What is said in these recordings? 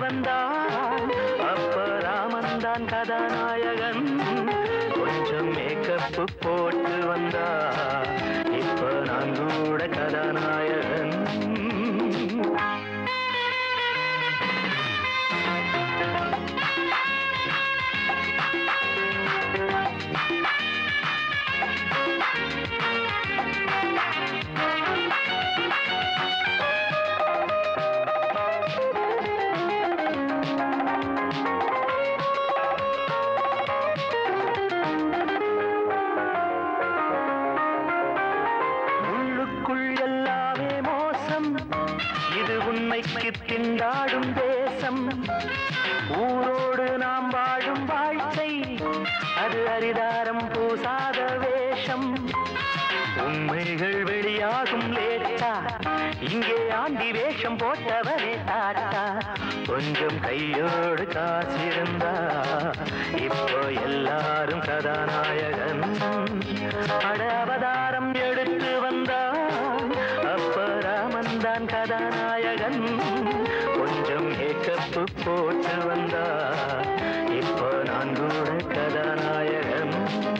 வந்தான் அப்ப ராமன் தான் கதாநாயகன் கொஞ்சம் மேக்கப்பு போட்டு வந்தா இப்ப நான் கூட கதாநாயகன் உள்ளுக்குள் எல்லாமே மோசம் இது உண்மைக்கு திண்டாடும் தேசம் ஊரோடு நாம் வாழும் வாழ்க்கை அது அரிதாரம் பூசாத வேஷம் உண்மைகள் வெளியாகும் லேட்டா இங்கே ஆண்டி வேஷம் போட்டவரே தாத்தா கொஞ்சம் கையோடு காசிருந்தா இப்போ எல்லாரும் கதாநாயகன் அட அவதாரம் எடுத்து வந்தான் அப்ப ராமன் தான் கதாநாயகன் கொஞ்சம் ஏக்கப்பு போட்டு வந்தா இப்போ நான் கூட கதாநாயகன்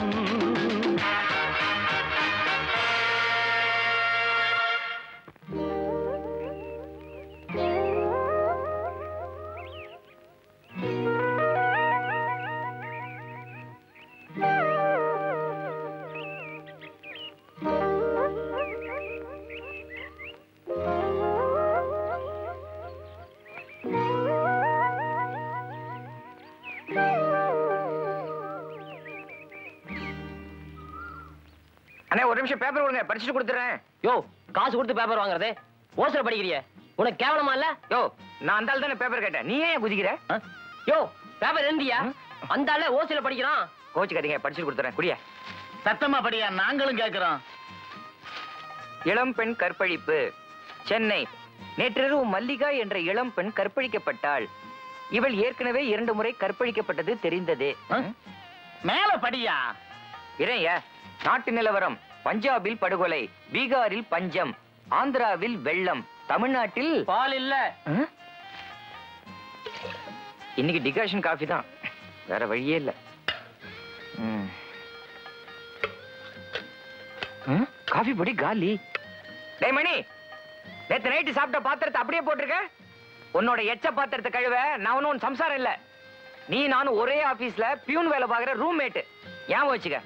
அண்ணே ஒரு நிமிஷம் பேப்பர் கொடுங்க படிச்சுட்டு கொடுத்துறேன் யோ காசு கொடுத்து பேப்பர் வாங்குறது ஓசர படிக்கிறிய உனக்கு கேவலமா இல்ல யோ நான் அந்த ஆள் தானே பேப்பர் கேட்டேன் நீ ஏன் குதிக்கிற ஆ? யோ பேப்பர் எழுந்தியா அந்த ஆளு ஓசில படிக்கிறான் கோச்சுக்காதீங்க படிச்சுட்டு கொடுத்துறேன் குடிய சத்தமா படியா நாங்களும் கேட்கிறோம் இளம் பெண் கற்பழிப்பு சென்னை நேற்றிரவு மல்லிகா என்ற இளம் பெண் கற்பழிக்கப்பட்டாள் இவள் ஏற்கனவே இரண்டு முறை கற்பழிக்கப்பட்டது தெரிந்ததே ஆ? மேல படியா இறையா நாட்டு நிலவரம் பஞ்சாபில் படுகொலை பீகாரில் பஞ்சம் ஆந்திராவில் வெள்ளம் தமிழ்நாட்டில் பால் இல்ல ஆ? இன்னைக்கு டிகாஷன் காஃபி தான் வேற வழியே இல்ல ம். ம், காஃபி பொடி காலி டேய் மணி நேத்து நைட்டு சாப்பிட்ட பாத்திரத்தை அப்படியே போட்டிருக்க உன்னோட எச்ச பாத்திரத்தை கழுவ நான் ஒன்னும் உன் சம்சாரம் இல்ல நீ நானும் ஒரே ஆபீஸ்ல பியூன் வேலை பார்க்குற ரூம்மேட் ஞாபகம் வச்சுக்க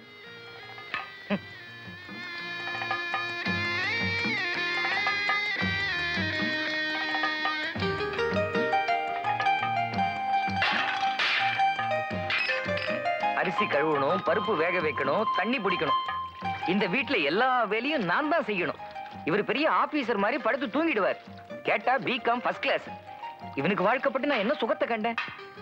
அரிசி கழுவணும் பருப்பு வேக வைக்கணும் தண்ணி பிடிக்கணும் இந்த வீட்ல எல்லா வேலையும் நான் தான் செய்யணும் இவர் பெரிய ஆபீசர் மாதிரி படுத்து தூங்கிடுவார் கேட்டா பிகாம் ஃபர்ஸ்ட் கிளாஸ் இவனுக்கு வாழ்க்கப்பட்டு நான் என்ன சுகத்தை கண்டேன்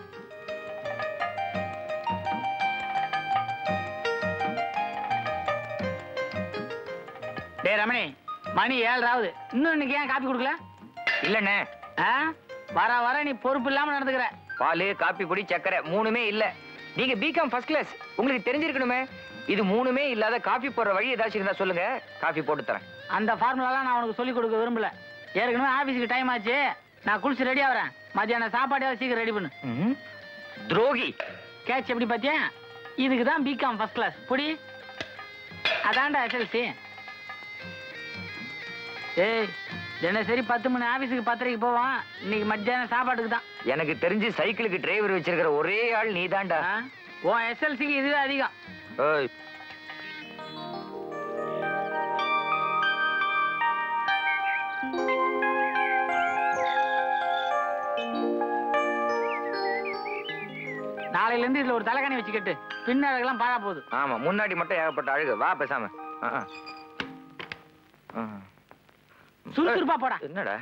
டேய் ரமணி மணி ஏழராவது இன்னும் இன்னைக்கு ஏன் காப்பி கொடுக்கல இல்லண்ணே ஆ? வர வர நீ பொறுப்பு இல்லாம நடந்துக்கிற பால் காப்பி பொடி சக்கரை மூணுமே இல்ல நீங்க பிகாம் ஃபர்ஸ்ட் கிளாஸ் உங்களுக்கு தெரிஞ்சிருக்கணுமே இது மூணுமே இல்லாத காஃபி போடுற வழி ஏதாச்சும் இருந்தா சொல்லுங்க காஃபி போட்டு தரேன் அந்த ஃபார்முலாலாம் நான் உனக்கு சொல்லிக் கொடுக்க விரும்பல ஏற்கனவே ஆபீஸுக்கு டைம் ஆச்சு நான் குளிச்சு ரெடி ஆகிறேன் மத்தியானம் சாப்பாடையாவது சீக்கிரம் ரெடி பண்ணு ம், துரோகி கேட்ச் எப்படி பார்த்தியா இதுக்கு தான் பிகாம் ஃபர்ஸ்ட் கிளாஸ் புடி அதான்டா எஸ்எல்சி ஏய் தினசரி பத்து மணி ஆபீஸுக்கு பத்தரைக்கு போவான் இன்னைக்கு மத்தியானம் சாப்பாட்டுக்கு தான் எனக்கு தெரிஞ்சு சைக்கிளுக்கு டிரைவர் வச்சிருக்கிற ஒரே ஆள் நீதான்டா ஆ? உன் எஸ்எல்சிக்கு இதுவே அதிகம் ஏய் நாளையில இருந்து இதுல ஒரு தலைகாணி வச்சுக்கிட்டு பின்னழகெல்லாம் பாழா போகுது ஆமா முன்னாடி மட்டும் ஏகப்பட்ட அழுகு வா பேசாம ஆ, ஆ. ஆ. சுறுசுறுப்பா போடா என்னடா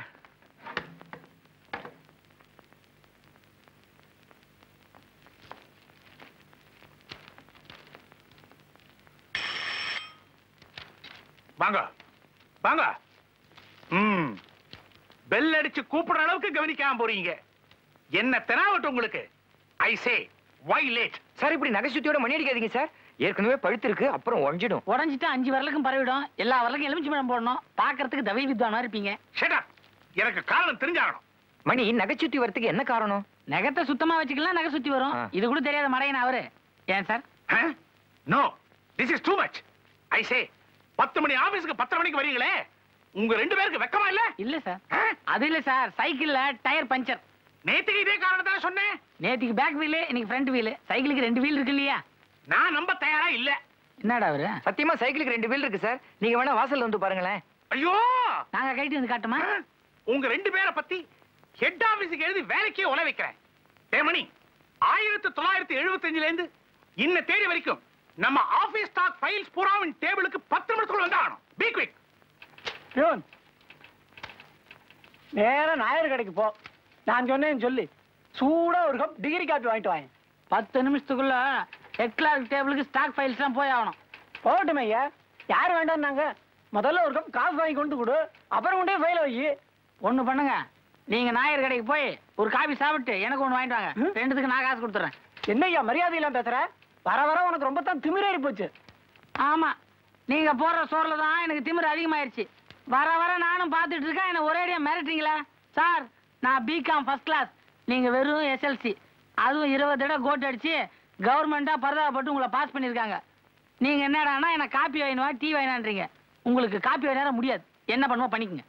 வாங்க வாங்க ம் பெல் அடிச்சு கூப்பிடுற அளவுக்கு கவனிக்காம போறீங்க என்ன தெனாவட்டும் உங்களுக்கு ஐ சே வை லேட் சார் இப்படி நகைச்சுத்தியோட மணி அடிக்காதீங்க சார் ஏற்கனவே பழுத்து இருக்கு அப்புறம் உடஞ்சிடும் உடஞ்சிட்டு அஞ்சு வரலுக்கும் பரவிடும் எல்லா வரலுக்கும் எலுமிச்சி பழம் போடணும் பாக்குறதுக்கு தவி வித்வானா இருப்பீங்க ஷட் அப் எனக்கு காரணம் தெரிஞ்சாகணும் மணி நகைச்சுத்தி வரத்துக்கு என்ன காரணம் நகத்தை சுத்தமா வச்சுக்கலாம் நகை சுத்தி வரும் ஆ. இது கூட தெரியாத மடையன் அவரு ஏன் sir no this is too much I say பத்து மணி ஆபீஸ்க்கு பத்தரை மணிக்கு வரீங்களே உங்க ரெண்டு பேருக்கு வெக்கமா இல்ல இல்ல சார் ஆ? அது இல்ல சார் சைக்கிள்ல டயர் பஞ்சர் நேத்துக்கு இதே காரணத்தால சொன்னேன் நேத்திக்கு பேக் வீலு இன்னைக்கு ஃப்ரண்ட் வீலு சைக்கிளுக்கு ரெண்டு வீல் இருக்கு இல்லையா நான் நம்ப தயாரா இல்ல என்னடா அவரு சத்தியமா சைக்கிளுக்கு ரெண்டு வீல் இருக்கு சார் நீங்க வேணா வாசல்ல வந்து பாருங்களேன் ஐயோ நாங்க கைட்டு வந்து காட்டுமா ஆ? உங்க ரெண்டு பேரை பத்தி ஹெட் ஆபீஸுக்கு எழுதி வேலைக்கே உல வைக்கிறேன் தேமணி ஆயிரத்தி தொள்ளாயிரத்தி எழுபத்தஞ்சுல இருந்து இன்ன தேதி வரைக்கும் நம்ம ஆபீஸ் ஸ்டாக் ஃபைல்ஸ் பூராவின் டேபிளுக்கு பத்து நிமிஷத்துக்குள்ள வந்தாகணும் பி குவிக் பியூன் நேரா நாயர் கடைக்கு போ நான் சொன்னேன்னு சொல்லி சூடா ஒரு கப் டிகிரி காப்பி வாங்கிட்டு வாங்க பத்து நிமிஷத்துக்குள்ள ஹெட் கிளார்க் டேபிளுக்கு ஸ்டாக் ஃபைல்ஸ் எல்லாம் போய் ஆகணும் போகட்டும் ஐயா யார் வேண்டாம்னாங்க முதல்ல ஒரு கப் காஃபி வாங்கி கொண்டு கொடு அப்புறம் கொண்டே ஃபைல வை ஒண்ணு பண்ணுங்க நீங்க நாயர் கடைக்கு போய் ஒரு காபி சாப்பிட்டு எனக்கு ஒண்ணு வாங்கிட்டு வாங்க ம்? ரெண்டுத்துக்கு நான் காசு கொடுத்துறேன் என்ன ஐயா மரியாதை இல்லாம பேசுற வர வர உனக்கு ரொம்ப தான் திமிரேறி போச்சு ஆமா நீங்க போடுற சோறுல தான் எனக்கு திமிரு அதிகமாயிருச்சு வர வர நானும் பார்த்துட்டு இருக்கேன் என்ன ஒரேடியா மிரட்டுறீங்களா சார் நான் பிகாம் ஃபர்ஸ்ட் கிளாஸ் நீங்க வெறும் எஸ்எல்சி அதுவும் இருபது தடவை கோட் அடிச்சு கவர்மெண்டா பரதாபப்பட்டு உங்களை பாஸ் பண்ணிருக்காங்க நீங்க என்னடான்னா என்ன காப்பி வாங்கினுவா டீ வாங்கினான்றீங்க உங்களுக்கு காப்பி வாங்கினா முடியாது என்ன பண்ணுவோம் பண்ணிக்கங்க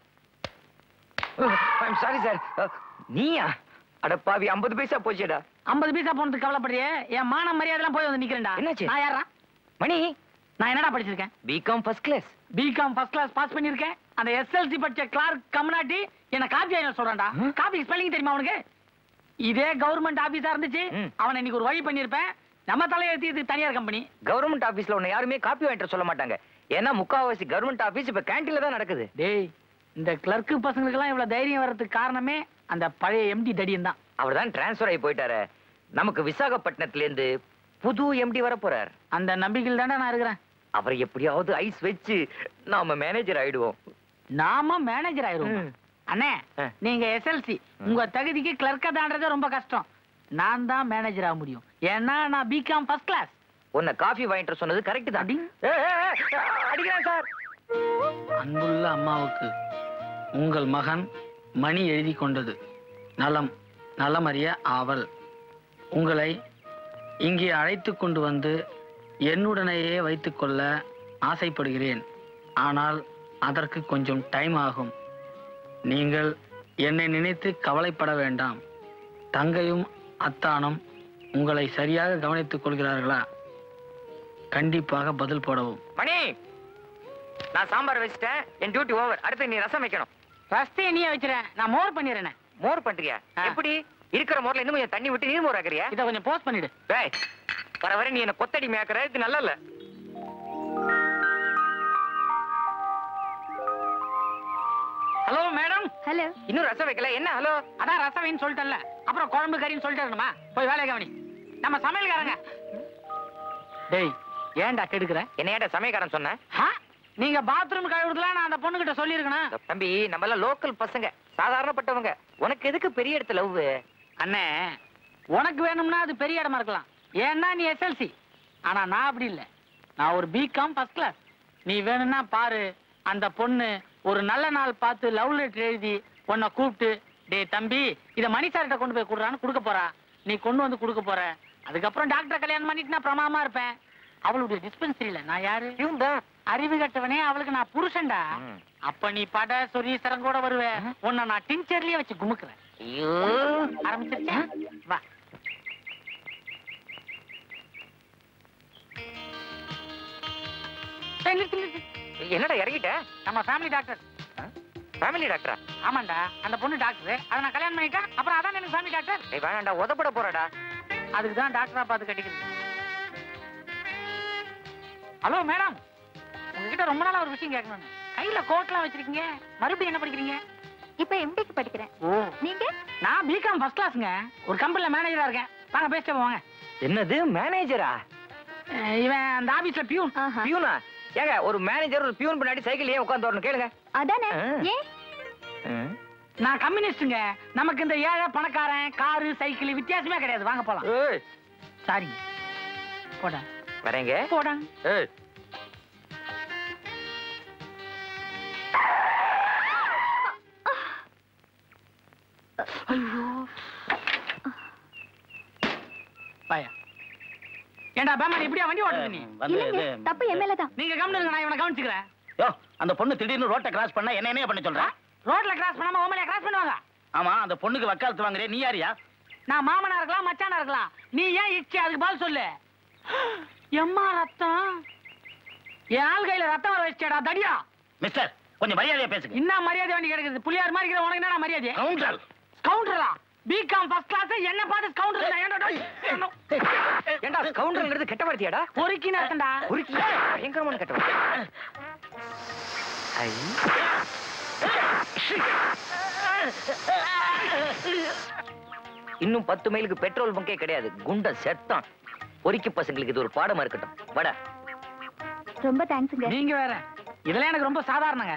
சாரி சார் நீயா அட பாவி ஐம்பது பைசா போச்சேடா ஐம்பது பைசா போனதுக்கு கவலைப்படுறியே என் மான மரியாதைலாம் போய் வந்து நிக்கிறேன்டா என்னாச்சு? நான் யாரா மணி நான் என்னடா படிச்சிருக்கேன் B Com first class B Com first class pass பண்ணிருக்கேன் அந்த எஸ்எல்சி படிச்ச கிளார்க் கம்னாட்டி என்ன காப்பி வாங்க சொல்றான்டா ம். காப்பி ஸ்பெல்லிங் தெரியுமா அவனுக்கு இதே கவர்மெண்ட் ஆபீஸா இருந்துச்சு ம். அவனை இன்னைக்கு ஒரு வழி பண்ணிருப்பேன் நம்ம தலையெழுத்தி இது தனியார் கம்பெனி கவர்மெண்ட் ஆபீஸ்ல உன்னை யாருமே காப்பி வாங்கிட்டு சொல்ல மாட்டாங்க ஏன்னா முக்காவாசி கவர்மெண்ட் ஆபீஸ் இப்ப கேண்டீன்ல தான் நடக்குது டேய் இந்த கிளர்க்கு பசங்களுக்கெல்லாம் இவ்வளவு தைரியம் வர்றதுக்கு காரணமே அந்த பழைய எம்டி தடியன் தான் அவர் தான் டிரான்ஸ்ஃபர் ஆகி போயிட்டாரு நமக்கு விசாகப்பட்டினத்துல இருந்து புது எம்டி வர போறார் அந்த நம்பிக்கையில் தானே நான் இருக்கிறேன் அவரை எப்படியாவது ஐஸ் வச்சு நாம மேனேஜர் ஆயிடுவோம் நாம மேனேஜர் ஆயிருவோம் ம். அண்ணே ஆ. நீங்க எஸ்எல்சி உங்க தகுதிக்கு கிளர்க்கா தாண்டதே ரொம்ப கஷ்டம் நான் தான் மேனேஜர் ஆக முடியும் ஏன்னா நான் பிகாம் ஃபர்ஸ்ட் கிளாஸ் உன்னை காஃபி வாங்கிட்டு வர சொன்னது கரெக்ட் தான் அடி. ஏய், ஏய், ஏய், அடிக்கிறேன் சார் அன்புள்ள அம்மாவுக்கு உங்கள் மகன் மணி எழுதி கொண்டது நலம் நலமறிய ஆவல் உங்களை இங்கே அழைத்து கொண்டு வந்து என்னுடனேயே வைத்துக்கொள்ள ஆசைப்படுகிறேன் ஆனால் அதற்கு கொஞ்சம் டைம் ஆகும் நீங்கள் என்னை நினைத்து கவலைப்பட வேண்டாம் தங்கையும் அத்தானும் உங்களை சரியாக கவனித்துக் கொள்கிறார்களா கண்டிப்பாக பதில் போடவும் மணி நான் சாம்பார் வச்சிட்டேன் என் டியூட்டி ஓவர் அடுத்து நீ ரசம் வைக்கணும் ஃபஸ்ட்டே நீயே வச்சிரேன் நான் மோர் பண்ணிடுறேன் மோர் பண்றியா ஆ. எப்படி இருக்கிற மோர்ல இன்னும் கொஞ்சம் தண்ணி விட்டு நீர் மோர் ஆக்குறியா இதை கொஞ்சம் போஸ்ட் பண்ணிடு டேய் வர வர நீ என்ன கொத்தடி மேய்க்கிற இது நல்லா இல்ல ஹலோ மேடம் ஹலோ இன்னும் ரசம் வைக்கல என்ன ஹலோ அதான் ரசவைன்னு சொல்லிட்டேன்ல அப்புறம் குழம்பு கறின்னு சொல்லிட்டு இருக்கணுமா போய் வேலையை கவனி நம்ம சமையல்காரங்க டேய் ஏன்டா கெடுக்கிற என்ன ஏன்டா சமயக்காரன் சொன்ன ஆ? நீங்க பாத்ரூம் கழுவுறதுலாம் நான் அந்த பொண்ணு கிட்ட சொல்லியிருக்கணும் தம்பி நம்ம எல்லாம் லோக்கல் பசங்க சாதாரணப்பட்டவங்க உனக்கு எதுக்கு பெரிய இடத்துல லவ் அண்ணே உனக்கு வேணும்னா அது பெரிய இடமா இருக்கலாம் ஏன்னா நீ எஸ்எல்சி ஆனா நான் அப்படி இல்லை நான் ஒரு பிகாம் ஃபர்ஸ்ட் கிளாஸ் நீ வேணும்னா பாரு அந்த பொண்ணு ஒரு நல்ல நாள் பார்த்து லவ் லெட்டர் எழுதி உன்னை கூப்பிட்டு டேய் தம்பி இதை மணி சார்கிட்ட கொண்டு போய் கொடுறான்னு கொடுக்க போறா நீ கொண்டு வந்து கொடுக்க போற அதுக்கப்புறம் டாக்டர் கல்யாணம் பண்ணிட்டு நான் பிரமாமா இருப்பேன் அவளுடைய டிஸ்பென்சரியில நான் யாரு அறிவு கட்டவனே அவளுக்கு நான் புருஷன்டா ம். அப்ப நீ பட சொரி சரங்கோட வருவே உன்னை நான் டின்ச்சர்லயே வச்சு குமுக்குறேன் ஐயோ ஆரம்பிச்சிருச்சா வா ஏய், நிறுத்து, நிறுத்து. என்னடா இறங்கிட்ட நம்ம ஃபேமிலி டாக்டர் ஃபேமிலி டாக்டரா ஆமாண்டா அந்த பொண்ணு டாக்டர் அதை நான் கல்யாணம் பண்ணிட்டேன் அப்புறம் அதான் எனக்கு ஃபேமிலி டாக்டர் ஏய் வேணாண்டா உதப்பட போறடா அதுக்கு தான் டாக்டரா பார்த்து கட்டிக்கிறது ஹலோ மேடம் உங்ககிட்ட ரொம்ப நாளா ஒரு விஷயம் கேட்கணும் கையில கோட்லாம் வச்சிருக்கீங்க மறுபடியும் என்ன படிக்கிறீங்க இப்ப எம்டிக்கு படிக்கிறேன் ஓ நீங்க நான் பிகாம் ஃபர்ஸ்ட் கிளாஸ்ங்க ஒரு கம்பெனில மேனேஜரா இருக்கேன் வாங்க பேசிட்டு வாங்க என்னது மேனேஜரா அஹ் இவன் அந்த ஆபீஸ்ல பியூன் ஆஹா. பியூனா ஏங்க ஒரு மேனேஜர் ஒரு பியூன் பின்னாடி சைக்கிள் ஏன் உட்காந்து வரணும் கேளுங்க அதானே ஆ. ஏன் நான் கம்யூனிஸ்டுங்க நமக்கு இந்த ஏழை பணக்காரன் காரு சைக்கிள் வித்தியாசமே கிடையாது வாங்க போலாம் ஏய் சாரி போடா வரேங்க போடா ஏய் பாயா ஏண்டா பேமாடி இப்படியா வண்டி ஓட்டுறது நீ வந்து இல்லைங்க இது- தப்பு என் மேலதான் நீங்க கவனிங்க நான் இவனை கவனிச்சுக்கிறேன் யோ அந்த பொண்ணு திடீர்னு ரோட்டை கிராஸ் பண்ணா என்ன என்ன பண்ண சொல்ற ரோட்ல கிராஸ் பண்ணாம ஓமலையா கிராஸ் பண்ணுவாங்க ஆமா அந்த பொண்ணுக்கு வக்காலத்து வாங்குறே நீ யாரியா நான் மாமனா இருக்கலாம் மச்சானா இருக்கலாம் நீ ஏன் இச்சி அதுக்கு பதில் சொல்லு எம்மா ரத்தம் என் ஆள் கையில ரத்தம் வர வச்சேடா தடியா மிஸ்டர் கொஞ்சம் மரியாதையா பேசுங்க என்ன மரியாதை வண்டி கிடக்குது புள்ளியார் மாதிரி இருக்கிற உனக்கு என்ன மரியாதை கவுண்டர் கவுண்டரா பிகாம் ஃபர்ஸ்ட் கிளாஸ் என்ன பார்த்து கவுண்டர் ஏண்டா கவுண்டர்ங்கிறது கெட்ட வார்த்தையாடா பொறுக்கி நடத்தண்டா ஒரு பயங்கரமான கெட்ட வார்த்தை ஐ. இன்னும் பத்து மைலுக்கு பெட்ரோல் பங்கே கிடையாது குண்ட செத்தான் பொறிக்கு பசங்களுக்கு இது ஒரு பாடமா இருக்கட்டும் வட ரொம்ப தேங்க்ஸுங்க நீங்க வேற இதெல்லாம் எனக்கு ரொம்ப சாதாரணங்க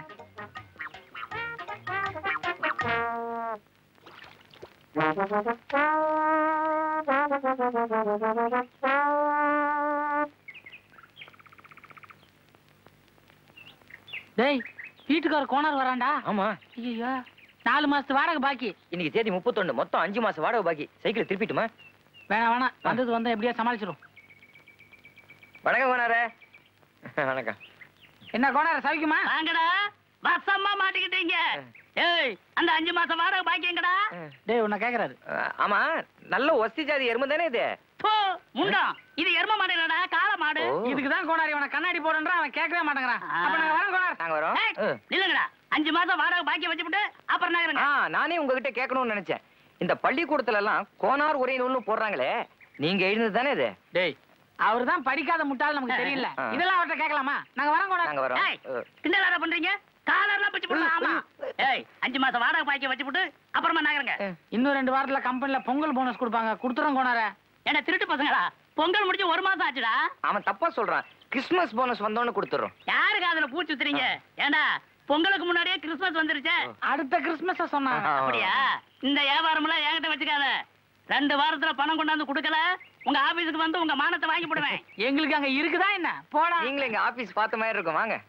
டேய் வீட்டுக்கார கோணர் வரான்டா ஆமா ஐயோ நாலு மாசத்து வாடகை பாக்கி இன்னைக்கு தேதி முப்பத்தொன்னு மொத்தம் அஞ்சு மாசம் வாடகை பாக்கி சைக்கிள் திருப்பிட்டுமா வேணாம் வேணாம் வந்தது வந்தா எப்படியா சமாளிச்சிரும் வணக்கம் கோனாரே வணக்கம் என்ன கோணார சவிக்குமா வாங்கடா வசமா மாட்டிக்கிட்டீங்க ஏய் அந்த அஞ்சு மாசம் வாடகை பாக்கியங்கடா டேய் உன்னை கேக்குறாரு அஹ், ஆமா நல்ல ஒஸ்தி ஜாதி எருமை தானே இது போ முண்டம் இது எரும மாடு இல்லடா காளை மாடு ஓ. இதுக்கு தான் கோணாரி உன கண்ணாடி போடுன்றா அவன் கேட்கவே மாட்டேங்கிறான் அப்ப நாங்க வரோம் கோணார் நாங்க வரோம் ஏய், அஹ். நில்லுங்கடா அஞ்சு மாசம் வாடகை பாக்கி வச்சுட்டு அப்புறம் நகருங்க ஆ நானே உங்ககிட்ட கேட்கணும்னு நினைச்சேன் இந்த பள்ளிக்கூடத்துல எல்லாம் கோனார் உரை நூல்னு போடுறாங்களே நீங்க எழுந்தது தானே இது டேய் அவர் தான் படிக்காத முட்டாள் நமக்கு தெரியல ஆ. இதெல்லாம் அவர்ட்ட கேட்கலாமா நாங்க வரோம் கோணார் நாங்க வரோம் ஏய், அஹ். கிண்டலாடா பண்றீங்க காலர்லாம் பிச்சு போடலாம் ஆமா ஏய் அஞ்சு மாசம் வாடகை பாக்கி வச்சுட்டு அப்புறமா நகருங்க இன்னும் ரெண்டு வாரத்துல கம்பெனில பொங்கல் போனஸ் கொடுப்பாங்க கொடுத்துறோம் கோணார என்ன திருட்டு பசங்களா பொங்கல் முடிஞ்சு ஒரு மாசம் ஆச்சுடா அவன் தப்பா சொல்றான் கிறிஸ்மஸ் போனஸ் வந்தோன்னு கொடுத்துறோம் யாருக்கு அதுல பூச்சி சுத்துறீங்க ஏண்டா பொங்கலுக்கு முன்னாடியே கிறிஸ்மஸ் வந்துருச்சே அடுத்த கிறிஸ்மஸ் சொன்னாங்க அப்படியா இந்த வியாபாரம் எல்லாம் என்கிட்ட வச்சுக்காத ரெண்டு வாரத்துல பணம் கொண்டாந்து கொடுக்கல உங்க ஆபீஸுக்கு வந்து உங்க மானத்தை வாங்கி போடுவேன் எங்களுக்கு அங்க இருக்குதா என்ன போடா நீங்களும் எங்க ஆபீஸ் பார்த்த மாதிரி இருக்கும் வாங்க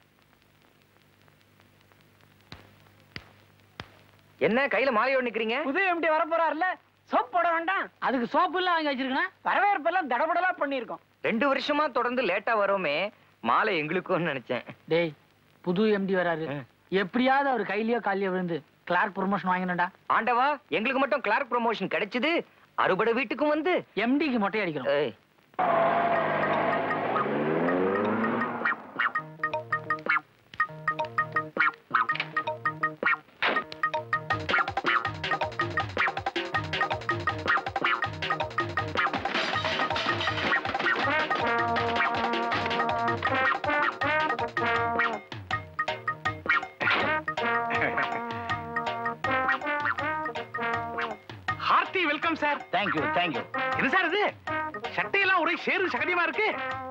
என்ன கையில மாலையோடு நிக்கிறீங்க புது எம்டி வர போறாருல சோப் போட வேண்டாம் அதுக்கு சோப்பு எல்லாம் வாங்கி வச்சிருக்கேன் வரவேற்பெல்லாம் தடபடலா பண்ணியிருக்கோம் ரெண்டு வருஷமா தொடர்ந்து லேட்டா வரோமே மாலை எங்களுக்கும் நினைச்சேன் டேய் புது எம்டி வராரு ம். எப்படியாவது அவர் கையிலயோ காலியோ விழுந்து கிளார்க் ப்ரொமோஷன் வாங்கினடா ஆண்டவா எங்களுக்கு மட்டும் கிளார்க் ப்ரமோஷன் கிடைச்சது அறுபடை வீட்டுக்கும் வந்து எம்டிக்கு மொட்டை அடிக்கிறோம் ஏய், hearty welcome sir thank you thank you என்ன சார் இது சட்டையெல்லாம் ஒரே சேரு சகதியமா இருக்கு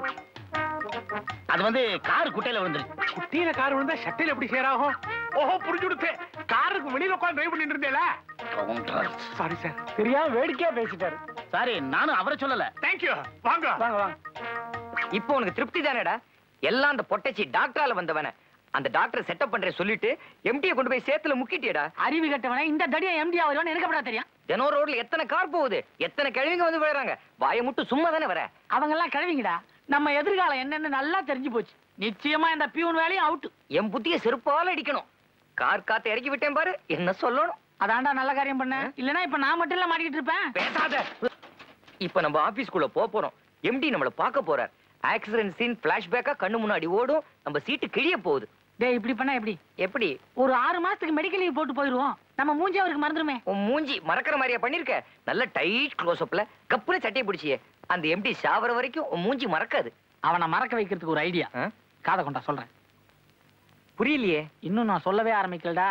அது வந்து கார் குட்டையில விழுந்துருச்சு குட்டியில கார் விழுந்தா சட்டையில எப்படி சேராகும் ஓஹோ புரிஞ்சு கொடுத்து காருக்கு வெளியில உட்காந்து டிரைவ் பண்ணிட்டு இருந்தேல கவுண்டர் சாரி சார் தெரியாம வேடிக்கையா பேசிட்டாரு சாரி நானும் அவரை சொல்லல தேங்க்யூ வாங்க வாங்க வாங்க இப்போ உனக்கு திருப்தி தானேடா எல்லாம் அந்த பொட்டச்சி டாக்டரால வந்தவன அந்த டாக்டர் செட்டப் பண்றேன் சொல்லிட்டு எம்டியை கொண்டு போய் சேத்துல முக்கிட்டியடா அறிவு கட்டவனே இந்த தடியா எம்டி ஆகுதுன்னு எனக்கு எப்படா தெரியும் தினம் ரோட்ல எத்தனை கார் போகுது எத்தனை கிழவிங்க வந்து விழுறாங்க வாயை மட்டும் சும்மா தானே வர அவங்க எல்லாம் கிழவிங்கடா நம்ம எதிர்காலம் என்னன்னு நல்லா தெரிஞ்சு போச்சு நிச்சயமா இந்த பியூன் வேலையும் அவுட் என் புத்திய செருப்பால அடிக்கணும் கார் காத்த இறக்கி விட்டேன் பாரு என்ன சொல்லணும் அதான்டா நல்ல காரியம் பண்ண இல்லனா இப்ப நான் மட்டும் இல்ல மாட்டிக்கிட்டு இருப்பேன் பேசாத இப்ப நம்ம ஆபீஸ்க்குள்ள போக போறோம் எம்டி நம்மள பார்க்க போறார் ஆக்சிடென்ட் சீன் பிளாஷ்பேக்கா கண்ணு முன்னாடி ஓடும் நம்ம சீட்டு கிழிய போகுது டேய் இப்படி பண்ணா எப்படி எப்படி ஒரு ஆறு மாசத்துக்கு மெடிக்கல் லீவ் போட்டு போயிருவோம் நம்ம மூஞ்சி அவருக்கு மறந்துருமே உன் மூஞ்சி மறக்கிற மாதிரியா பண்ணிருக்க நல்ல டைட் க்ளோஸ்அப்ல கப்புல சட்டையை பிடிச்சியே அந்த எம்டி சாவர வரைக்கும் உன் மூஞ்சி மறக்காது அவனை மறக்க வைக்கிறதுக்கு ஒரு ஐடியா ஆ? காதை கொண்டா சொல்றேன் புரியலையே இன்னும் நான் சொல்லவே ஆரம்பிக்கலடா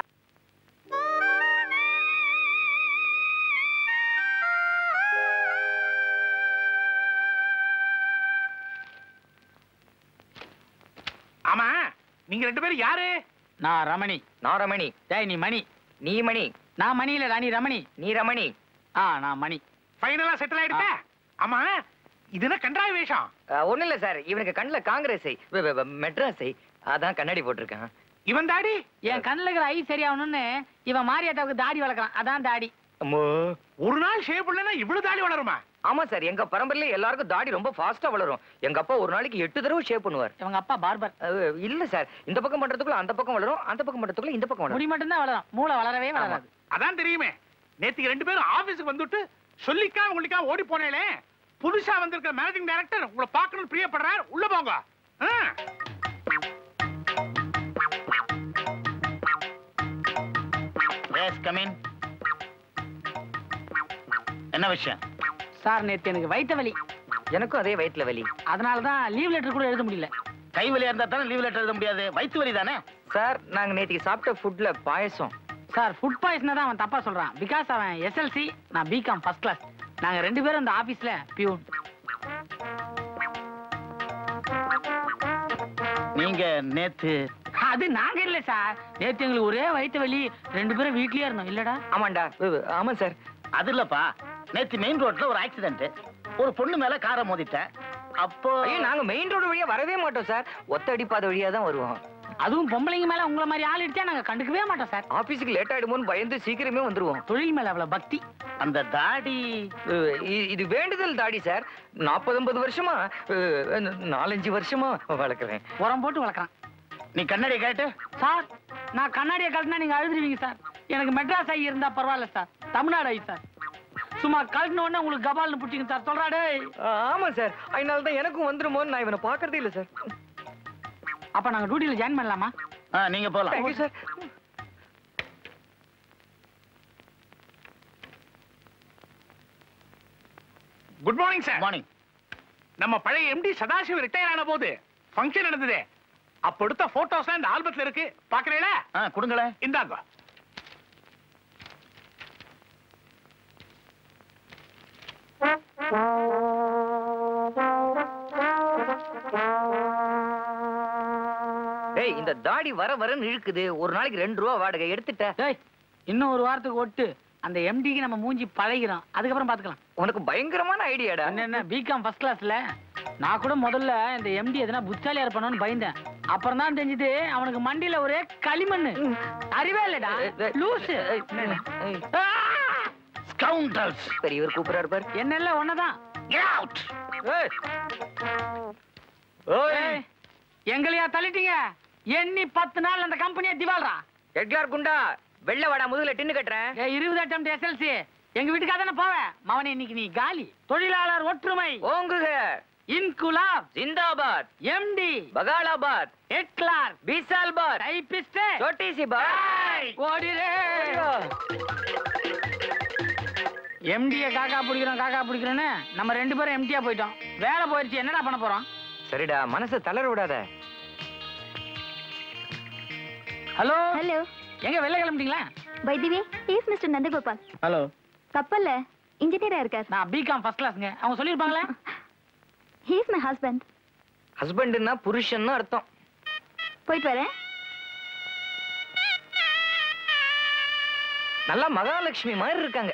ஆமா நீங்க ரெண்டு பேரும் யாரு நான் ரமணி நான் ரமணி டேய் நீ மணி நீ மணி நான் மணி இல்லடா நீ ரமணி நீ ரமணி ஆ நான் மணி ஃபைனலா செட்டில் ஆயிடுச்ச ஆமா இது என்ன கண்டாய வேஷம் அஹ், ஒண்ணும் இல்ல சார் இவனுக்கு கண்ணுல காங்கிரஸை வெ- வெ- வெ- மெட்ராஸை அதான் கண்ணாடி போட்டிருக்கேன் இவன் தாடி என் கண்ணுல இருக்கிற ஐ சரியாகணும்னு இவன் மாரியாத்தாவுக்கு தாடி வளர்க்கறான் அதான் தாடி அம்மோ. ஒரு நாள் ஷேவ் பண்ணலன்னா இவ்வளவு தாடி வளருமா ஆமா சார் எங்க பரம்பரையில எல்லாருக்கும் தாடி ரொம்ப ஃபாஸ்டா வளரும் எங்க அப்பா ஒரு நாளைக்கு எட்டு தடவை ஷேப் பண்ணுவார் இவங்க அப்பா பார்பர் அஹ், இல்ல சார் இந்த பக்கம் பண்றதுக்குள்ள அந்த பக்கம் வளரும் அந்த பக்கம் பண்றதுக்குள்ள இந்த பக்கம் வளரும் முடி மட்டும்தான் வளரும் மூளை வளரவே வளராது அதான் தெரியுமே நேத்துக்கு ரெண்டு பேரும் ஆபீஸுக்கு வந்துட்டு சொல்லிக்காம உங்களுக்காக ஓடி போனேலே புதுசா வந்திருக்கிற மேனேஜிங் டைரக்டர் உங்களை பார்க்கணும்னு பிரியப்படுறார் உள்ள போங்க ஆ. எஸ் கமின் என்ன விஷயம் சார் நேத்து எனக்கு வயித்த வலி எனக்கும் அதே வயிற்றுல வலி அதனால தான் லீவ் லெட்டர் கூட எழுத முடியல கை வலியா இருந்தா தானே லீவ் லெட்டர் எழுத முடியாது வயிற்று வலி தானே சார் நாங்க நேத்திக்கு சாப்பிட்ட ஃபுட்ல பாயசம் சார் ஃபுட் பாய்சனை தான் அவன் தப்பா சொல்றான் பிகாஸ் அவன் எஸ்எல்சி நான் பிகாம் ஃபர்ஸ்ட் கிளாஸ் நாங்க ரெண்டு பேரும் இந்த ஆபீஸ்ல பியூன் நீங்க நேத்து அது நாங்க இல்ல சார் நேத்து எங்களுக்கு ஒரே வயித்த வலி ரெண்டு பேரும் வீட்லயே இருந்தோம் இல்லடா ஆமாண்டா அஹ், ஆமா சார் அது இல்லப்பா நேத்து மெயின் ரோட்ல ஒரு ஆக்சிடென்ட் ஒரு பொண்ணு மேல காரை மோதிட்டேன் அப்போ ஐயோ நாங்க மெயின் ரோடு வழியா வரவே மாட்டோம் சார் ஒத்த அடிப்பாத வழியா தான் வருவோம் அதுவும் பொம்பளைங்க மேல உங்கள மாதிரி ஆள் இடிச்சா நாங்க கண்டுக்கவே மாட்டோம் சார் ஆபீஸுக்கு லேட் ஆயிடுமோன்னு பயந்து சீக்கிரமே வந்துருவோம் தொழில் மேல அவ்வளவு பக்தி அந்த தாடி அஹ், இ- இது வேண்டுதல் தாடி சார் நாற்பது ஐம்பது வருஷமா அஹ், நாலஞ்சு வருஷமா வளர்க்குறேன் உரம் போட்டு வளர்க்குறான் நீ கண்ணாடி கேட்டு சார் நான் கண்ணாடியை கழட்டினா நீங்க அழுதுருவீங்க சார் எனக்கு மெட்ராஸ் ஐ இருந்தா பரவாயில்ல சார் தமிழ்நாடு ஐ சார் சும்மா கழட்டின உடனே உங்களுக்கு கபால்னு பிடிச்சிங்க சார் சொல்றாடே ஆமா சார் அதனால தான் எனக்கும் வந்துருமோன்னு நான் இவனை பார்க்கறதே இல்லை சார் அப்ப நாங்க டியூட்டில ஜாயின் பண்ணலாமா ஆ, நீங்க போலாம் thank you sir good morning sir morning நம்ம பழைய எம்டி சதாசிவம் ரிட்டையர் ஆன போது ஃபங்க்ஷன் நடந்ததே அப்ப எடுத்த போட்டோஸ் இந்த ஆல்பத்துல இருக்கு பாக்குறீங்களா ஆ கொடுங்களேன் இந்தாங்க டேய் இந்த தாடி வர வரன்னு இழுக்குது ஒரு நாளைக்கு ரெண்டு ரூபா வாடகை எடுத்துட்ட டேய் இன்னும் ஒரு வாரத்துக்கு ஒட்டு அந்த எம்டிக்கு நம்ம மூஞ்சி பழகிறோம் அதுக்கப்புறம் பாத்துக்கலாம் உனக்கு பயங்கரமான ஐடியாடா என்ன என்ன பிகாம் ஃபர்ஸ்ட் கிளாஸ்ல நான் கூட முதல்ல இந்த எம்டி எதனா புத்தாலியா இருப்பானோன்னு பயந்தேன் அப்புறம் தான் தெரிஞ்சது அவனுக்கு மண்டியில ஒரே களிமண்ணு அறிவே இல்லடா லூசு ஆ! ஸ்கவுண்டல்ஸ் பெரியவர் கூப்பிடுறாரு பாரு என்ன இல்ல ஒன்னதான் கெட் அவுட் ஏய். ஓய். ஏய், எங்களையா தள்ளிட்டீங்க எண்ணி பத்து நாள் அந்த கம்பெனியை திவால்ரா எட்லார் குண்டா வெள்ள வாடா முதுகுல டின்னு கட்டுறேன் ஏய், இருபது அட்டம் எஸ்எல்சி எங்க வீட்டுக்காக தானே போவேன் மவனே இன்னைக்கு நீ காலி தொழிலாளர் ஒற்றுமை ஓங்குக இன்குலாப் ஜிந்தாபாத் எம்டி பகாலாபாத் ஹிட்லர் பீசால்பாத் டைபிஸ்ட் छोटी सी बात ஓடிரே எம்டிய காக்கா பிடிக்கிறோம் காக்கா பிடிக்கிறோன்னு நம்ம ரெண்டு பேரும் எம்டியா போயிட்டோம் வேலை போயிருச்சு என்னடா பண்ண போறோம் சரிடா மனசை தளர விடாத ஹலோ ஹலோ எங்க வெளில கிளம்பிட்டீங்களா by the way is mister Nandagopal hello கப்பல்ல இன்ஜினியரா இருக்கார் நான் பிகாம் ஃபர்ஸ்ட் கிளாஸ்ங்க அவங்க சொல்லியிருப்பாங்களே ஹீ இஸ் மை ஹஸ்பண்ட் ஹஸ்பண்ட்னா புருஷன்னு அர்த்தம் போயிட்டு வரேன் நல்லா மகாலட்சுமி மாதிரி இருக்காங்க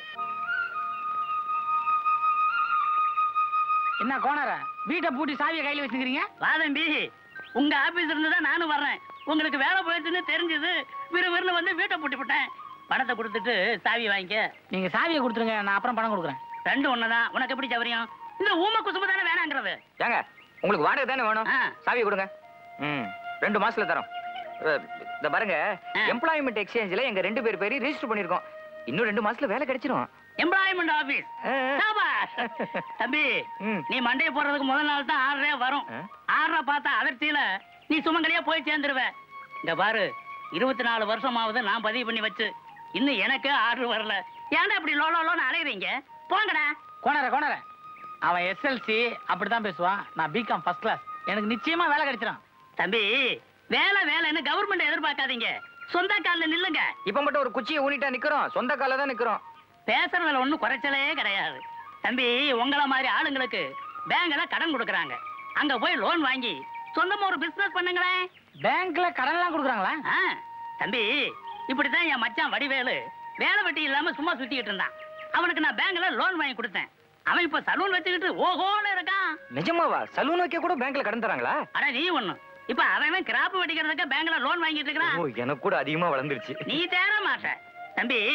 என்ன கோணர வீட்டை பூட்டி சாவியை கையில வச்சுக்கிறீங்க வாதம்பி உங்க ஆபீஸ் இருந்து தான் நானும் வர்றேன் உங்களுக்கு வேலை போயிடுச்சுன்னு தெரிஞ்சது விறுவிறுன்னு வந்து வீட்டை பூட்டி விட்டேன் பணத்தை கொடுத்துட்டு சாவி வாங்கிக்க நீங்க சாவியை கொடுத்துருங்க நான் அப்புறம் பணம் கொடுக்குறேன் ரெண்டு ஒண்ணுதான் உனக்கு எப்படி சௌரியம் இந்த ஊம குசும்பு தானே வேணாங்கிறது ஏங்க உங்களுக்கு வாடகை தானே வேணும் ஆ. சாவியை கொடுங்க ம் ரெண்டு மாசத்துல தரோம் அஹ், இந்த பாருங்க ஆ. எம்ப்ளாய்மெண்ட் எக்ஸ்சேஞ்சில் எங்க ரெண்டு பேர் பேரையும் ரெஜிஸ்டர் பண்ணிருக்கோம் இன்னும் ரெண்டு மாசத்துல வேலை கிடைச்சிரும் எம்ப்ளாய்மெண்ட் ஆபீஸ் ஆ, ஆ. சாபாஷ். தம்பி ம். நீ மண்டையை போடுறதுக்கு முதல் நாள் தான் ஆறரை வரும் ஆ? ஆறரை பார்த்தா அதிர்ச்சியில நீ சுமங்கலியா போய் சேர்ந்துருவ இந்த பாரு இருபத்தி நாலு வருஷமாவது நான் பதிவு பண்ணி வச்சு இன்னும் எனக்கு ஆர்டர் வரல ஏன்டா இப்படி லோ லோ லோன்னு அலையுறீங்க போங்கடா கோணர கோணர அவன் எஸ்எல்சி அப்படிதான் பேசுவான் நான் பிகாம் ஃபர்ஸ்ட் கிளாஸ் எனக்கு நிச்சயமா வேலை கிடைச்சிடும் தம்பி வேலை வேலைன்னு கவர்மெண்ட் எதிர்பார்க்காதீங்க சொந்த கால்ல நில்லுங்க இப்ப மட்டும் ஒரு குச்சியை ஊனிட்டா நிக்கிறோம் சொந்த கால தான் நிக்கிறோம் பேசுறதுல ஒண்ணும் குறைச்சலே கிடையாது தம்பி உங்கள மாதிரி ஆளுங்களுக்கு பேங்க்ல கடன் கொடுக்கறாங்க அங்க போய் லோன் வாங்கி சொந்தமா ஒரு பிசினஸ் பண்ணுங்களேன் பேங்க்ல கடன்லாம் கொடுக்குறாங்களா ஆ, தம்பி இப்படித்தான் என் மச்சான் வடிவேலு வேலை வெட்டி இல்லாம சும்மா சுத்திக்கிட்டு இருந்தான் அவனுக்கு நான் பேங்க்ல லோன் வாங்கி கொடுத்தேன் அவன் இப்ப சலூன் வச்சுக்கிட்டு ஓஹோன்னு இருக்கான் நிஜமாவா சலூன் வைக்க கூட பேங்க்ல கடன் தராங்களா அட நீ ஒண்ணு இப்ப அவன் கிராப் வெட்டிக்கிறதுக்கு பேங்க்ல லோன் வாங்கிட்டு ஓ இருக்கிறான் எனக்கு கூட அதிகமா வளர்ந்துருச்சு நீ தேர மாட்ட தம்பி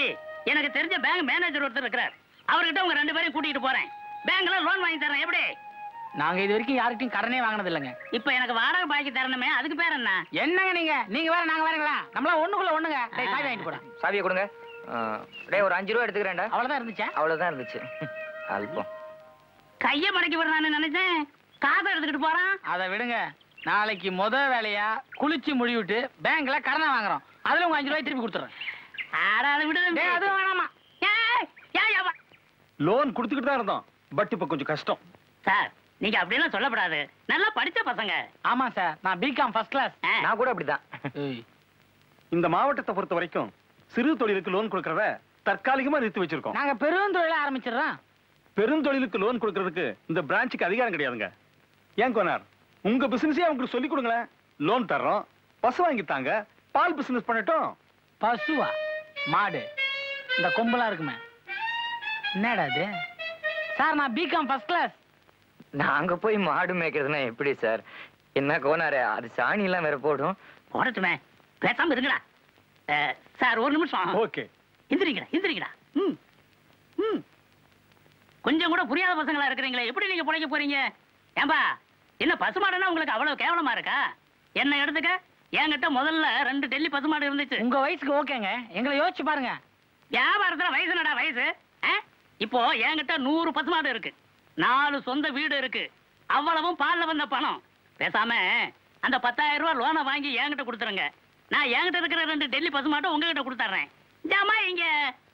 எனக்கு தெரிஞ்ச பேங்க் மேனேஜர் ஒருத்தர் இருக்கிறார் அவர்கிட்ட உங்க ரெண்டு பேரையும் கூட்டிட்டு போறேன் பேங்க்ல லோன் வாங்கி தரேன் எப்படி நாங்க இது வரைக்கும் யார்கிட்டயும் கடனே வாங்கினது இல்லைங்க இப்ப எனக்கு வாடகை பாக்கி தரணுமே அதுக்கு பேர் என்ன என்னங்க நீங்க நீங்க வேற நாங்க வேறங்களா நம்மளா ஒண்ணுக்குள்ள ஒண்ணுங்க டேய் சாவி வாங்கிட்டு போடா சாவியை கொடுங்க ஆ, டேய் ஒரு அஞ்சு ரூபா எடுத்துக்கிறேன்டா அவ்வளவுதான் இருந்துச்சா அவ்வளவுதான் இருந்துச்சு அல்பம் கைய மடக்கி விடுறான்னு நினைச்சேன் காசை எடுத்துக்கிட்டு போறான் அதை விடுங்க நாளைக்கு முத வேலையா குளிச்சு முடிவிட்டு பேங்க்ல கடனை வாங்குறோம் அதுல உங்க அஞ்சு ரூபாய் திருப்பி கொடுத்துறேன் ஆட அதை விடு டேய் அதுவும் வேணாமா ஏய், ஏய், ஏய், லோன் கொடுத்துக்கிட்டு தான் இருந்தோம் பட் இப்ப கொஞ்சம் கஷ்டம் சார் நீங்க அப்படியெல்லாம் சொல்லப்படாது நல்லா படிச்ச பசங்க ஆமா சார் நான் பிகாம் ஃபர்ஸ்ட் கிளாஸ் ஆ. நான் கூட அப்படிதான் இந்த மாவட்டத்தை பொறுத்த வரைக்கும் சிறு தொழிலுக்கு லோன் கொடுக்கறத தற்காலிகமா நிறுத்தி வச்சிருக்கோம் நாங்க பெருந்தொழில ஆரம்பிச்சிடுறோம் பெருந்தொழிலுக்கு லோன் கொடுக்கறதுக்கு இந்த பிரான்ச்சுக்கு அதிகாரம் கிடையாதுங்க ஏன் கோனார் உங்க பிசினஸே அவங்களுக்கு சொல்லி கொடுங்களேன் லோன் தர்றோம் பசு வாங்கி தாங்க பால் பிசினஸ் பண்ணட்டும் பசுவா மாடு இந்த கொம்பெல்லாம் இருக்குமே என்னடா இது சார் நான் பிகாம் ஃபர்ஸ்ட் கிளாஸ் நாங்க போய் மாடு மேய்க்கிறதுனா எப்படி சார் என்ன கோனாரு அது சாணி எல்லாம் வேற போடும் போடட்டுமே பேசாம இருங்கடா அஹ், சார் ஒரு நிமிஷம் ஓகே எந்திரிங்கடா எந்திரிங்கடா ம் ம் கொஞ்சம் கூட புரியாத பசங்களா இருக்கிறீங்களே எப்படி நீங்க பிழைக்க போறீங்க ஏம்பா என்ன பசுமாடுன்னா உங்களுக்கு அவ்வளவு கேவலமா இருக்கா என்ன எடுத்துக்க என்கிட்ட முதல்ல ரெண்டு டெல்லி பசுமாடு இருந்துச்சு உங்க வயசுக்கு ஓகேங்க எங்களை யோசிச்சு பாருங்க வியாபாரத்துல வயசு என்னடா வயசு ஆ? இப்போ என்கிட்ட நூறு பசுமாடு இருக்கு நாலு சொந்த வீடு இருக்கு அவ்வளவும் பால்ல வந்த பணம் பேசாம அந்த பத்தாயிரம் ரூபாய் லோனை வாங்கி என்கிட்ட கொடுத்துருங்க நான் என்கிட்ட இருக்கிற ரெண்டு டெல்லி பசுமாட்டை உங்ககிட்ட கொடுத்துட்றேன் ஜாமா இங்க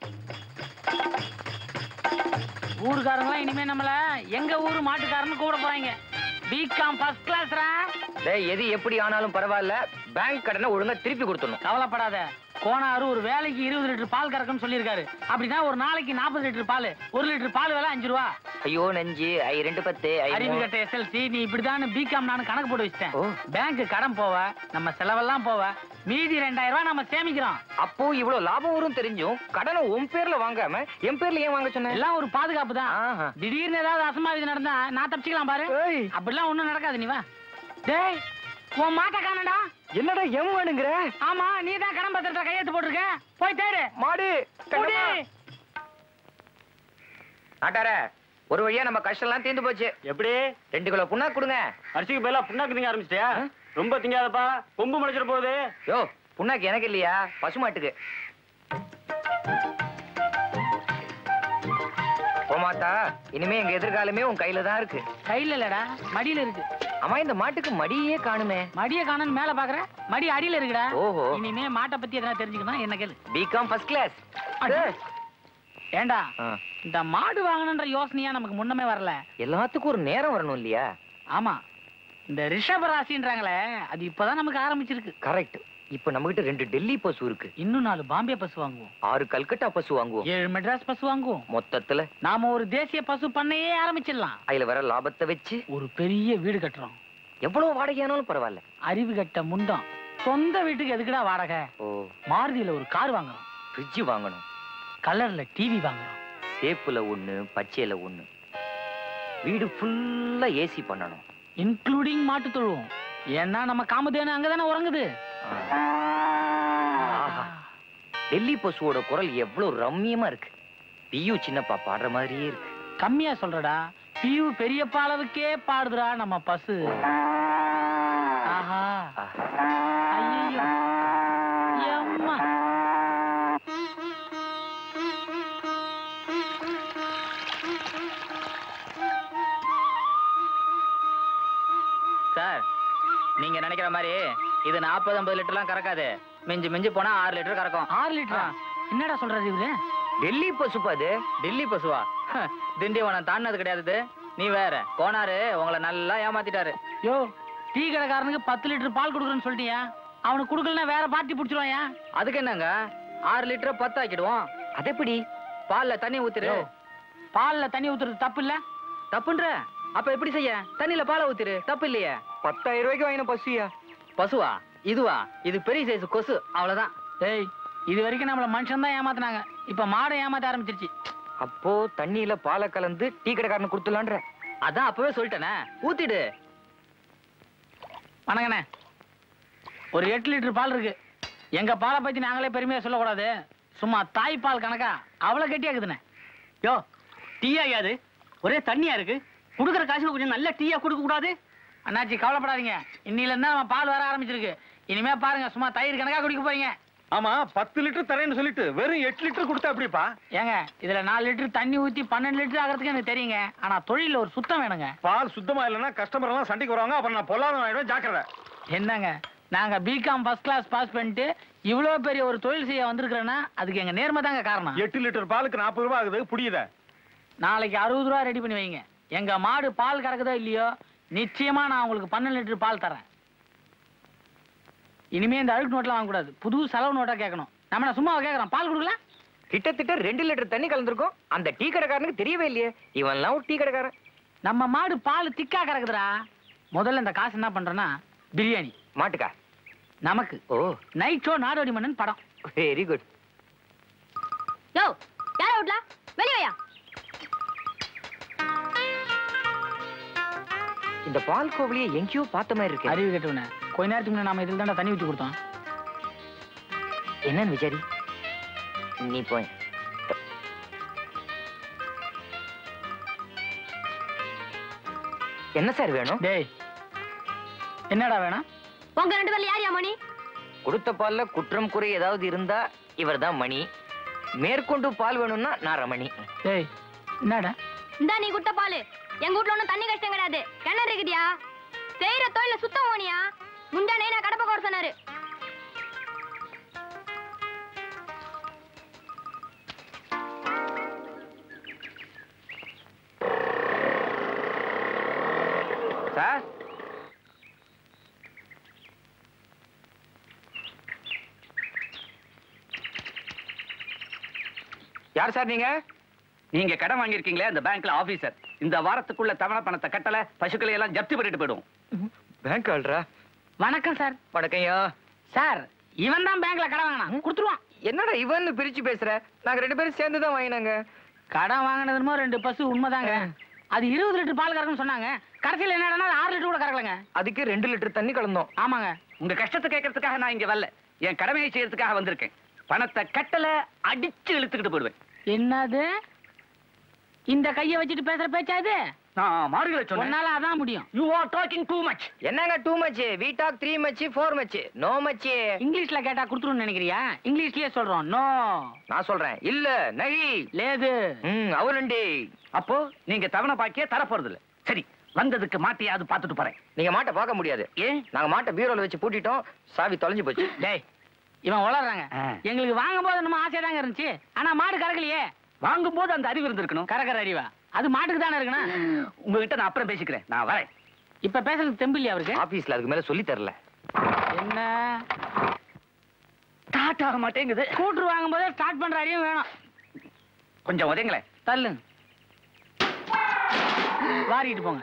ஊருக்காரங்களாம் இனிமே நம்மள எங்க ஊரு மாட்டுக்காரன்னு கூட போறாங்க பிகாம் ஃபர்ஸ்ட் கிளாஸ்ரா டேய் எது எப்படி ஆனாலும் பரவாயில்ல பேங்க் கடனை ஒழுங்கா திருப்பி கொடுத்துடணும் கவலைப்படாத கோனாரு ஒரு வேலைக்கு இருபது லிட்டர் பால் கறக்கும்னு சொல்லியிருக்காரு அப்படின்னா ஒரு நாளைக்கு நாற்பது லிட்டர் பால் ஒரு லிட்டர் பால் விலை அஞ்சு ரூபா ஐயோ நெஞ்சு ஐ ரெண்டு பத்து ஐ அறிவு மூணு. கட்ட எஸ்எல்சி நீ இப்படிதான் பிகாம் நான் கணக்கு போட்டு வச்சிட்டேன் ஓ. பேங்க் கடன் போவ நம்ம செலவெல்லாம் போவ மீதி ரெண்டாயிரம் ரூபாய் நம்ம சேமிக்கிறோம் அப்போ இவ்வளவு லாபம் வரும் தெரிஞ்சும் கடனை உன் பேர்ல வாங்காம என் பேர்ல ஏன் வாங்க சொன்ன எல்லாம் ஒரு பாதுகாப்பு தான் ஆஹா. திடீர்னு ஏதாவது அசம்பாவிதம் நடந்தா நான் தப்பிச்சுக்கலாம் பாரு ஏய். அப்படிலாம் ஒண்ணும் நடக்காது நீ வா டேய் உன் மாட்டை காணடா என்னடா எம் வேணுங்கிற ஆமா நீ தான் கடன் பத்திரத்தை கையெழுத்து போட்டிருக்க போய் தேடு மாடு குடி. நாட்டார ஒரு வழியா நம்ம கஷ்டம் எல்லாம் தீர்ந்து போச்சு எப்படி ரெண்டு கிலோ புண்ணா கொடுங்க அரிசிக்கு பதிலா புண்ணாக்கு திங்க ஆரம்பிச்சிட்டியா ரொம்ப திங்காதப்பா கொம்பு முளைச்சிட போகுது யோ புண்ணாக்கு எனக்கு இல்லையா பசுமாட்டுக்கு போமாத்தா இனிமே எங்க எதிர்காலமே உன் கையில தான் இருக்கு கையில இல்லடா மடியில இருக்கு அம்மா இந்த மாட்டுக்கு மடியே காணுமே மடிய காணன்னு மேல பாக்குற மடி அடியில இருக்குடா ஓஹோ. இனிமே மாட்டை பத்தி எதனா தெரிஞ்சுக்கணும் என்ன கேளு பிகாம் ஃபர்ஸ்ட் கிளாஸ் அட. ஏண்டா இந்த மாடு வாங்கணுன்ற யோசனையா நமக்கு முன்னமே வரல எல்லாத்துக்கும் ஒரு நேரம் வரணும் இல்லையா ஆமா இந்த ரிஷப ராசின்றாங்களே அது இப்பதான் நமக்கு ஆரம்பிச்சிருக்கு கரெக்ட் இப்ப நம்ம கிட்ட ரெண்டு டெல்லி பசு இருக்கு இன்னும் நாலு பாம்பே பசு வாங்குவோம் ஆறு கல்கட்டா பசு வாங்குவோம் ஏழு மெட்ராஸ் பசு வாங்குவோம் மொத்தத்துல நாம ஒரு தேசிய பசு பண்ணையே ஆரம்பிச்சிடலாம் அதுல வர லாபத்தை வச்சு ஒரு பெரிய வீடு கட்டுறோம் எவ்வளவு வாடகையானாலும் பரவாயில்ல அறிவு கட்ட முண்டம் சொந்த வீட்டுக்கு எதுக்குடா வாடகை ஓ மாருதியில ஒரு கார் வாங்குறோம் ஃப்ரிட்ஜ் வாங்கணும் கலர்ல டிவி வாங்குறோம் சேப்புல ஒண்ணு பச்சையில ஒண்ணு வீடு ஃபுல்லா ஏசி பண்ணணும் இன்க்ளூடிங் மாட்டு தொழுவோம் ஏன்னா நம்ம காமதேனு அங்கதானே உறங்குது ஆஹா. டெல்லி பசுவோட குரல் எவ்வளவு ரம்மியமா இருக்கு பியு சின்னப்பா பாடுற மாதிரியே இருக்கு கம்மியா சொல்றடா பியூ பெரியப்பா அளவுக்கே பாடுதுடா நம்ம பசு ஆஹா ஆஹா. ஐயோ எம்மா சார் நீங்க நினைக்கிற மாதிரி இது நாற்பது ஐம்பது லிட்டர்லாம் கறக்காது மிஞ்சி மிஞ்சி போனா ஆறு லிட்டர் கறக்கும் ஆறு லிட்டரா என்னடா சொல்றாரு இவரு டெல்லி பசுப்பா அது டெல்லி பசுவா ஹ, திண்டிவனம் தாண்டினது கிடையாது இது. நீ வேற கோனாரு உங்களை நல்லா ஏமாத்திட்டாரு யோ டீ கடைக்காரனுக்கு பத்து லிட்டர் பால் கொடுக்குறேன்னு சொல்லிட்டியா அவனுக்கு கொடுக்கலன்னா வேற பார்ட்டி பிடிச்சிருவாயா அதுக்கு என்னங்க ஆறு லிட்டர் பத்து ஆக்கிடுவோம் அது எப்படி பால்ல தண்ணி ஊத்திரு யோ, பால்ல தண்ணி ஊத்துறது தப்பு இல்ல தப்புன்ற அப்ப எப்படி செய்ய தண்ணியில பாலை ஊத்திரு தப்பு இல்லையே பத்தாயிரம் ரூபாய்க்கு வாங்கின பசுயா பசுவா இதுவா இது பெரிய சைஸ் கொசு அவ்வளவுதான் டேய் இது வரைக்கும் நம்மள மனுஷன் தான் ஏமாத்துனாங்க இப்ப மாடை ஏமாத்த ஆரம்பிச்சிருச்சு அப்போ தண்ணியில பாலை கலந்து டீ கடைக்காரனுக்கு கொடுத்துலான்ற அதான் அப்பவே சொல்லிட்டேனே ஊத்திடு வணங்கண்ணே ஒரு எட்டு லிட்டர் பால் இருக்கு எங்க பாலை பத்தி நாங்களே பெருமையா சொல்லக்கூடாது சும்மா தாய்ப்பால் கணக்கா அவ்வளவு கெட்டியாக்குதுண்ணே யோ டீயா யாது ஒரே தண்ணியா இருக்கு குடுக்குற காசுக்கு கொஞ்சம் நல்ல டீயா கொடுக்க கூடாது அண்ணாச்சி கவலைப்படாதீங்க இன்னில இருந்தா நம்ம பால் வர ஆரம்பிச்சிருக்கு இனிமே பாருங்க சும்மா தயிர் கணக்கா குடிக்க போறீங்க ஆமா பத்து லிட்டர் தரேன்னு சொல்லிட்டு வெறும் எட்டு லிட்டர் கொடுத்தா எப்படிப்பா ஏங்க இதுல நாலு லிட்டர் தண்ணி ஊத்தி பன்னெண்டு லிட்டர் ஆகிறதுக்கு எனக்கு தெரியுங்க ஆனா தொழில ஒரு சுத்தம் வேணுங்க பால் சுத்தமா இல்லைன்னா கஸ்டமர் எல்லாம் சண்டைக்கு வருவாங்க அப்புறம் நான் பொல்லாத ஆயிடும் ஜாக்கிரதை என்னங்க நாங்க பிகாம் ஃபர்ஸ்ட் கிளாஸ் பாஸ் பண்ணிட்டு இவ்வளவு பெரிய ஒரு தொழில் செய்ய வந்திருக்கிறேன்னா அதுக்கு எங்க நேர்மை தாங்க காரணம் எட்டு லிட்டர் பாலுக்கு நாற்பது ரூபாய் ஆகுது புரியுதா நாளைக்கு அறுபது ரூபா ரெடி பண்ணி வைங்க எங்க மாடு பால் கறக்குதோ இல்லையோ நிச்சயமா நான் உங்களுக்கு பன்னெண்டு லிட்டர் பால் தரேன் இனிமே இந்த அழுக்கு நோட்லாம் வாங்கக்கூடாது புது செலவு நோட்டா கேட்கணும் நம்ம நான் சும்மா கேட்கறோம் பால் கொடுக்கல கிட்டத்தட்ட ரெண்டு லிட்டர் தண்ணி கலந்துருக்கும் அந்த டீ கடைக்காரனுக்கு தெரியவே இல்லையே இவன்லாம் ஒரு டீ கடைக்காரன் நம்ம மாடு பால் திக்கா கறக்குதுடா முதல்ல இந்த காசு என்ன பண்றேன்னா பிரியாணி மாட்டுக்கா நமக்கு ஓ நைட் ஷோ நாடோடி மன்னன் படம் வெரி குட் யோ யார விட்ல வெளிய வையா இந்த பால் கோவிலியை எங்கேயோ பார்த்த மாதிரி இருக்கு அறிவு கேட்டவன கொஞ்ச நேரத்துக்கு முன்னாடி நாம இதில் தானே தண்ணி ஊற்றி கொடுத்தோம் என்னன்னு விசாரி நீ போய் என்ன சார் வேணும் டேய் என்னடா வேணும் உங்க ரெண்டு பேர்ல யார் மணி கொடுத்த பால்ல குற்றம் குறை ஏதாவது இருந்தா இவர்தான் மணி மேற்கொண்டு பால் வேணும்னா நான் ரமணி டேய் என்னடா இந்தா நீ குட்ட பாலு எங்க வீட்ல ஒண்ணும் தண்ணி கஷ்டம் கிடையாது கிணறு இருக்குதியா செய்யற தொழில சுத்தம் போனியா முந்தானே நான் கடப்ப கோர சொன்னாரு சார் யார் சார் நீங்க நீங்க கடன் வாங்கியிருக்கீங்களே அந்த பேங்க்ல ஆபீசர் இந்த வாரத்துக்குள்ள தவணை பணத்தை கட்டல பசுக்களை எல்லாம் ஜப்தி பண்ணிட்டு போயிடும் பேங்க் ஆள்ரா வணக்கம் சார் வணக்கம்யா சார் இவன் தான் பேங்க்ல கடன் வாங்கினான் கொடுத்துருவான் என்னடா இவன் பிரிச்சு பேசுற நாங்க ரெண்டு பேரும் சேர்ந்து தான் வாங்கினாங்க கடன் வாங்கினதுமோ ரெண்டு பசு உண்மைதாங்க அது இருபது லிட்டர் பால் கறக்குன்னு சொன்னாங்க கடைசியில் என்னடா ஆறு லிட்டர் கூட கறக்கலங்க அதுக்கு ரெண்டு லிட்டர் தண்ணி கலந்தோம் ஆமாங்க உங்க கஷ்டத்தை கேட்கறதுக்காக நான் இங்க வரல என் கடமையை செய்யறதுக்காக வந்திருக்கேன் பணத்தை கட்டல அடிச்சு இழுத்துக்கிட்டு போயிடுவேன் என்னது இந்த கையை வச்சுட்டு பேசுற பேச்சா இது நான் மாறுகளை சொன்னேன் உன்னால அதான் முடியும் you are talking too much என்னங்க too much we talk three much four much no much இங்கிலீஷ்ல கேட்டா கொடுத்துருன்னு நினைக்கிறியா இங்கிலீஷ்லயே சொல்றோம் நோ நான் சொல்றேன் இல்ல நகி லேது ம் அவருண்டி அப்போ நீங்க தவணை பாக்கிய தர போறது இல்ல சரி வந்ததுக்கு மாட்டியாவது பார்த்துட்டு போறேன் நீங்க மாட்டை பார்க்க முடியாது ஏன் நாங்க மாட்டை பீரோல வச்சு பூட்டிட்டோம் சாவி தொலைஞ்சு போச்சு டேய் இவன் உளறாங்க ஆ. எங்களுக்கு வாங்கும் போது நம்ம ஆசையா தாங்க இருந்துச்சு ஆனா மாடு கறக்கலையே வாங்கும் போது அந்த அறிவு இருந்திருக்கணும் கறக்கிற அறிவா அது மாட்டுக்கு தானே இருக்கணும் உங்ககிட்ட நான் அப்புறம் பேசிக்கிறேன் நான் வரேன் இப்ப பேசுறது தெம்பு இல்லையா அவருக்கு ஆபீஸ்ல அதுக்கு மேல சொல்லி தரல என்ன ஸ்டார்ட் ஆக மாட்டேங்குது ஸ்கூட்டர் வாங்கும் போதே ஸ்டார்ட் பண்ற அறிவும் வேணும் கொஞ்சம் உதயங்களேன் தள்ளு வாரிட்டு போங்க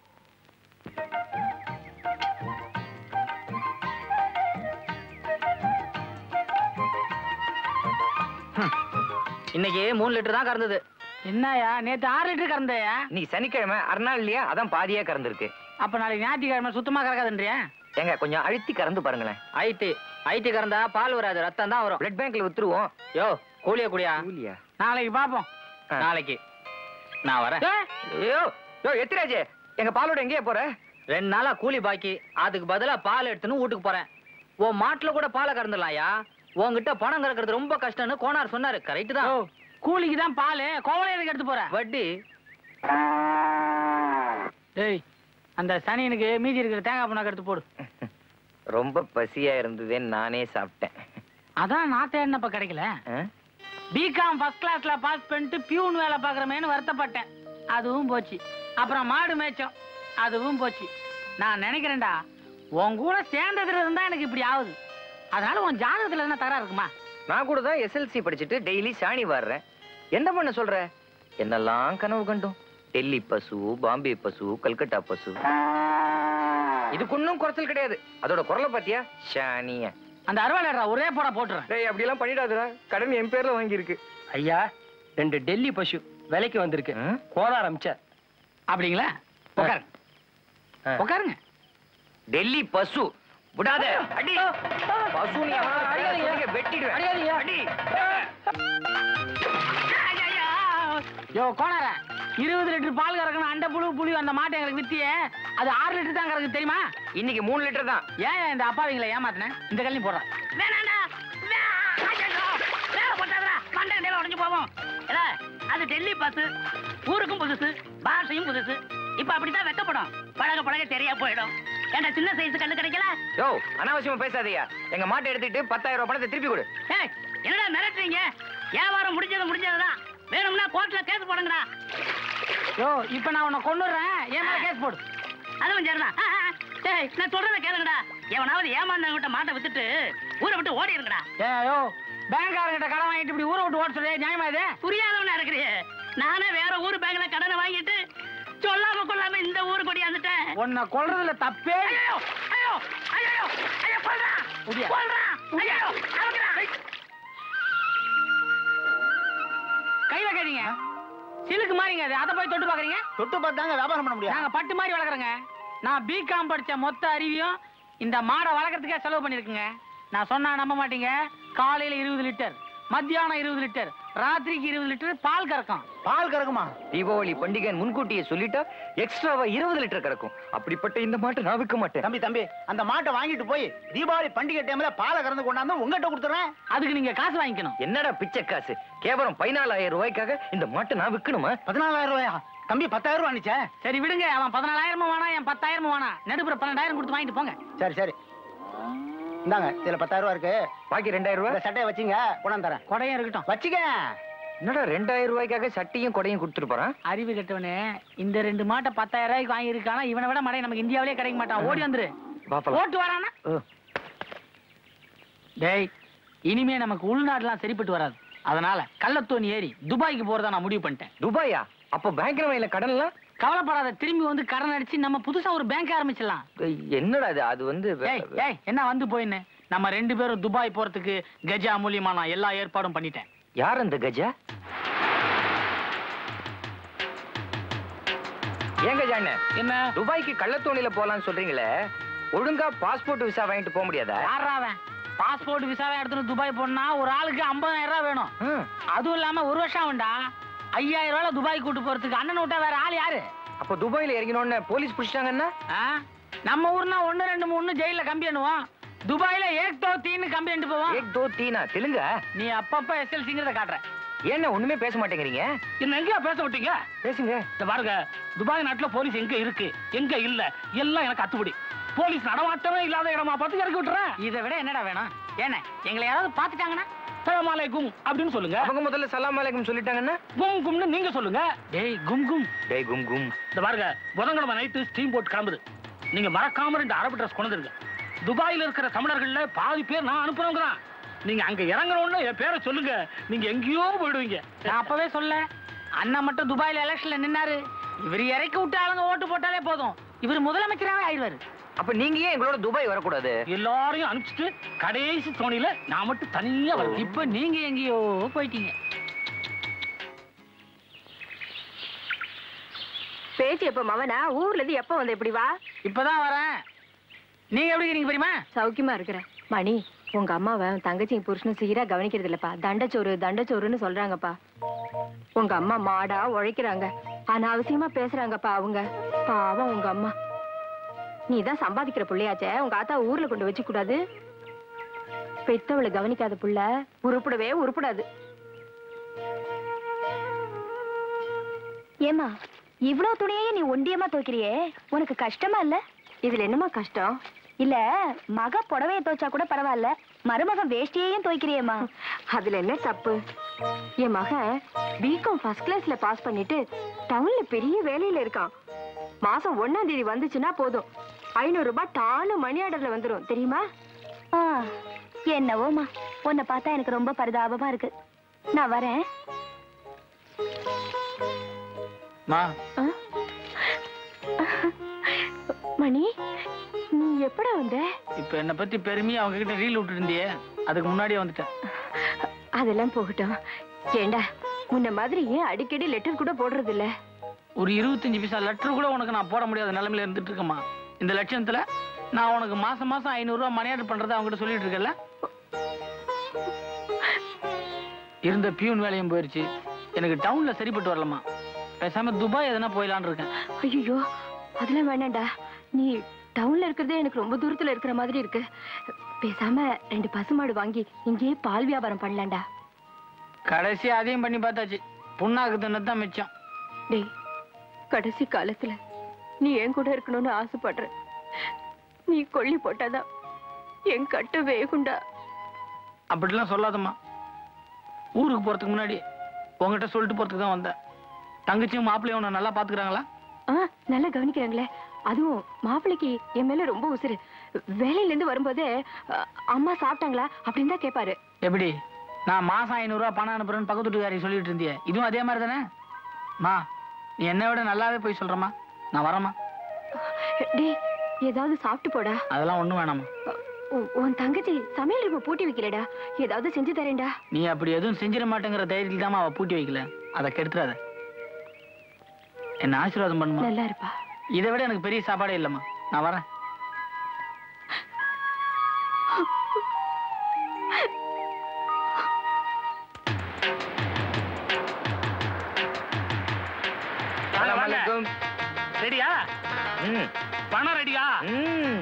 இன்னைக்கு மூணு லிட்டர் தான் கறந்தது என்னயா நேத்து ஆறு லிட்டர் கறந்தையா இன்னைக்கு சனிக்கிழமை அரை நாள் இல்லையா அதான் பாதியா கறந்துருக்கு அப்ப நாளைக்கு ஞாயிற்றுக்கிழமை சுத்தமா கறக்காதுன்றியா ஏங்க கொஞ்சம் அழுத்தி கறந்து பாருங்களேன் ஐடி ஐடி கறந்தா பால் வராது ரத்தம் தான் வரும் பிளட் பேங்க்ல வித்துருவோம் யோ கூலிய குடியா கூலியா நாளைக்கு பாப்போம் நாளைக்கு நான் வரேன் ஏய், ஐயோ யோ எத்திராஜே எங்க பாலோட எங்கேயே போற ரெண்டு நாளா கூலி பாக்கி அதுக்கு பதிலா பால் எடுத்துன்னு வீட்டுக்கு போறேன் உன் மாட்டுல கூட பாலை கறந்துடலாம்யா உன்கிட்ட பணம் கறக்கிறது ரொம்ப கஷ்டம்னு கோனார் சொன்னாரு கரெக்ட் தான் ஓ, கூலிக்கு தான் பால் கோவலை எதுக்கு எடுத்து போற வட்டி டேய் அந்த சனியனுக்கு மீதி இருக்கிற தேங்காய் புண்ணாக்கு எடுத்து போடு ரொம்ப பசியா இருந்ததுன்னு நானே சாப்பிட்டேன் அதான் நான் தேடினப்ப கிடைக்கல ஆ? பிகாம் ஃபர்ஸ்ட் கிளாஸ்ல பாஸ் பண்ணிட்டு பியூன் வேலை பார்க்குறமேனு வருத்தப்பட்டேன் அதுவும் போச்சு அப்புறம் மாடு மேய்ச்சோம் அதுவும் போச்சு நான் நினைக்கிறேன்டா உன் கூட சேர்ந்ததுல இருந்தா எனக்கு இப்படி ஆகுது அதனால உன் ஜாதகத்துல என்ன தகராறு இருக்குமா நான் கூட தான் எஸ்எல்சி படிச்சுட்டு டெய்லி சாணி வாடுறேன் என்ன பண்ண சொல்ற என்னெல்லாம் கனவு கண்டோம் டெல்லி பசு பாம்பே பசு கல்கட்டா பசு இதுக்கு ஒன்றும் குறைச்சல் கிடையாது அதோட குரலை பாத்தியா ஷானிய அந்த அறுவாளையரா ஒரே போட போட்டுறேன் டேய் அப்படியெல்லாம் பண்ணிடாதடா கடன் என் பேர்ல வாங்கியிருக்கு ஐயா ரெண்டு டெல்லி பசு விலைக்கு வந்திருக்கு கோலார் அமிச்சார் அப்படிங்களா உட்காருங்க ஆ. உட்காருங்க டெல்லி பசு விடாத அடி பசு நீ அவனால கையில சொல்லிக்க வெட்டிடுவேன் அடிக்காதீங்க. அடி யோ கோணார இருபது லிட்டர் பால் கறக்கணும் அண்டை புழு புளி அந்த மாட்டை எங்களுக்கு வித்தியே அது ஆறு லிட்டர் தான் கறக்கு தெரியுமா இன்னைக்கு மூணு லிட்டர் தான் ஏன் இந்த அப்பாவிங்களை ஏமாத்தினேன் இந்த கல்லையும் போடுறேன் வேணாண்டா வே- ஐயையோ! வேலை போட்டாதடா. மண்டை கிண்டையில உடைஞ்சு போகும் ஏடா, அது டெல்லி பஸ் ஊருக்கும் புதுசு பாஷையும் புதுசு இப்ப அப்படித்தான் வெக்கப்படும் பழக பழக சரியா போயிடும் ஏன்டா சின்ன சைஸ் கல்லு கிடைக்கல யோ அனாவசியமா பேசாதீங்க எங்க மாட்டை எடுத்துட்டு பத்தாயிரம் ரூபாய் பணத்தை திருப்பி கொடு ஏய் என்னடா மிரட்டுறீங்க வியாபாரம் முடிஞ்சது முடிஞ்சதுதான் வேணும்னா கோர்ட்ல கேஸ் போடுங்கடா யோ இப்ப நான் உன்னை கொண்டுறேன் ஏன் மேல கேஸ் போடு அதுவும் சரிதான் ஆ, ஆ, ஆ. டேய் நான் சொல்றத கேளுங்கடா எவனாவது ஏமாந்தவங்கிட்ட மாட்டை வித்துட்டு ஊரை விட்டு ஓடிடுங்கடா ஏ யோ பேங்க்காரங்கிட்ட கடன் வாங்கிட்டு இப்படி ஊரை விட்டு ஓட சொல்லி நியாயமா இது புரியாதவனா இருக்கிறியே நானே வேற ஊர் பேங்க்ல கடனை வாங்கிட்டு சொல்லாம கொள்ளாம இந்த ஊரு கொடியாந்துட்டேன் உன்னை கொல்றதுல தப்பே ஐயோ ஐயோ ஐயோ ஐயோ கொல்றான் முடியா. கொல்றான் ஐயோ அமுக்குறான். கையில கேட்டீங்க சிலுக்கு மாறிங்க அது அதை போய் தொட்டு பாக்குறீங்க தொட்டு பார்த்தாங்க வியாபாரம் பண்ண முடியாது நாங்க பட்டு மாதிரி வளர்க்குறோங்க நான் பிகாம் படிச்ச மொத்த அறிவியும் இந்த மாடை வளர்க்கறதுக்கே செலவு பண்ணிருக்குங்க நான் சொன்னா நம்ப மாட்டீங்க காலையில இருபது லிட்டர் மத்தியானம் இருபது லிட்டர் ராத்திரிக்கு இருபது லிட்டர் பால் கறக்கும் பால் கறக்குமா தீபாவளி பண்டிகை முன்கூட்டியே சொல்லிட்டா எக்ஸ்ட்ராவா இருபது லிட்டர் கறக்கும் அப்படிப்பட்ட இந்த மாட்டை நான் விற்க மாட்டேன் தம்பி தம்பி அந்த மாட்டை வாங்கிட்டு போய் தீபாவளி பண்டிகை டைம்ல பாலை கறந்து கொண்டாந்து உங்ககிட்ட கொடுத்துறேன் அதுக்கு நீங்க காசு வாங்கிக்கணும் என்னடா பிச்சை காசு கேவலம் பதினாலாயிரம் ரூபாய்க்காக இந்த மாட்டை நான் விற்கணுமா பதினாலாயிரம் ரூபாயா தம்பி பத்தாயிரம் ரூபாய் அனுச்சே சரி விடுங்க அவன் பதினாலாயிரமும் வேணாம் என் பத்தாயிரமும் வேணாம் நடுப்புற பன்னெண்டாயிரம் கொடுத்து வாங்கிட்டு போங்க சரி சரி இந்தாங்க இதுல பத்தாயிரம் ரூபாய் இருக்கு பாக்கி ரெண்டாயிரம் இந்த ரூபாய் சட்டையை வச்சுங்க கொண்டாந்து தரேன் கொடையும் இருக்கட்டும் வச்சுக்க என்னடா ரெண்டாயிரம் ரூபாய்க்காக சட்டையும் கொடையும் கொடுத்துட்டு போறான் அறிவு கெட்டவனே இந்த ரெண்டு மாட்டை பத்தாயிரம் ரூபாய்க்கு வாங்கியிருக்கானா இவனை விட மடை நமக்கு இந்தியாவிலே கிடைக்க மாட்டான் ஓடி வந்துரு பாப்பலாம் ஓட்டு வரானா டேய் இனிமே நமக்கு உள்நாடுலாம் சரிப்பட்டு வராது அதனால கள்ளத்தோணி ஏறி துபாய்க்கு போறதா நான் முடிவு பண்ணிட்டேன் துபாயா அப்ப பேங்க்ல வாங்கல கடன்லாம் கவலைப்படாத திரும்பி வந்து கடன் அடிச்சு நம்ம புதுசா ஒரு பேங்க் ஆரம்பிச்சிடலாம் ஏய், என்னடா இது அது வந்து வே- ஏய் ஏய் என்ன வந்து போயின்னு நம்ம ரெண்டு பேரும் துபாய் போறதுக்கு கஜா மூலியமா நான் எல்லா ஏற்பாடும் பண்ணிட்டேன் யார் அந்த கஜா ஏன் கஜா அண்ணே என்ன துபாய்க்கு கள்ளத்தோணியில போலாம்னு சொல்றீங்களே ஒழுங்கா பாஸ்போர்ட் விசா வாங்கிட்டு போக முடியாதா யாரா அவன் பாஸ்போர்ட் விசாவை எடுத்துட்டு துபாய் போனா ஒரு ஆளுக்கு 50000 ரூபாய் வேணும் ம். அதுவும் இல்லாம ஒரு வருஷம் ஆகும்டா ஐயாயிரம் ரூபாய் துபாய் கூட்டு போறதுக்கு அண்ணன் விட்டா வேற ஆள் யாரு அப்ப துபாயில இறங்கினோன்னு போலீஸ் பிடிச்சிட்டாங்கன்னா ஆ? நம்ம ஊர்னா ஒண்ணு ரெண்டு மூணு ஜெயில கம்பி எண்ணுவோம் துபாயில ஏக் தோ தீன்னு கம்பி எண்ணிட்டு போவோம் ஏக் தோ தீனா தெலுங்கா நீ அப்பப்ப எஸ்எல்சிங்கிறத காட்டுற என்ன ஒண்ணுமே பேச மாட்டேங்கிறீங்க என்ன எங்கேயா பேச விட்டீங்க பேசுங்க இந்த பாருங்க துபாய் நாட்டுல போலீஸ் எங்க இருக்கு எங்க இல்ல எல்லாம் எனக்கு அத்துப்படி போலீஸ் நடமாட்டமே இல்லாத இடமா பார்த்து இறக்கி விட்டுறேன் இதை விட என்னடா வேணும் ஏண்ணே எங்களை யாராவது பாத்துட்டாங்கன்னா சலாமலைக்கும் அப்படின்னு சொல்லுங்க அவங்க முதல்ல சலாம் அலைக்கும் சொல்லிட்டாங்கன்னா கும் கும்னு நீங்க சொல்லுங்க டேய் கும் கும் டேய் கும் கும் இந்த பாருங்க புதன்கிழமை நைட்டு ஸ்டீம் போட் கிளம்புது நீங்க மறக்காம ரெண்டு அரபு ட்ரெஸ் கொண்டு வந்துருங்க துபாயில இருக்கிற தமிழர்கள்ல பாதி பேர் நான் அனுப்புறவங்க தான் நீங்க அங்க இறங்கணும்னு என் பேரை சொல்லுங்க நீங்க எங்கேயோ போயிடுவீங்க நான் அப்பவே சொல்ல அண்ணன் மட்டும் துபாயில எலெக்ஷன்ல நின்னாரு இவர் இறக்கி விட்டு ஆளுங்க ஓட்டு போட்டாலே போதும் இவர் முதலமைச்சராவே ஆயிடுவாரு அப்ப நீங்க ஏன் எங்களோட துபாய் வரக்கூடாது எல்லாரையும் அனுப்பிச்சிட்டு கடைசி தோணியில நான் மட்டும் தனியா வருவேன் இப்ப நீங்க எங்கேயோ போயிட்டீங்க பேச்சு எப்ப மவனா ஊர்ல இருந்து எப்ப வந்த இப்படி வா இப்பதான் வரேன் நீங்க எப்படி இருக்கீங்க தெரியுமா சௌக்கியமா இருக்கிறேன் மணி உங்க அம்மாவை உன் தங்கச்சியும் புருஷனும் சீரா கவனிக்கிறது இல்லப்பா தண்டச்சோறு தண்டச்சோறுன்னு சொல்றாங்கப்பா உங்க அம்மா மாடா உழைக்கிறாங்க அனாவசியமா பேசுறாங்கப்பா அவங்க பாவம் உங்க அம்மா நீ தான் சம்பாதிக்கிற புள்ளையாச்சே உங்க ஆத்தா ஊர்ல கொண்டு வச்சு கூடாது பெத்தவளை கவனிக்காத புள்ள உருப்படவே உருப்படாது ஏமா இவ்ளோ துணியே நீ ஒண்டியமா துவைக்கிறியே உனக்கு கஷ்டமா இல்ல இதுல என்னமா கஷ்டம் இல்ல மக புடவைய துவைச்சா கூட பரவாயில்ல மருமக வேஷ்டியையும் துவைக்கிறியேம்மா அதுல என்ன தப்பு என் மகன் பிகாம் ஃபர்ஸ்ட் கிளாஸ்ல பாஸ் பண்ணிட்டு டவுன்ல பெரிய வேலையில இருக்கான் மாசம் ஒண்ணாம் தேதி வந்துச்சுன்னா போதும் ஐநூறு ரூபாய் டானு மணி ஆர்டர்ல வந்துரும் தெரியுமா என்னவோமா உன்னை பார்த்தா எனக்கு ரொம்ப பரிதாபமா இருக்கு நான் வரேன் மா ஆ? மணி நீ எப்படா வந்த இப்ப என்ன பத்தி பெருமையா அவங்க கிட்ட ரீல் விட்டு இருந்தியே அதுக்கு முன்னாடியே வந்துட்டேன் அதெல்லாம் போகட்டும் ஏண்டா முன்ன மாதிரி ஏன் அடிக்கடி லெட்டர் கூட போடுறது இல்ல ஒரு இருபத்தஞ்சு பைசா லெட்டர் கூட உனக்கு நான் போட முடியாத நிலைமையில இருந்துட்டு இருக்கேம்மா இந்த லட்சணத்துல நான் உனக்கு மாசம் மாசம் ஐநூறு ரூபாய் மணி ஆர்டர் பண்றதை அவங்க கிட்ட சொல்லிட்டு இருக்கல இருந்த பியூன் வேலையும் போயிருச்சு எனக்கு டவுன்ல சரிப்பட்டு வரலமா பேசாம துபாய் எதனா போயிடலான்னு இருக்கேன் ஐயோ அதெல்லாம் வேணாம்டா நீ டவுன்ல இருக்கிறதே எனக்கு ரொம்ப தூரத்துல இருக்கிற மாதிரி இருக்கு பேசாம ரெண்டு பசுமாடு வாங்கி இங்கேயே பால் வியாபாரம் பண்ணலாம்டா கடைசி அதையும் பண்ணி பார்த்தாச்சு புண்ணாக்கு தின்னு தான் மிச்சம் டேய் கடைசி காலத்துல நீ என் கூட இருக்கணும்னு ஆசைப்படுற நீ கொல்லி போட்டாதான் என் கட்டு வேகுண்டா அப்படிலாம் சொல்லாதம்மா ஊருக்கு போறதுக்கு முன்னாடி உங்ககிட்ட சொல்லிட்டு போறதுக்கு தான் வந்தேன் தங்கச்சியும் மாப்பிள்ளையும் உன்னை நல்லா பாத்துக்கிறாங்களா ஆ நல்லா கவனிக்கிறாங்களே அதுவும் மாப்பிள்ளைக்கு என் மேல ரொம்ப உசுரு வேலையில இருந்து வரும்போதே அ, அம்மா சாப்பிட்டாங்களா அப்படின்னு தான் கேட்பாரு எப்படி நான் மாசம் ஐநூறுரூவா பணம் அனுப்புறேன்னு பக்கத்து வீட்டுக்காரி சொல்லிட்டு இருந்தியே இதுவும் அதே மாதிரி தானே மா நீ என்னை விட நல்லாவே போய் சொல்றமா நான் வரேம்மா டேய் ஏதாவது சாப்பிட்டு போடா அதெல்லாம் ஒண்ணும் வேணாமா உ- உன் தங்கச்சி சமையல் ரூப பூட்டி வைக்கலடா ஏதாவது செஞ்சு தரேன்டா நீ அப்படி எதுவும் செஞ்சிட மாட்டேங்கிற தைரியத்தில் தான் அவ பூட்டி வைக்கல அதை கெடுத்துறாத என்ன ஆசீர்வாதம் பண்ணுமா நல்லா இருப்பா இதை விட எனக்கு பெரிய சாப்பாடே இல்லைம்மா நான் வரேன் வாங்க, வாங்க. வணக்கம். ரெடியா ம் பணம் ரெடியா ம்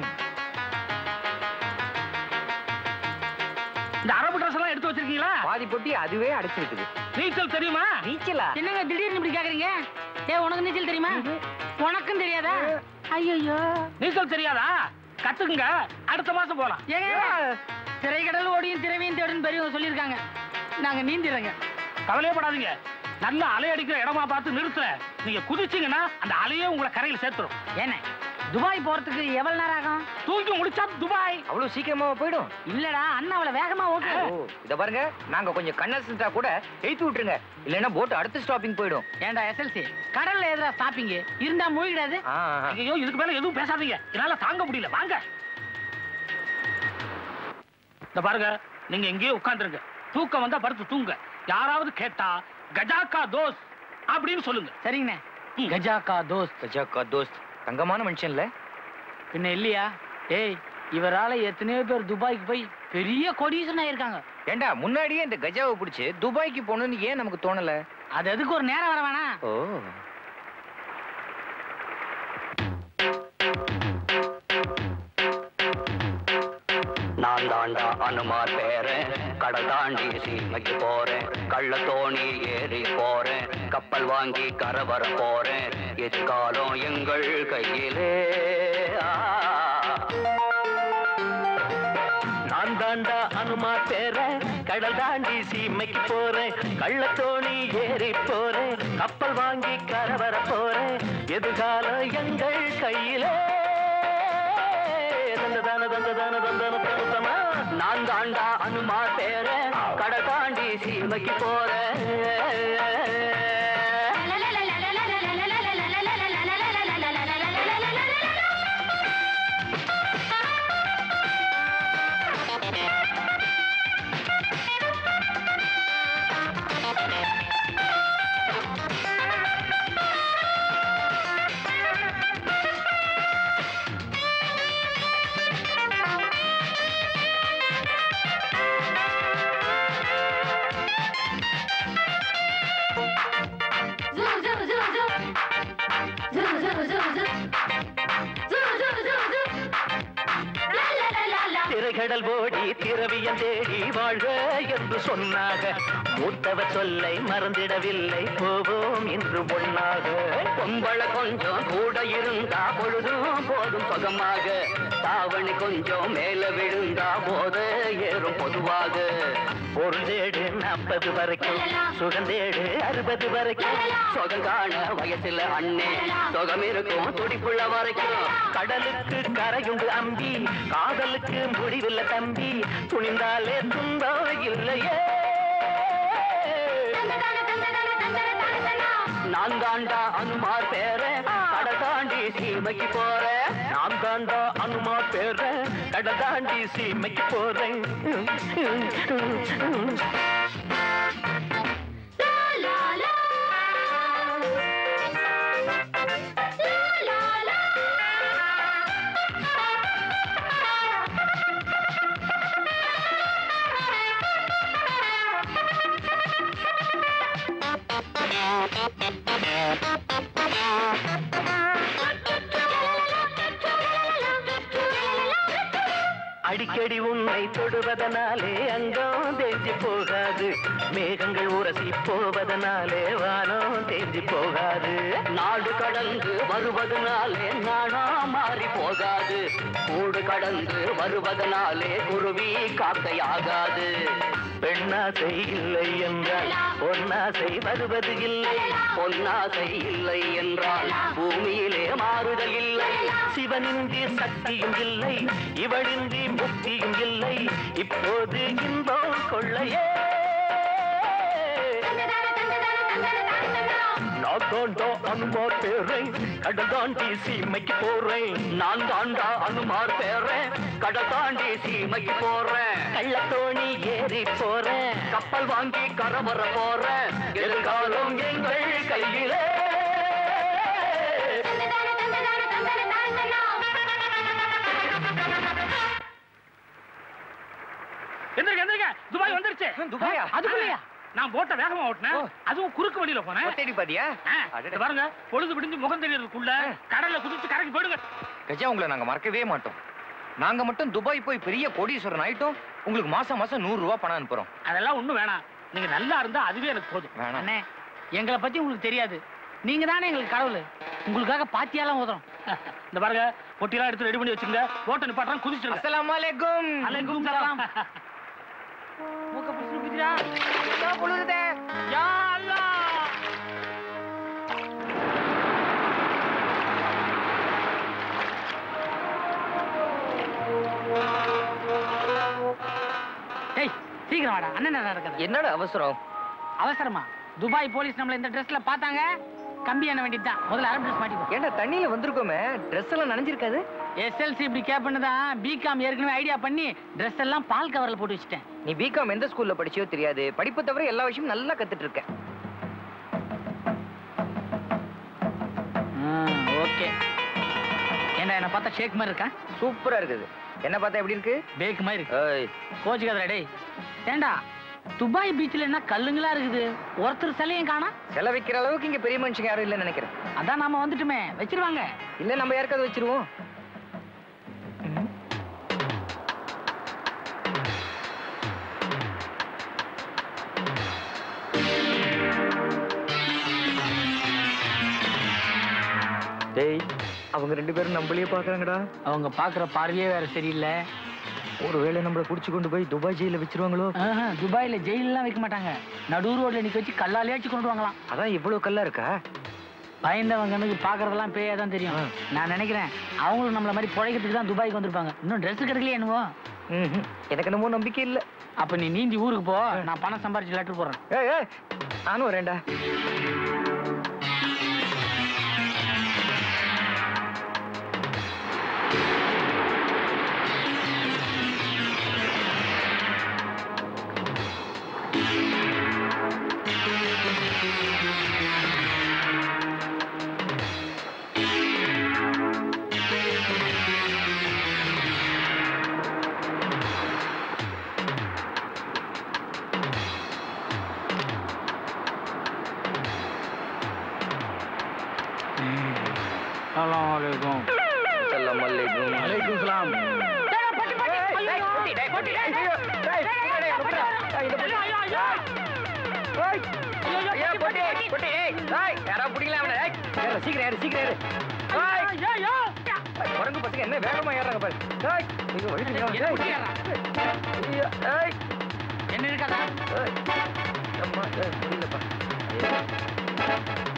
இந்த அரபு ட்ரெஸ் எல்லாம் எடுத்து வச்சிருக்கீங்களா பாதி பொட்டி அதுவே அடைச்சிருக்குது நீச்சல் தெரியுமா நீச்சலா என்னங்க திடீர்னு இப்படி கேக்குறீங்க ஏ உனக்கு நீச்சல் தெரியுமா உனக்கும் தெரியாதா ஐயோ நீச்சல் தெரியாதா கத்துக்குங்க அடுத்த மாசம் போலாம் ஏங்க திரைக்கடல் ஓடியும் திரவியும் தேடும் பெரியவங்க சொல்லியிருக்காங்க நாங்க நீந்திடுறோங்க கவலையப்படாதீங்க நல்ல அலை அடிக்கிற இடமா பார்த்து நிறுத்துறேன் நீங்க குதிச்சீங்கன்னா அந்த அலையே உங்களை கரையில் சேர்த்துரும் என்ன துபாய் போறதுக்கு எவ்வளவு நேரம் ஆகும் தூங்கி முடிச்சா துபாய் அவ்வளவு சீக்கிரமா போயிடும் இல்லடா அண்ணா அவளை வேகமா ஓட்டு ஓ இத பாருங்க நாங்க கொஞ்சம் கண்ணசிட்டா கூட எழுத்து விட்டுருங்க இல்லைன்னா போட் அடுத்த ஸ்டாப்பிங் போயிடும் ஏன்டா எஸ்எல்சி கடல்ல எதிரா ஸ்டாப்பிங் இருந்தா மூழ்கிடாது ஆ, ஆ. ஐயோ இதுக்கு மேல எதுவும் பேசாதீங்க என்னால தாங்க முடியல வாங்க இந்த பாருங்க நீங்க எங்கேயோ உட்கார்ந்துருங்க தூக்கம் வந்தா படுத்து தூங்க யாராவது கேட்டா கஜாக்கா தோஸ் அப்படின்னு சொல்லுங்க சரிங்கண்ணே கஜாக்கா தோஸ்த் கஜாக்கா தோஸ்த் தங்கமான மனுஷன்ல பின்ன இல்லையா ஏய் இவரால எத்தனையோ பேர் துபாய்க்கு போய் பெரிய கொடீசன் ஆயிருக்காங்க ஏண்டா முன்னாடியே இந்த கஜாவை பிடிச்சு துபாய்க்கு போகணும்னு ஏன் நமக்கு தோணல அது எதுக்கு ஒரு நேரம் வர வேணாம் ஓ நான் தாண்டா அனுமார் பேரன் கடல் தாண்டி சீமைக்கு போறேன் கள்ள தோணி ஏறி போறேன் கப்பல் வாங்கி கரை வர போறேன் எதிர்காலம் எங்கள் கையிலே ஆ. நான் தாண்டா அனுமார் பேரன் கடல் தாண்டி சீமைக்கு போறேன் கள்ள தோணி ஏறி போறேன் கப்பல் வாங்கி கரை வர போறேன் எதிர்காலம் எங்கள் கையிலே தந்ததான தந்ததான தந்தன தந்தமா நான் தாண்டா அனுமார் பேர கடை தாண்டி சீமைக்கு போறேன் திரைகடல் ஓடி திரவியம் தேடி வாழ்க என்று சொன்னாக மூத்தவர் சொல்லை மறந்திடவில்லை போவோம் என்று ஒண்ணாக பொம்பள கொஞ்சம் கூட இருந்தா பொழுதும் போதும் சுகமாக தாவணி கொஞ்சம் மேல விழுந்தா போத ஏறும் பொதுவாக பொருள் தேடு நாற்பது வரைக்கும் சுகந்தேடு அறுபது வரைக்கும் சுகம் காண வயசுல அண்ணே சுகம் இருக்கும் துடிப்புள்ள வரைக்கும் கடலுக்கு கரையுண்டு அம்பி காதலுக்கு முடிவில்லை தம்பி துணிந்தாலே துன்பம் இல்லையே நான் தாண்டா அனுமார் பேர கடை தாண்டி சீமைக்கு போறேன் நான் தாண்டா அனுமார் பேர கடை தாண்டி சீமைக்கு போறேன் அடிக்கடி உன்னை தொடுவதனாலே அங்கம் தேஞ்சி போகாது மேகங்கள் உரசி போவதனாலே வானம் தேஞ்சி போகாது நாடு கடந்து வருவதனாலே நானா மாறி போகாது கூடு கடந்து வருவதனாலே குருவி காக்கையாகாது பெண்ணாசை இல்லை என்றால் பொன்னாசை வருவது இல்லை பொன்னாசை இல்லை என்றால் பூமியிலே மாறுதல் இல்லை சிவனின்றி சக்தியும் இல்லை இவளின்றி முக்தியும் இல்லை இப்போது இன்பம் கொள்ளையே நான் தாண்டா அனுமார் பேரேன் கடல் தாண்டி சீமைக்கு போறேன் நான் தாண்டா அனுமார் பேரேன் கடல் தாண்டி சீமைக்கு போறேன் கள்ளத்தோணி ஏறி போறேன் கப்பல் வாங்கி கரவர போறேன் எதிர்காலம் எங்கள் கையிலே எந்திரிக்க எந்திரிக்க துபாய் வந்துருச்சு துபாயா? அதுக்குள்ளயா நான் போட்ட வேகமா ஓட்டினேன் அதுவும் குறுக்கு வழியில போனேன் தேடி பாத்தியா ஆ, இது பாருங்க பொழுது விடிஞ்சு முகம் தெரியறதுக்குள்ள கடல்ல குதிச்சு கரைக்கு போயிடுங்க கஜா உங்களை நாங்க மறக்கவே மாட்டோம் நாங்க மட்டும் துபாய் போய் பெரிய கோடீஸ்வரன் ஆயிட்டோம் உங்களுக்கு மாசம் மாசம் நூறு ரூபாய் பணம் அனுப்புறோம் அதெல்லாம் ஒண்ணும் வேணாம் நீங்க நல்லா இருந்தா அதுவே எனக்கு போதும் வேணாம் அண்ணே எங்களை பத்தி உங்களுக்கு தெரியாது நீங்க தானே எங்களுக்கு கடவுள் உங்களுக்காக பாத்தியாலாம் ஊதுறோம் இந்த பாருங்க பொட்டியெல்லாம் எடுத்து ரெடி பண்ணி வச்சுங்க ஓட்ட நிப்பாட்டுறேன் குதிச்சிருங்க அஸ்ஸலாமு அலைக்கும் அலைக்கும் சலாம் மூக்க பிடிச்சு குதிரா பொழுதுதே யா அல்லாஹ் ஏய் சீக்கிரம் வாடா அண்ணன் என்ன நடக்குது என்னடா அவசரம் அவசரமா துபாய் போலீஸ் நம்மள இந்த ட்ரெஸ்ல பார்த்தாங்க கம்பி என்ன வேண்டியதுதான் முதல்ல அரபு ட்ரெஸ் மாட்டிக்கோ ஏன்டா தண்ணியில வந்திருக்கோமே ட்ரெஸ் எல்லாம் நனைஞ்சிருக்காது எஸ்எல்சி இப்படி கேப்னு தான் பிகாம் ஏற்கனவே ஐடியா பண்ணி ட்ரெஸ் எல்லாம் பால் கவர்ல போட்டு வச்சுட்டேன் நீ பிகாம் எந்த ஸ்கூல்ல படிச்சியோ தெரியாது படிப்பை தவிர எல்லா விஷயமும் நல்லா கத்துட்டு இருக்க ஓகே என்ன என்ன பார்த்தா ஷேக் மாதிரி இருக்கா சூப்பரா இருக்குது என்ன பார்த்தா எப்படி இருக்கு பேக் மாதிரி இருக்கு ஏய் கோச்சுக்காதடா டேய் ஏண்டா துபாய் பீச்ல என்ன கல்லுங்களா இருக்குது ஒருத்தர் சிலையும் காணா செல வைக்கிற அளவுக்கு இங்க பெரிய மனுஷங்க யாரும் இல்லைன்னு நினைக்கிறேன் அதான் நாம வந்துட்டுமே வச்சிருவாங்க இல்ல நம்ம யாருக்காவது வச்சிருவோம் டேய் அவங்க ரெண்டு பேரும் நம்மளையே பாக்குறாங்கடா அவங்க பாக்குற பார்வையே வேற சரியில்லை ஒருவேளை நம்மள புடிச்சு கொண்டு போய் துபாய் ஜெயில வச்சிருவாங்களோ ஆஹா, துபாயில ஜெயிலெல்லாம் வைக்க மாட்டாங்க நடு ரோட்ல நிக்க வச்சு கல்லாலேயாச்சும் கொண்டு வாங்கலாம் அதான் இவ்வளவு கல்லா இருக்கா பயந்தவங்க கண்ணுக்கு பாக்குறதெல்லாம் பேயா தான் தெரியும் நான் நினைக்கிறேன் அவங்களும் நம்மள மாதிரி பிழைக்கிறதுக்கு தான் துபாய்க்கு வந்திருப்பாங்க இன்னும் Dress கிடைக்கலையே என்னவோ ம்ஹும். எனக்கு என்னமோ நம்பிக்கை இல்ல அப்ப நீ நீந்தி ஊருக்கு போ நான் பணம் சம்பாரிச்சு லெட்டர் போடுறேன் ஏய் ஏய் நானும் வரேன்டா அஸ்ஸலாமு அலைக்கும் அலைக்கும் சலாம் சீக்கிரம் ஏறு, சீக்கிரம் ஏறு. ஏய், குரங்கு பசங்க என்ன வேகமா ஏறாங்க பாரு ஏய், ஐயோ, வழுக்குதுடா. ஏய், ஐயோ, ஏய், என்ன இருக்காதா ஏய். அம்மா, ஏய், முடியலப்பா. ஏய்.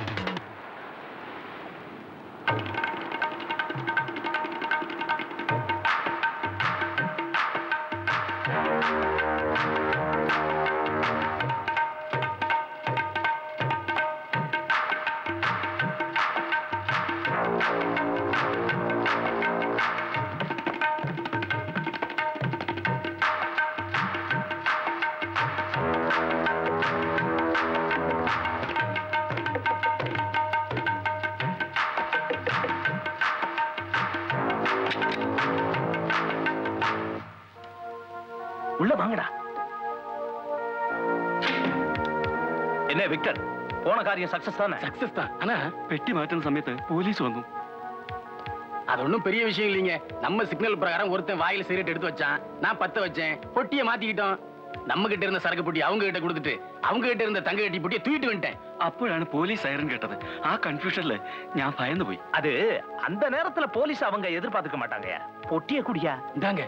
உள்ள வாங்கடா என்ன விக்டர் போன காரியம் சக்சஸ் தானே சக்சஸ் தான் ஆனா പെട്ടി മാറ്റുന്ന സമയത്ത് പോലീസ് വന്നു அது ஒண்ணும் பெரிய விஷயம் இல்லைங்க நம்ம சிக்னல் பிரகாரம் ஒருத்தன் வாயில சிகரெட் எடுத்து வச்சான் நான் பத்த வச்சேன் பொட்டியை மாத்திக்கிட்டோம் நம்ம கிட்ட இருந்த சரக்கு பொட்டி அவங்க கிட்ட கொடுத்துட்டு அவங்க கிட்ட இருந்த தங்க கட்டி பொட்டியை தூக்கிட்டு வந்துட்டேன் അപ്പോഴാണ് പോലീസ് സൈറൻ കേട്ടത് ആ കൺഫ്യൂഷനില് ഞാൻ ഭയന്നു പോയി அது அந்த நேரத்துல போலீஸ் அவங்க எதிர்பார்த்துக்க மாட்டாங்க பொட்டிய குடியா இந்தாங்க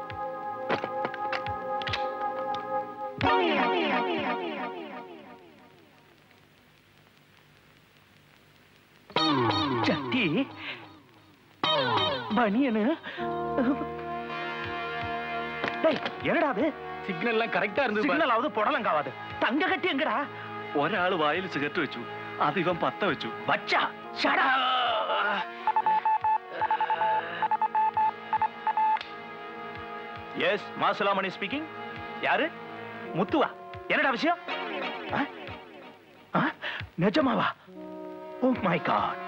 சட்டி பனியனு டேய் என்னடா அது சிக்னல் எல்லாம் கரெக்டா இருந்து சிக்னல் ஆவது புடலங்காவாது தங்க கட்டி எங்கடா ഒരാള് വായിൽ സിഗരറ്റ് വെച്ചു അത് ഇവൻ പത്ത വെച്ചു வச்சா ஷடா எஸ் மாசுலாமணி ஸ்பீக்கிங் யாரு முத்துவா என்னடா விஷயம் ஆ? ஆ? நிஜமாவா ஓ மை காட்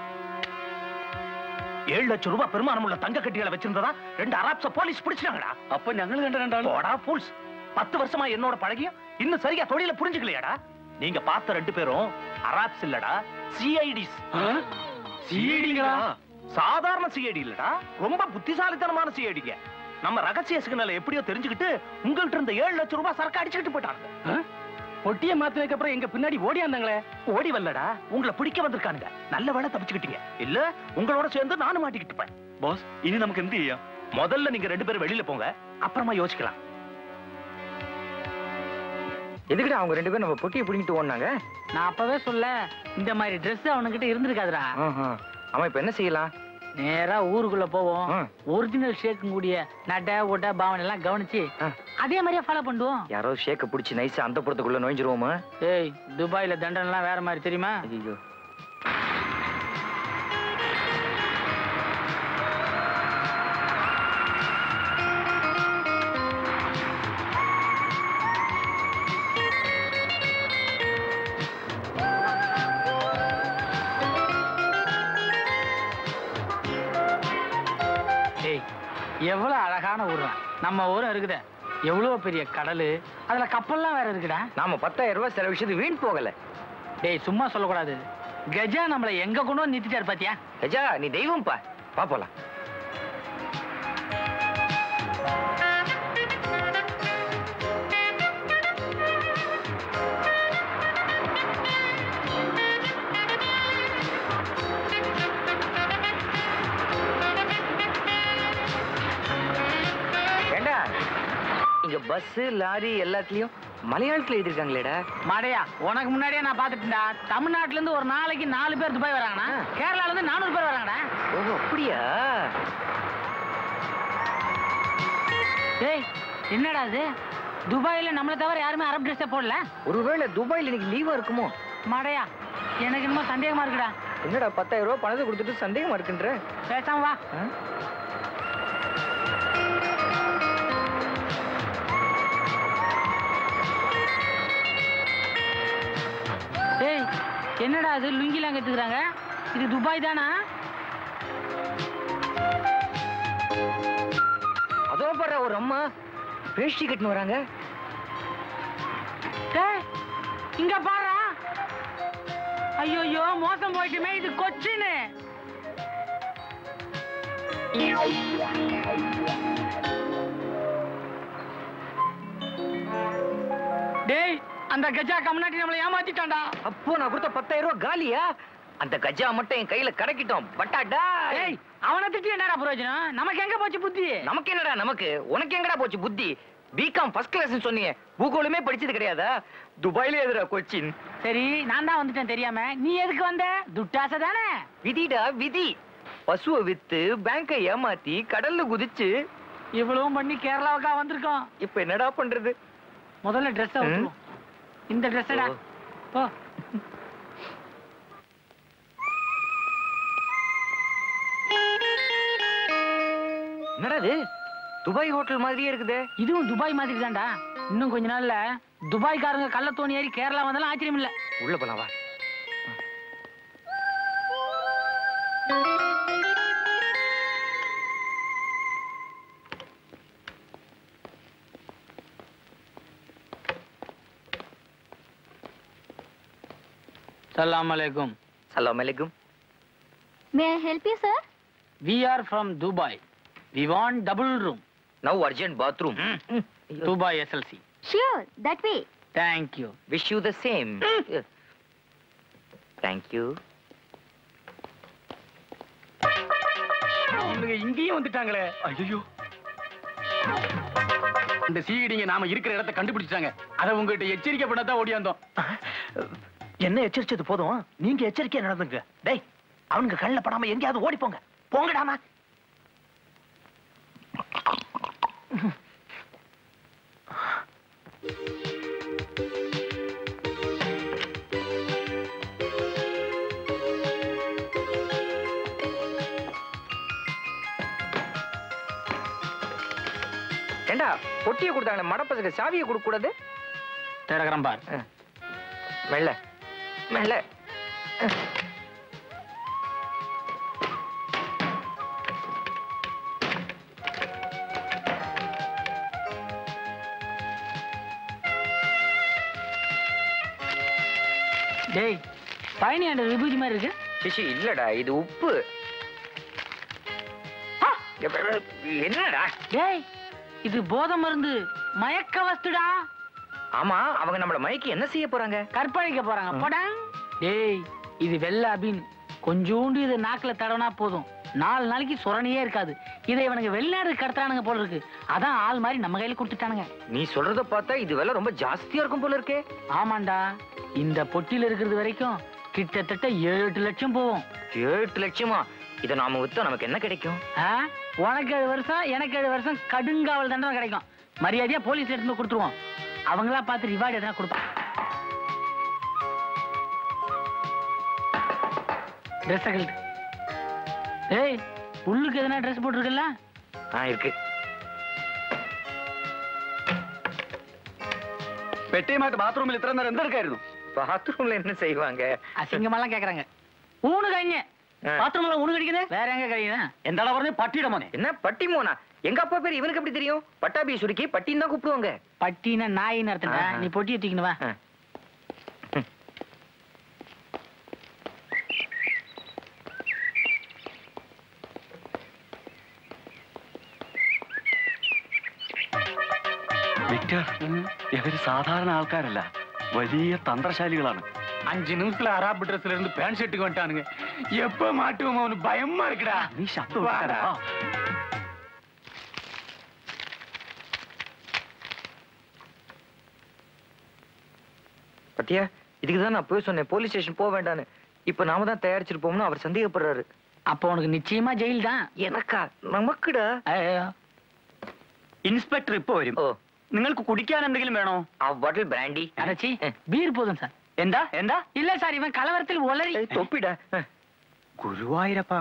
ஏழு லட்சம் ரூபாய் பெருமானம் உள்ள தங்க கட்டிகளை வச்சிருந்ததா ரெண்டு அராப்ஸ போலீஸ் பிடிச்சிட்டாங்கடா അപ്പൊ ഞങ്ങൾ കണ്ട രണ്ടാളും போடா ஃபூல்ஸ் பத்து வருஷமா என்னோட பழகியும் இன்னும் சரியா தொழில புரிஞ்சுக்கலையாடா நீங்க பார்த்த ரெண்டு பேரும் அராப்ஸ் இல்லடா சிஐடிஸ் சிஐடிங்களா? சாதாரண சிஐடி இல்லடா ரொம்ப புத்திசாலித்தனமான சிஐடிங்க நம்ம ரகசிய சிக்னலை எப்படியோ தெரிஞ்சுக்கிட்டு உங்கள்ட்ட இருந்த ஏழு லட்சம் ரூபாய் சரக்கு அடிச்சுக்கிட்டு போயிட்டாங்க பொட்டியை மாத்தினதுக்கு அப்புறம் எங்க பின்னாடி ஓடியாந்தாங்களே ஓடி வரலடா உங்களை பிடிக்க வந்திருக்கானுங்க நல்ல வேலை தப்பிச்சுக்கிட்டீங்க இல்ல உங்களோட சேர்ந்து நானும் மாட்டிக்கிட்டு இருப்பேன் ബോസ് ഇനി നമുക്ക് എന്ത് ചെയ്യാം முதல்ல நீங்க ரெண்டு பேரும் வெளியில போங்க அப்புறமா யோசிக்கலாம் எதுக்குடா அவங்க ரெண்டு பேரும் நம்ம பொட்டியை பிடிங்கிட்டு ஓடினாங்க நான் அப்பவே சொல்ல இந்த மாதிரி Dress அவனுகிட்ட இருந்திருக்காதுடா அவன் இப்ப என்ன செய்யலாம் நேரா ஊருக்குள்ள போவோம் ஆ. ஒரிஜினல் ஷேக் கூடிய நட ஒட்ட பாவனை எல்லாம் கவனிச்சு ஆ. அதே மாதிரியே ஃபாலோ பண்ணுவோம் யாரோ ஷேக்க பிடிச்சி நைஸா அந்த புறத்துக்குள்ள நோய்ஞ்சிருவோமா ஏய் துபாயில தண்டனை எல்லாம் வேற மாதிரி தெரியுமா ஐயோ ஏய் எவ்வளவு அழகான ஊர்றா நம்ம ஊரும் இருக்குதே எவ்வளவு பெரிய கடலு அதுல கப்பல்லாம் வேற இருக்குடா நாம பத்தாயிரம் ரூபாய் சில விஷயத்துக்கு வீண் போகல டேய் சும்மா சொல்லக்கூடாது கஜா நம்மள எங்க கொண்டு வந்து நிறுத்திட்டாரு பாத்தியா கஜா நீ தெய்வம் பா பா போலாம் ஏண்டா இங்க பஸ் லாரி எல்லாத்துலயும் மலையாளத்துல எழுதிருக்காங்களேடா மாடையா உனக்கு முன்னாடியே நான் பாத்துட்டேன்டா தமிழ்நாட்டுல இருந்து ஒரு நாளைக்கு நாலு பேர் துபாய் வராங்கண்ணா கேரளால இருந்து நானூறு பேர் வராங்கடா ஓ அப்படியா டேய் என்னடா இது துபாயில நம்மளை தவிர யாருமே அரபு ட்ரெஸ்ஸே போடல ஒருவேளை துபாயில இன்னைக்கு லீவா இருக்குமோ மாடையா எனக்கு என்னமோ சந்தேகமா இருக்குடா என்னடா பத்தாயிரம் ரூபாய் பணத்தை கொடுத்துட்டு சந்தேகமா இருக்குன்ற பேசாம வா ஆ? டேய் என்னடா இது லுங்கிலாம் கத்துக்கிறாங்க இது துபாய் தானா அதோ பாரு ஒரு அம்மா வேஷ்டி கட்டின்னு வராங்க டேய் இங்க பாரு ஐயோ மோசம் போயிட்டுமே இது கொச்சின்னு டேய் அந்த கஜா கம்னாட்டி நம்மளை ஏமாத்திட்டான்டா அப்போ நான் கொடுத்த பத்தாயிரம் ரூபாய் காலியா அந்த கஜா மட்டும் என் கையில கிடைக்கட்டும் பட்டாடா டேய் அவனை திட்டி என்னடா பிரயோஜனம் நமக்கு எங்க போச்சு புத்தி நமக்கு என்னடா நமக்கு உனக்கு எங்கடா போச்சு புத்தி பிகாம் ஃபர்ஸ்ட் கிளாஸ் சொன்னீங்க பூகோளுமே படிச்சது கிடையாதா துபாயில எதுடா கொச்சின் சரி நான் தான் வந்துட்டேன் தெரியாம நீ எதுக்கு வந்த துட்டாசை தானே விதிடா விதி பசுவை வித்து பேங்கை ஏமாத்தி கடல்ல குதிச்சு இவ்வளவும் பண்ணி கேரளாவுக்கா வந்திருக்கோம் இப்ப என்னடா பண்றது முதல்ல ட்ரெஸ் ம். இந்த ட்ரெஸ்ஸடா ஓ. போ என்னடா இது துபாய் ஹோட்டல் மாதிரியே இருக்குதே இதுவும் துபாய் மாதிரி தான்டா இன்னும் கொஞ்ச நாள்ல துபாய்க்காரங்க கள்ள தோணி ஏறி கேரளா வந்தாலும் ஆச்சரியம் இல்ல உள்ள போலாம் வா சலாம் அலைக்கும் சலாம் அலைக்கும் may I help you sir we are from Dubai we want double room now urgent bathroom Dubai SLC sure that way thank you wish you the same thank you இவனுங்க இங்கேயும் வந்துட்டாங்களே ஐயோ இந்த சீடிங்க நாம இருக்கிற இடத்தை கண்டுபிடிச்சிட்டாங்க அதை உங்ககிட்ட எச்சரிக்கை பண்ண தான் ஓடியாந்தோம் என்ன எச்சரிச்சது போதும் நீங்க எச்சரிக்கையா நடந்துங்க டேய் அவனுங்க கண்ணில் படாம எங்கேயாவது ஓடி போங்க போங்கடாமா ஏண்டா பொட்டியை கொடுத்தாங்களே மடப்பசுக்கு சாவியை கொடுக்க கூடாது திறக்கிறேன் பார் மெல்ல மெல்ல டேய் பழனி ஆண்ட விபூதி மாதிரி இருக்கு சிசி இல்லடா இது உப்பு என்னடா டேய் இது போதை மருந்து மயக்க வஸ்துடா ஆமா அவங்க நம்மள மயக்கி என்ன செய்ய போறாங்க கற்பழிக்க போறாங்க போடா டேய் இது வெள்ள அபின் கொஞ்சோண்டு இது நாக்குல தடவனா போதும் நாலு நாளைக்கு சுரணியே இருக்காது இதை இவனுங்க வெளிநாடு கடத்துறானுங்க போல இருக்கு அதான் ஆள் மாதிரி நம்ம கையில கொடுத்துட்டானுங்க நீ சொல்றத பார்த்தா இது விலை ரொம்ப ஜாஸ்தியா இருக்கும் போல இருக்கே ஆமாண்டா இந்த பொட்டியில இருக்கிறது வரைக்கும் கிட்டத்தட்ட ஏழு எட்டு லட்சம் போகும் எட்டு லட்சமா இதை நாம வித்தா நமக்கு என்ன கிடைக்கும் ஆ? உனக்கு ஏழு வருஷம் எனக்கு ஏழு வருஷம் கடுங்காவல் தண்டனை கிடைக்கும் மரியாதையா போலீஸ் எடுத்து போய் கொடுத்துருவோம் அவங்களா பார்த்து ரிவார்டு எதனா கொடுப்பான் ட்ரெஸ் கழட்டு ஏய் உள்ளுக்கு எதனா ட்ரெஸ் போட்டிருக்கல ஆ இருக்கு പെട്ടിയുമായിട്ട് ബാത്റൂമിൽ ഇത്ര നേരം എന്തെടുക്കായിരുന്നു பாத்ரூம்ல என்ன செய்வாங்க அசிங்கமெல்லாம் கேக்குறாங்க ஊனு கழிங்க பாத்ரூம்ல ஊனு கடிக்குது வேற எங்க கழியுது എന്താണ് പറഞ്ഞത് പട്ടിയുടെ മോനെ என்ன பட்டி மோனா எங்க அப்பா பேர் இவனுக்கு எப்படி தெரியும் பட்டாபி சுருக்கி பட்டின்னு தான் கூப்பிடுவாங்க பட்டினா நாயின்னு அர்த்தம்டா ஆஹா. நீ பொட்டியை தூக்கினு வா ஆ. വിക്ടർ ഇവര് സാധാരണ ആൾക്കാരല്ല വലിയ തന്ത്രശാലികളാണ് அஞ்சு நிமிஷத்துல அராப் ட்ரெஸ்ல இருந்து பேண்ட் ஷர்ட்டுக்கு வந்துட்டானுங்க எப்ப மாட்டுவோம் அவனு பயமா இருக்குடா നീ ശബ്ദം வாடா. பத்தியா இதுக்கு தான் நான் போய் சொன்னேன் போலீஸ் ஸ்டேஷன் போக வேண்டான்னு இப்ப நாம தான் தயாரிச்சிருப்போம்னு அவர் சந்தேகப்படுறாரு அப்போ உனக்கு நிச்சயமா ஜெயில் தான் எனக்கா நமக்குடா ഇൻസ്പെക്ടർ ഇപ്പൊ വരും ഓ നിങ്ങൾക്ക് കുടിക്കാൻ എന്തെങ്കിലും വേണോ ആ ബോട്ടിൽ பிராண்டி அடச்சி பீர் போதும் சார் എന്താ എന്താ இல்ல சார் இவன் கலவரத்தில் ஒளரி தொப்பிடா ഗുരുവായൂരപ്പ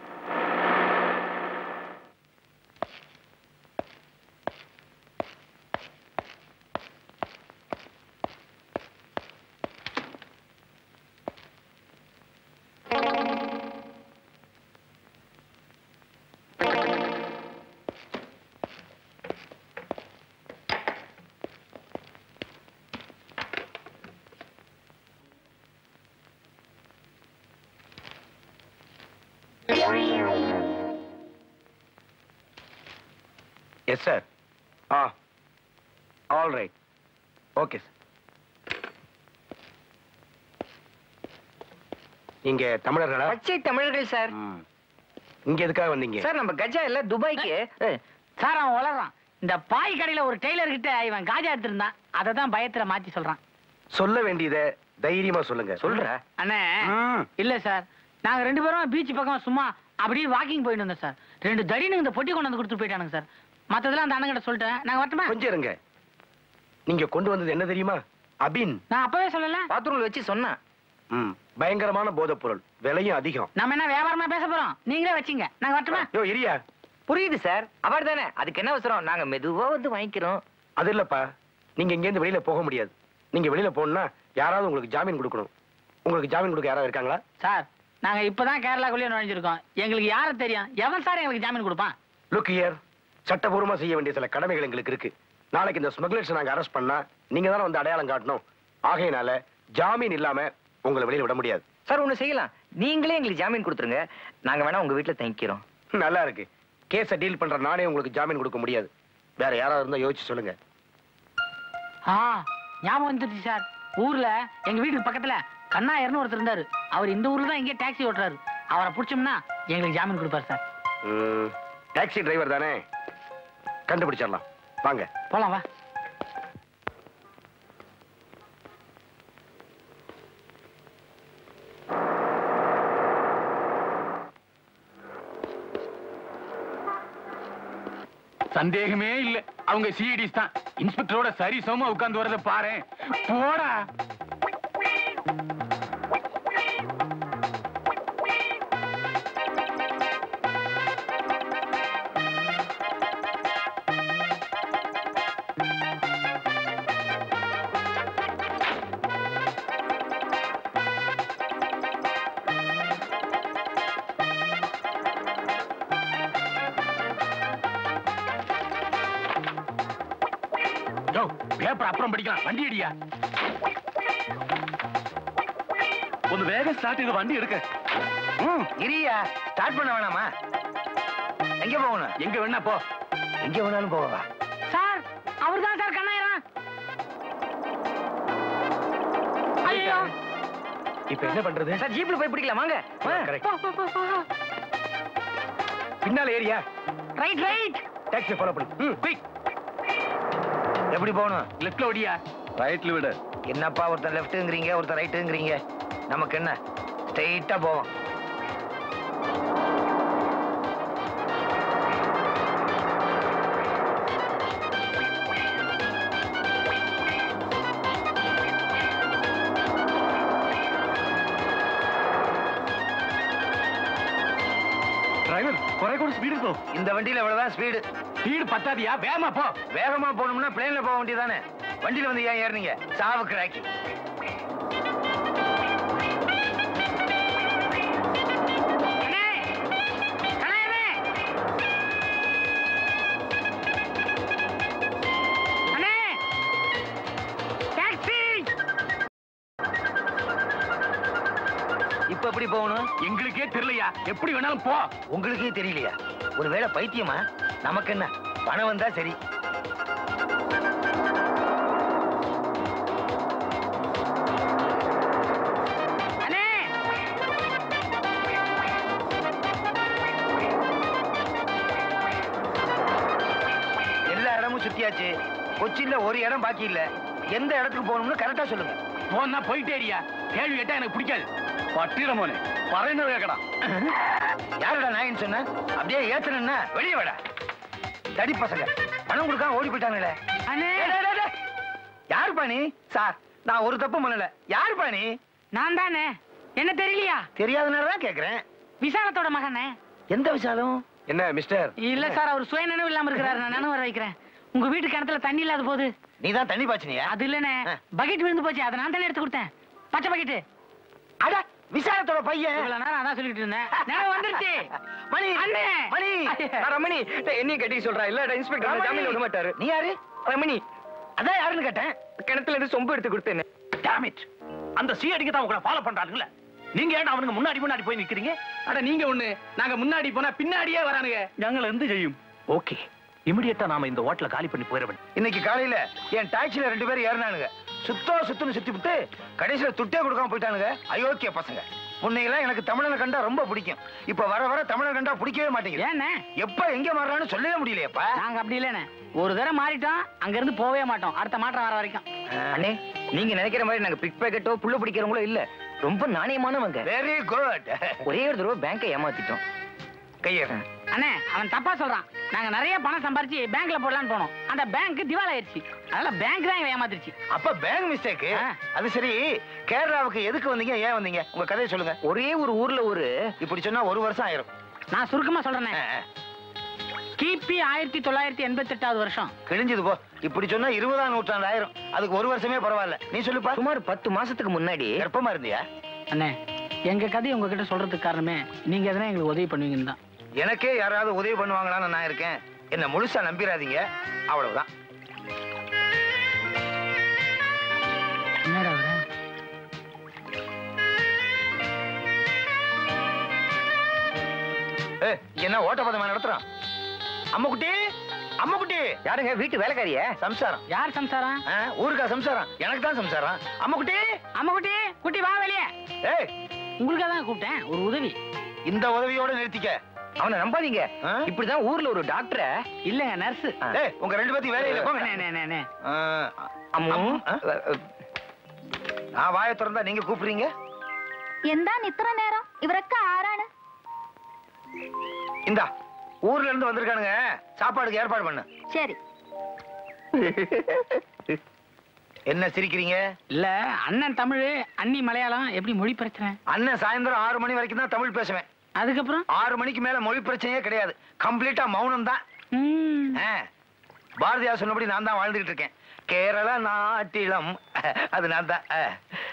எஸ் சார் ஆ ஆல் ரைட் ஓகே சார் நீங்க தமிழர்களா பச்சை தமிழர்கள் சார் இங்க எதுக்காக வந்தீங்க சார் நம்ம கஜா இல்ல துபாய்க்கு ஏய், சார் அவன் வளர்றான் இந்த பாய் கடையில ஒரு டெய்லர் கிட்ட இவன் காஜா எடுத்திருந்தான் அதை தான் பயத்துல மாத்தி சொல்றான் சொல்ல வேண்டியத தைரியமா சொல்லுங்க சொல்ற அண்ணே இல்ல சார் நாங்க ரெண்டு பேரும் பீச் பக்கம் சும்மா அப்படியே வாக்கிங் போயிட்டு வந்தோம் சார் ரெண்டு தடினுங்க இந்த பொட்டி கொண்டு வந்து கொடுத்து போயிட்டானுங்க சார் மத்ததெல்லாம் அந்த அண்ணன் சொல்லிட்டேன் நாங்க வரட்டுமா கொஞ்சம் இருங்க நீங்க கொண்டு வந்தது என்ன தெரியுமா அபின் நான் அப்பவே சொல்லல பாத்ரூம்ல வச்சு சொன்னேன் ம் பயங்கரமான போதைப் பொருள் விலையும் அதிகம் நம்ம என்ன வியாபாரமா பேச போறோம் நீங்களே வச்சுங்க நாங்க வரட்டுமா யோ இரியா புரியுது சார் அவர் தானே அதுக்கு என்ன அவசரம் நாங்க மெதுவா வந்து வாங்கிக்கிறோம் அது இல்லப்பா நீங்க இங்க இருந்து வெளியில போக முடியாது நீங்க வெளியில போகணும்னா யாராவது உங்களுக்கு ஜாமீன் கொடுக்கணும் உங்களுக்கு ஜாமீன் கொடுக்க யாராவது இருக்காங்களா சார் நாங்க இப்பதான் கேரளாக்குள்ளேயே நுழைஞ்சிருக்கோம் எங்களுக்கு யார தெரியும் எவன் சார் எங்களுக்கு ஜாமீன் கொடுப்பான் லுக் ஹியர் சட்டபூர்வமா செய்ய வேண்டிய சில கடமைகள் எங்களுக்கு இருக்கு நாளைக்கு இந்த ஸ்மக்லர்ஸ் நாங்க அரெஸ்ட் பண்ணா நீங்க தானே வந்து அடையாளம் காட்டணும் ஆகையினால ஜாமீன் இல்லாம உங்களை வெளியில விட முடியாது சார் ஒண்ணு செய்யலாம் நீங்களே எங்களுக்கு ஜாமீன் கொடுத்துருங்க நாங்க வேணா உங்க வீட்டுல தங்கிக்கிறோம் நல்லா இருக்கு கேஸை டீல் பண்ற நானே உங்களுக்கு ஜாமீன் கொடுக்க முடியாது வேற யாராவது இருந்தா யோசிச்சு சொல்லுங்க ஆ ஞாபகம் வந்துருச்சு சார் ஊர்ல எங்க வீட்டுக்கு பக்கத்துல கண்ணாயர்னு ஒருத்தர் இருந்தாரு அவர் இந்த ஊர்ல தான் எங்கேயே டாக்ஸி ஓட்டுறாரு அவரை பிடிச்சோம்னா எங்களுக்கு ஜாமீன் கொடுப்பாரு சார் டாக்ஸி டிரைவர் தானே கண்டுபிடிச்சிடலாம் வாங்க போலாம் வா சந்தேகமே இல்ல அவங்க சிஐடிஸ் தான் இன்ஸ்பெக்டரோட சரி சோமா உட்கார்ந்து வரத பாரு போடா யோ பேப்பர் அப்புறம் படிக்கலாம் வண்டி அடியா ഒന്ന് വേഗം സ്റ്റാർട്ട് ചെയ്ത് വണ്ടി എടുക്ക ம் இரியா ஸ்டார்ட் பண்ண வேணாமா எங்க போகணும் எங்க வேணா போ எங்க வேணாலும் போவா சார் அவர் தான் சார் கண்ணாயிரம் ஐயோ இப்ப என்ன பண்றது சார் ஜீப்ல போய் பிடிக்கலாம் வாங்க correct. பின்னால area right right taxi follow பண்ணு ம் குயிக் எப்படி போகணும் லெஃப்ட்ல ஓடியா റൈറ്റിൽ വിട് என்னப்பா ஒருத்தர் லெஃப்ட்டுங்கிறீங்க ஒருத்தர் ரைட்டுங்கிறீங்க நமக்கு என்ன ஸ்ட்ரெயிட்டா போவோம் ഡ്രൈവർ കുറെ കൂടി സ്പീഡിൽ പോ இந்த வண்டியில இவ்வளவுதான் ஸ்பீடு ஸ்பீடு பத்தாதியா வேகமா போ வேகமா போகணும்னா பிளேன்ல போக வேண்டியதானே வண்டியில வந்து ஏன் ஏறுனீங்க சாவு கிராக்கி அண்ணே கண்ணாயிரமே அண்ணே டாக்ஸி இப்ப எப்படி போகணும் எங்களுக்கே தெரியலையா எப்படி வேணாலும் போ உங்களுக்கே தெரியலையா ஒருவேளை பைத்தியமா நமக்கு என்ன பணம் வந்தா சரி அண்ணே எல்லா இடமும் சுத்தியாச்சு கொச்சின்ல ஒரு இடம் பாக்கி இல்ல எந்த இடத்துக்கு போகணும்னு கரெக்டா சொல்லுங்க போனா போயிட்டே இருயா கேள்வி கேட்டா எனக்கு பிடிக்காது പട്ടിയുടെ മോനെ പറയുന്നത് കേക്കടാ யாருடா நாயின்னு சொன்ன அப்படியே ஏத்தனா வெளியே வாடா தடி பசங்க பணம் கொடுக்காம ஓடி போயிட்டாங்களே அண்ணே டேய், டேய், டேய், டேய். யாருப்பா நீ சார் நான் ஒரு தப்பு பண்ணல யாருப்பா நீ நான் தானே என்ன தெரியலையா தெரியாதனால தான் கேக்குறேன் விசாலத்தோட மகனே எந்த விசாலம் என்ன மிஸ்டர் இல்ல சார் அவர் சுய நினைவு இல்லாம இருக்கிறாரு நான் நினைவு வர வைக்கிறேன் உங்க வீட்டு கிணத்துல தண்ணி இல்லாத போது நீ தான் தண்ணி பாய்ச்சினியா அது இல்லனே பக்கெட் விழுந்து போச்சு அதை நான் தானே எடுத்து கொடுத்தேன் பச்சை பக்கெட் அட விசாலத்தோட பையன் இவ்வளவு நேரம் அதான் சொல்லிட்டு இருந்தேன் நினைவு வந்துருச்சு மணி அண்ணே மணி ரமணி என்னையும் கட்டி சொல்றா இல்ல இன்ஸ்பெக்டர் ஜாமீன் விட மாட்டாரு நீ யாரு ரமணி அதான் யாருன்னு கேட்டேன் கிணத்துல இருந்து சொம்பு எடுத்து கொடுத்தேன் Damn it. அந்த சிஐடிக்கு தான் உங்களை ஃபாலோ பண்றானுங்களே நீங்க ஏன் அவனுங்க முன்னாடி முன்னாடி போய் நிக்கிறீங்க அட நீங்க ஒண்ணு நாங்க முன்னாடி போனா பின்னாடியே வரானுங்க ഞങ്ങൾ എന്ത് ചെയ്യും ஓகே இமிடியட்டா நாம இந்த ஹோட்டல காலி பண்ணி போயிட வேண்டும் இன்னைக்கு காலையில என் டாக்ஸில ரெண்டு பேரும் ஏறினானுங்க சுத்தோ சுத்துன்னு சுத்தி விட்டு கடைசியில துட்டே கொடுக்காம போயிட்டானுங்க அயோக்கிய பசங்க முன்னையெல்லாம் எனக்கு தமிழனை கண்டா ரொம்ப பிடிக்கும் இப்ப வர வர தமிழன் கண்டா பிடிக்கவே மாட்டேங்குது ஏண்ணே எப்ப எங்க மாறுறான்னு சொல்லவே முடியலையப்பா நாங்க அப்படி இல்லனே ஒரு தடவை மாறிட்டோம் அங்க இருந்து போவே மாட்டோம் அடுத்த மாற்றம் வர வரைக்கும் அண்ணே நீங்க நினைக்கிற மாதிரி நாங்க பிக் பேக்கெட்டோ புள்ள பிடிக்கிறவங்களோ இல்ல ரொம்ப நாணயமானவங்க வெரி குட் ஒரே ஒரு தடவை பேங்கை ஏமாத்திட்டோம் கையே அண்ணே அவன் தப்பா சொல்றான் நாங்க நிறைய பணம் சம்பாரிச்சு பேங்க்ல போடலாம்னு போனோம் அந்த பேங்க் திவால் ஆயிடுச்சு அதனால பேங்க் தான் இவன் ஏமாத்திருச்சு அப்ப பேங்க் மிஸ்டேக் ஆ. அது சரி கேரளாவுக்கு எதுக்கு வந்தீங்க ஏன் வந்தீங்க உங்க கதையை சொல்லுங்க ஒரே ஒரு ஊர்ல ஒரு இப்படி சொன்னா ஒரு வருஷம் ஆயிரும் நான் சுருக்கமா சொல்றேனே ஆ, ஆ. கிபி ஆயிரத்தி தொள்ளாயிரத்தி எண்பத்தி எட்டாவது வருஷம் கிழிஞ்சது போ இப்படி சொன்னா இருபதாம் நூற்றாண்டு ஆயிரும் அதுக்கு ஒரு வருஷமே பரவாயில்ல நீ சொல்லுப்பா சுமார் பத்து மாசத்துக்கு முன்னாடி கர்ப்பமா இருந்தியா அண்ணே எங்க கதையை உங்ககிட்ட சொல்றதுக்கு காரணமே நீங்க எதனா எங்களுக்கு உதவி பண்ணுவீங்கன்னு தான் எனக்கே யாராவது உதவி பண்ணுவாங்களான்னு நான் இருக்கேன் என்ன முழுசா நம்பிராதீங்க அவ்வளவுதான் என்னடா அவரு ஏய், இங்க என்ன ஓட்டப்பதமா நடத்துறான் அம்முக்குட்டி அம்முக்குட்டி யாருங்க வீட்டு வேலைக்காரிய சம்சாரம் யார் சம்சாரம் ஆ, ஊருக்கா சம்சாரம் எனக்கு தான் சம்சாரம் அம்முக்குட்டி அம்முக்குட்டி குட்டி வா வெளியே ஏய் உங்களுக்காக தான் கூப்பிட்டேன் ஒரு உதவி இந்த உதவியோட நிறுத்திக்க அவனை நம்பாதீங்க இப்படிதான் ஊர்ல ஒரு டாக்டரை இல்லங்க நர்ஸ் ஏய் உங்க ரெண்டு பேத்தையும் வேலையில போங்க ஆ, அம்மு ஆ? நான் வாயை திறந்தா நீங்க கூப்பிடுறீங்க എന്താ ഇത്ര നേരം ഇവരൊക്കെ ആരാണ് இந்தா ஊர்ல இருந்து வந்திருக்கானுங்க சாப்பாடுக்கு ஏற்பாடு பண்ணு ശരി என்ன சிரிக்கிறீங்க இல்ல அண்ணன் தமிழ் அண்ணி மலையாளம் எப்படி மொழி பிரச்சனை அண்ணன் சாயந்தரம் ஆறு மணி வரைக்கும் தான் தமிழ் பேசுவேன் அதுக்கப்புறம் ஆறு மணிக்கு மேல மொழி பிரச்சனையே கிடையாது கம்ப்ளீட்டா மௌனம் தான் பாரதியார் சொன்னபடி நான் தான் வாழ்ந்துகிட்டு இருக்கேன் கேரள நாட்டிலம் அது நான் தான் ஆ.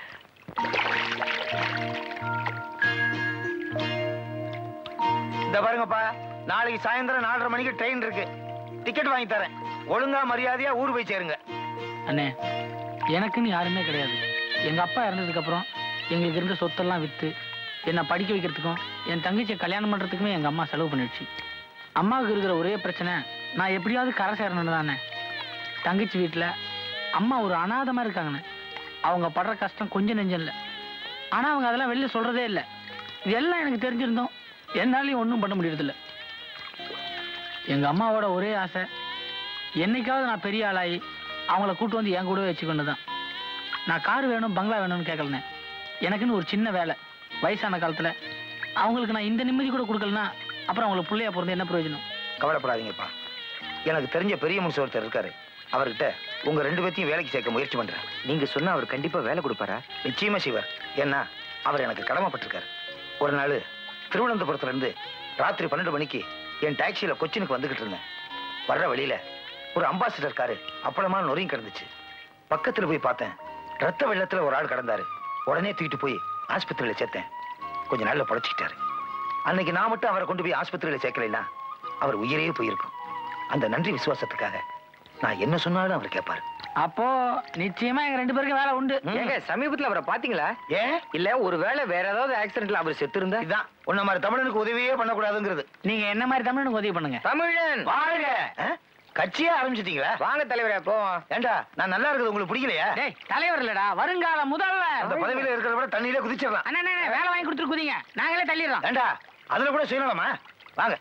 இந்த பாருங்கப்பா நாளைக்கு சாயந்தரம் நாலரை மணிக்கு ட்ரெயின் இருக்கு டிக்கெட் வாங்கி தரேன் ஒழுங்கா மரியாதையா ஊர் போய் சேருங்க அண்ணே எனக்குன்னு யாருமே கிடையாது எங்க அப்பா இறந்ததுக்கு அப்புறம் எங்களுக்கு இருந்த சொத்தெல்லாம் வித்து என்னை படிக்க வைக்கிறதுக்கும் என் தங்கச்சியை கல்யாணம் பண்றதுக்குமே எங்க அம்மா செலவு பண்ணிடுச்சு அம்மாவுக்கு இருக்கிற ஒரே பிரச்சனை நான் எப்படியாவது கரை சேரணும்னு தானே தங்கச்சி வீட்டுல அம்மா ஒரு அனாதமா இருக்காங்கண்ணே அவங்க படுற கஷ்டம் கொஞ்சம் நெஞ்சம் இல்லை ஆனா அவங்க அதெல்லாம் வெளில சொல்றதே இல்லை இது எல்லாம் எனக்கு தெரிஞ்சிருந்தோம் என்னாலையும் ஒன்றும் பண்ண முடியறதில்ல எங்க அம்மாவோட ஒரே ஆசை என்னைக்காவது நான் பெரிய ஆளாகி அவங்கள கூட்டு வந்து என் கூடவே வச்சுக்கொண்டு தான் நான் கார் வேணும் பங்களா வேணும்னு கேட்கலண்ணே எனக்குன்னு ஒரு சின்ன வேலை வயசான காலத்துல அவங்களுக்கு நான் இந்த நிம்மதி கூட கொடுக்கலனா அப்புறம் அவங்களுக்கு பிள்ளையா பிறந்து என்ன பிரயோஜனம் கவலைப்படாதீங்கப்பா எனக்கு தெரிஞ்ச பெரிய மனுஷன் ஒருத்தர் இருக்காரு அவர்கிட்ட உங்க ரெண்டு பேத்தையும் வேலைக்கு சேர்க்க முயற்சி பண்றேன் நீங்க சொன்னா அவர் கண்டிப்பா வேலை கொடுப்பாரா நிச்சயமா செய்வார் ஏன்னா அவர் எனக்கு கடமைப்பட்டிருக்காரு ஒரு நாள் திருவனந்தபுரத்துல இருந்து ராத்திரி பன்னெண்டு மணிக்கு என் டாக்ஸியில கொச்சினுக்கு வந்துகிட்டு இருந்தேன் வர்ற வழியில ஒரு அம்பாசிடர் காரு அப்பளமான நொறியும் கிடந்துச்சு பக்கத்துல போய் பார்த்தேன் ரத்த வெள்ளத்துல ஒரு ஆள் கிடந்தாரு உடனே தூக்கிட்டு போய் ஆஸ்பத்திரியில சேர்த்தேன் கொஞ்ச நாள்ல பொழைச்சிக்கிட்டாரு அன்னைக்கு நான் மட்டும் அவரை கொண்டு போய் ஆஸ்பத்திரியில சேர்க்கலைன்னா அவர் உயிரே போயிருக்கும் அந்த நன்றி விசுவாசத்துக்காக நான் என்ன சொன்னாலும் அவர் கேட்பாரு அப்போ நிச்சயமா எங்க ரெண்டு பேருக்கும் வேலை உண்டு ஏங்க சமீபத்துல அவரை பாத்தீங்களா ஏன் இல்ல ஒருவேளை வேற ஏதாவது ஆக்சிடென்ட்ல அவர் செத்து இருந்தா இதான் உன்ன மாதிரி தமிழனுக்கு உதவியே பண்ணக்கூடாதுங்கிறது நீங்க என்ன மாதிரி தமிழனுக்கு உதவி பண்ணுங்க தமிழன் வாழ்க ஆ? கட்சியே ஆரம்பிச்சிட்டீங்களா வாங்க தலைவரே போவோம் ஏண்டா நான் நல்லா இருக்கிறது உங்களுக்கு பிடிக்கலையா டேய் தலைவர் இல்லடா வருங்கால அந்த முதல்வர் பதவியில இருக்கிறத விட தண்ணியிலே குதிச்சிடலாம் அண்ணா அண்ணா, அண்ணா, வேலை வாங்கி கொடுத்துட்டு குதிங்க நாங்களே தள்ளிடுறோம் ஏண்டா அதுல கூட செய்யலாமா வாங்க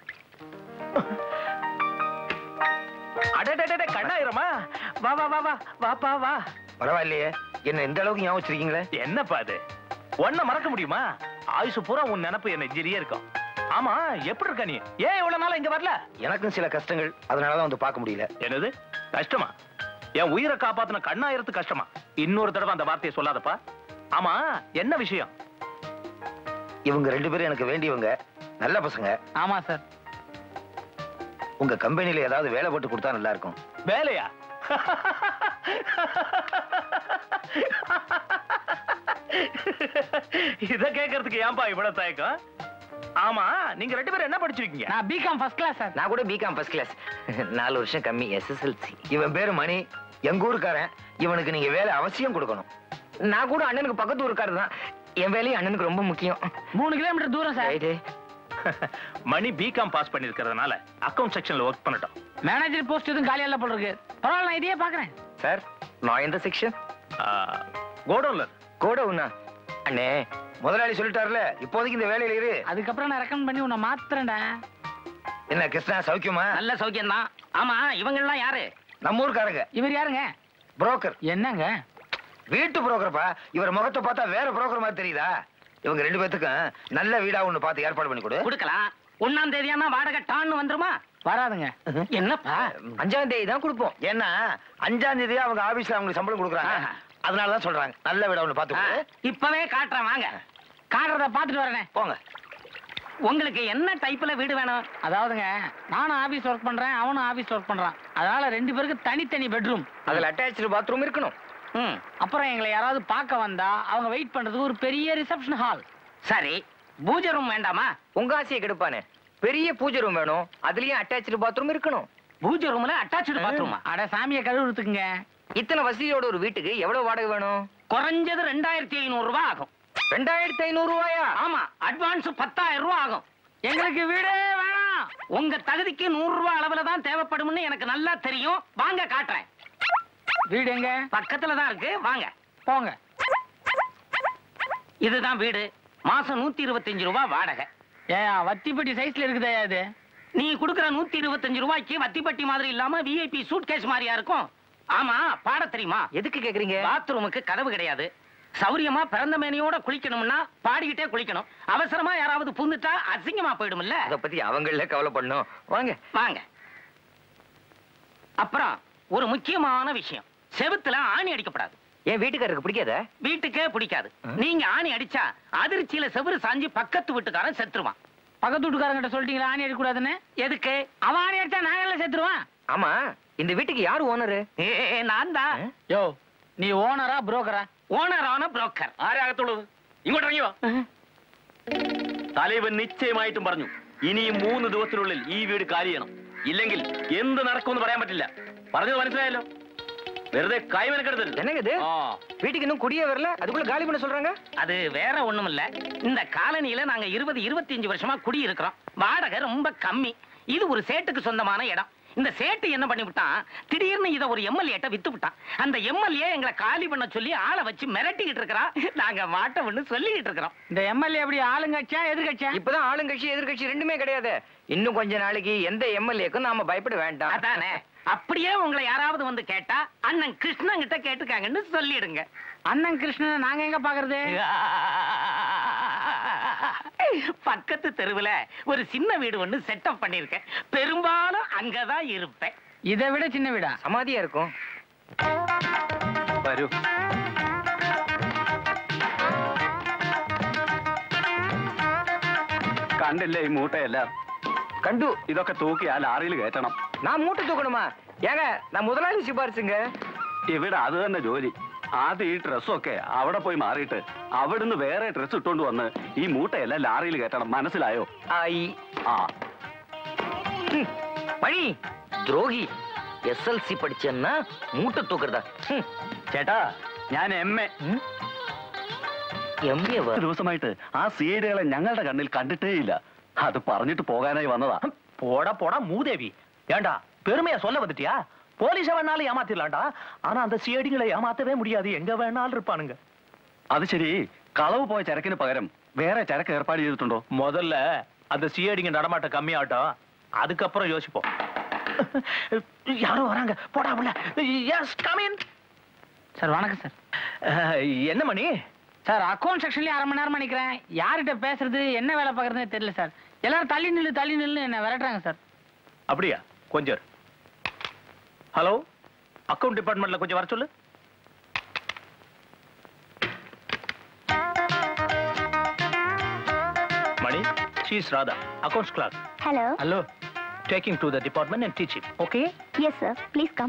அடடடட கண்ணாயிரமா வா வா வா வா வாப்பா வா பரவாயில்லையே என்ன இந்த அளவுக்கு ஞாபகம் வச்சிருக்கீங்களே என்னப்பா அது ஒன்ன மறக்க முடியுமா ஆயுசு பூரா உன் நினப்பு என்ன நெஞ்சிரியே இருக்கும் ஆமா எப்படி இருக்க நீ ஏன் இவ்வளவு நாளா இங்க வரல எனக்கும் சில கஷ்டங்கள் அதனாலதான் வந்து பார்க்க முடியல என்னது கஷ்டமா என் உயிரை காப்பாத்தின கண்ணாயிரத்து கஷ்டமா இன்னொரு தடவை அந்த வார்த்தையை சொல்லாதப்பா ஆமா என்ன விஷயம் இவங்க ரெண்டு பேரும் எனக்கு வேண்டியவங்க நல்ல பசங்க ஆமா சார் உங்க கம்பெனில ஏதாவது வேலை போட்டு கொடுத்தா நல்லா இருக்கும் வேலையா இத கேக்குறதுக்கு ஏன்பா இவ்வளவு தயக்கம் ஆமா நீங்க ரெண்டு பேரும் என்ன படிச்சிருக்கீங்க நான் பிகாம் ஃபர்ஸ்ட் கிளாஸ் சார் நான் கூட பிகாம் ஃபர்ஸ்ட் கிளாஸ் நாலு வருஷம் கம்மி எஸ்எஸ்எல்சி இவன் பேரு மணி எங்க ஊருக்காரன் இவனுக்கு நீங்க வேலை அவசியம் கொடுக்கணும் நான் கூட அண்ணனுக்கு பக்கத்து ஊருக்காரர் தான் என் வேலையும் அண்ணனுக்கு ரொம்ப முக்கியம் மூணு கிலோமீட்டர் தூரம் சார் ரைட்டு மணி பிகாம் பாஸ் பண்ணிருக்கிறதுனால அக்கவுண்ட் செக்ஷன்ல ஒர்க் பண்ணட்டும் மேனேஜர் போஸ்ட் எதுவும் காலியா இல்ல போல இருக்கு பரவாயில்ல நான் இதையே பாக்குறேன் சார் நான் எந்த செக்ஷன் கோடவுன்ல கூட உண்ணா அண்ணே முதலாளி சொல்லிட்டாருல இப்போதைக்கு இந்த வேலையில இரு அதுக்கப்புறம் நான் ரெக்கமெண்ட் பண்ணி உன்னை மாத்துறேன்டா என்ன கிருஷ்ணா சௌக்கியமா நல்ல சௌக்கியம் தான் ஆமா இவங்க எல்லாம் யாரு நம்ம ஊருக்காரங்க இவர் யாருங்க புரோக்கர் என்னங்க வீட்டு புரோக்கர்ப்பா இவர் முகத்தை பார்த்தா வேற புரோக்கர் மாதிரி தெரியுதா இவங்க ரெண்டு பேத்துக்கும் நல்ல வீடா ஒண்ணு பார்த்து ஏற்பாடு பண்ணி கொடு கொடுக்கலாம் ஒன்னாம் தேதியானா வாடகை டான்னு வந்துருமா வராதுங்க என்னப்பா அஞ்சாம் தேதி தான் கொடுப்போம் ஏன்னா அஞ்சாம் தேதியா அவங்க ஆபீஸ்ல அவங்களுக்கு சம்பளம் கொடுக்குறாங்க அதனாலதான் சொல்றாங்க நல்ல வீடா ஒண்ணு பார்த்து கொடு இப்பவே காட்டுறேன் வாங்க காட்டுறத பாத்துட்டு வரேனே போங்க உங்களுக்கு என்ன டைப்ல வீடு வேணும் அதாவதுங்க நானும் ஆபீஸ் ஒர்க் பண்றேன் அவனும் ஆபீஸ் ஒர்க் பண்றான் அதனால ரெண்டு பேருக்கு தனித்தனி பெட்ரூம் அதுல அட்டாச்சு பாத்ரூம் இருக்கணும் ம் அப்புறம் எங்களை யாராவது பார்க்க வந்தா அவங்க வெயிட் பண்றதுக்கு ஒரு பெரிய ரிசப்ஷன் ஹால் சரி பூஜை ரூம் வேண்டாமா உங்க ஆசையை கெடுப்பானே பெரிய பூஜை ரூம் வேணும் அதுலயும் அட்டாச்சு பாத்ரூம் இருக்கணும் பூஜை ரூம்ல அட்டாச்சு பாத்ரூமா அட சாமியை கழுவுறதுக்குங்க இத்தனை வசதியோட ஒரு வீட்டுக்கு எவ்வளவு வாடகை வேணும் குறைஞ்சது ரெண்டாயிரத்தி ஐநூறு ரூபாய் ஆகும் ரெண்டாயிரத்தி ஐநூறு ரூபாயா ஆமா அட்வான்ஸ் பத்தாயிரம் ரூபாய் ஆகும் எங்களுக்கு வீடே வேணாம் உங்க தகுதிக்கு நூறு ரூபாய் அளவுல தான் தேவைப்படும்னு எனக்கு நல்லா தெரியும் வாங்க காட்டுறேன் வீடு எங்க பக்கத்துல தான் இருக்கு வாங்க போங்க இதுதான் வீடு மாசம் நூத்தி இருபத்தஞ்சு ரூபாய் வாடகை ஏன் வத்திப்பட்டி சைஸ்ல இருக்குதா இது நீ கொடுக்குற நூத்தி இருபத்தஞ்சு ரூபாய்க்கு வத்திப்பட்டி மாதிரி இல்லாம விஐபி சூட் கேஸ் மாதிரியா இருக்கும் ஆமா பாட தெரியுமா எதுக்கு கேக்குறீங்க பாத்ரூமுக்கு கதவு கிடையாது சௌரியமா பிறந்த மேனியோட குளிக்கணும்னா பாடிக்கிட்டே குளிக்கணும் அவசரமா யாராவது புந்துட்டா அசிங்கமா போயிடும்ல அத பத்தி அவங்கள கவலைப்படணும் வாங்க வாங்க அப்புறம் ஒரு முக்கியமான விஷயம் செவுத்துல ஆணி அடிக்கப்படாது என் வீட்டுக்காரருக்கு பிடிக்காத வீட்டுக்கே பிடிக்காது நீங்க ஆணி அடிச்சா அதிர்ச்சியில செவுரு சாஞ்சு பக்கத்து வீட்டுக்காரன் செத்துருவான் பக்கத்து வீட்டுக்காரங்கிட்ட சொல்லிட்டீங்களா ஆணி அடிக்கூடாதுன்னு எதுக்கு அவன் ஆணி அடிச்சா நான் எல்லாம் செத்துருவான் ஆமா இந்த வீட்டுக்கு யார் ஓனரு நான் தான் யோ நீ ஓனரா புரோக்கரா ஓனரான புரோக்கர் ആരാകത്തുള്ളത് ഇങ്ങോട്ട് ഇറങ്ങി വാ തലവൻ നിശ്ചയമായിട്ടും പറഞ്ഞു ഇനി ഈ മൂന്ന് ദിവസത്തിനുള്ളിൽ ഈ വീട് കാലി ചെയ്യണം ഇല്ലെങ്കിൽ എന്ത് നടക്കുമെന്ന് പറയാൻ പറ്റില്ല പറഞ്ഞത് മനസ്സിലായല്ലോ വെറുതെ കൈമനക്കെടുത്തരുത് என்னங்க இது வீட்டுக்கு இன்னும் குடியே வரல அதுக்குள்ள காலி பண்ண சொல்றாங்க அது வேற ஒண்ணும் இல்ல இந்த காலனியில நாங்க இருபது இருபத்தஞ்சு வருஷமா குடி இருக்கிறோம் வாடகை ரொம்ப கம்மி இது ஒரு சேட்டுக்கு சொந்தமான இடம் இந்த சேட்டு என்ன பண்ணி விட்டான் திடீர்னு இத ஒரு எம்எல்ஏட்ட வித்து விட்டான் அந்த எம்எல்ஏ எங்களை காலி பண்ண சொல்லி ஆளை வச்சு மிரட்டிக்கிட்டு இருக்கிறான் நாங்க மாட்டோம்னு சொல்லிக்கிட்டு இருக்கிறோம் இந்த எம்எல்ஏ எப்படி ஆளுங்கட்சியா எதிர்கட்சியா இப்பதான் ஆளுங்கட்சி எதிர்கட்சி ரெண்டுமே கிடையாது இன்னும் கொஞ்ச நாளைக்கு எந்த எம்எல்ஏக்கும் நாம பயப்பட வேண்டாம் அதானே அப்படியே உங்களை யாராவது வந்து கேட்டா அண்ணன் கிருஷ்ணன் கிட்ட கேட்டுக்காங்கன்னு சொல்லிடுங்க அண்ணன் கிருஷ்ணனை நாங்க எங்க பாக்குறது பக்கத்து தெருவுல ஒரு சின்ன வீடு ஒண்ணு செட்டப் பண்ணிருக்கேன் பெரும்பாலும் அங்கதான் இருப்பேன் இதை விட சின்ன வீடா சமாதியா இருக்கும் വരൂ കണ്ടില്ലേ ഈ മൂട്ടയെല്ലാം കണ്ടു ഇതൊക്കെ തൂക്കി ആ ലാറിയിൽ കയറ്റണം நான் மூட்டை தூக்கணுமா ஏங்க நான் முதலாளி சிபாரிசுங்க ഇവിടെ അത് തന്നെ ജോലി ആദ്യം ഈ ഡ്രസ്സൊക്കെ അവിടെ പോയി മാറിയിട്ട് അവിടുന്ന് വേറെ ഡ്രസ്സ് ഇട്ടോണ്ട് വന്ന് ഈ മൂട്ടയെല്ലാം ലാറിയിൽ കയറ്റണം മനസ്സിലായോ ஆயி ആ ம், பழி துரோகி எஸ்எல்சி படிச்சேன்னா மூட்டை தூக்குறதா ம், ചേട്ടാ ഞാൻ എം എ எம்பிஏ வா ദിവസമായിട്ട് ആ സി ഐ ഞങ്ങളുടെ കണ്ണിൽ കണ്ടിട്ടേ ഇല്ല അത് പറഞ്ഞിട്ട് പോകാനായി വന്നതാ போடா போடா மூதேவி ஏண்டா பெருமையா சொல்ல வந்துட்டியா போலீஸ வேணாலும் ஏமாத்திடலாம்டா ஆனா அந்த சிஐடிகளை ஏமாத்தவே முடியாது எங்க வேணாலும் இருப்பானுங்க അത് ശരി കളവ് പോയ ചരക്കിന് പകരം വേറെ ചരക്ക് ഏർപ്പാട് ചെയ്തിട്ടുണ്ടോ முதல்ல அந்த சிஐடிங்க நடமாட்டம் கம்மியாகட்டும் அதுக்கப்புறம் யோசிப்போம் யாரோ வராங்க போடா உள்ள எஸ் கமின் சார் வணக்கம் சார் என்ன மணி சார் அக்கௌண்ட் செக்ஷன்லயே அரை மணி நேரமா நிக்கிறேன் யார்கிட்ட பேசுறது என்ன வேலை பார்க்கறதுன்னு தெரியல சார் எல்லாரும் தள்ளி நில்லு தள்ளி நில்லு என்ன விரட்டுறாங்க சார் அப்படியா கொஞ்சம் இரு. ஹலோ அக்கவுண்ட் டிபார்ட்மெண்ட்ல கொஞ்சம் வர சொல்லு மணி she's Radha accounts clerk Hello. Hello taking to the department and teach it okay Yes, sir. Please come.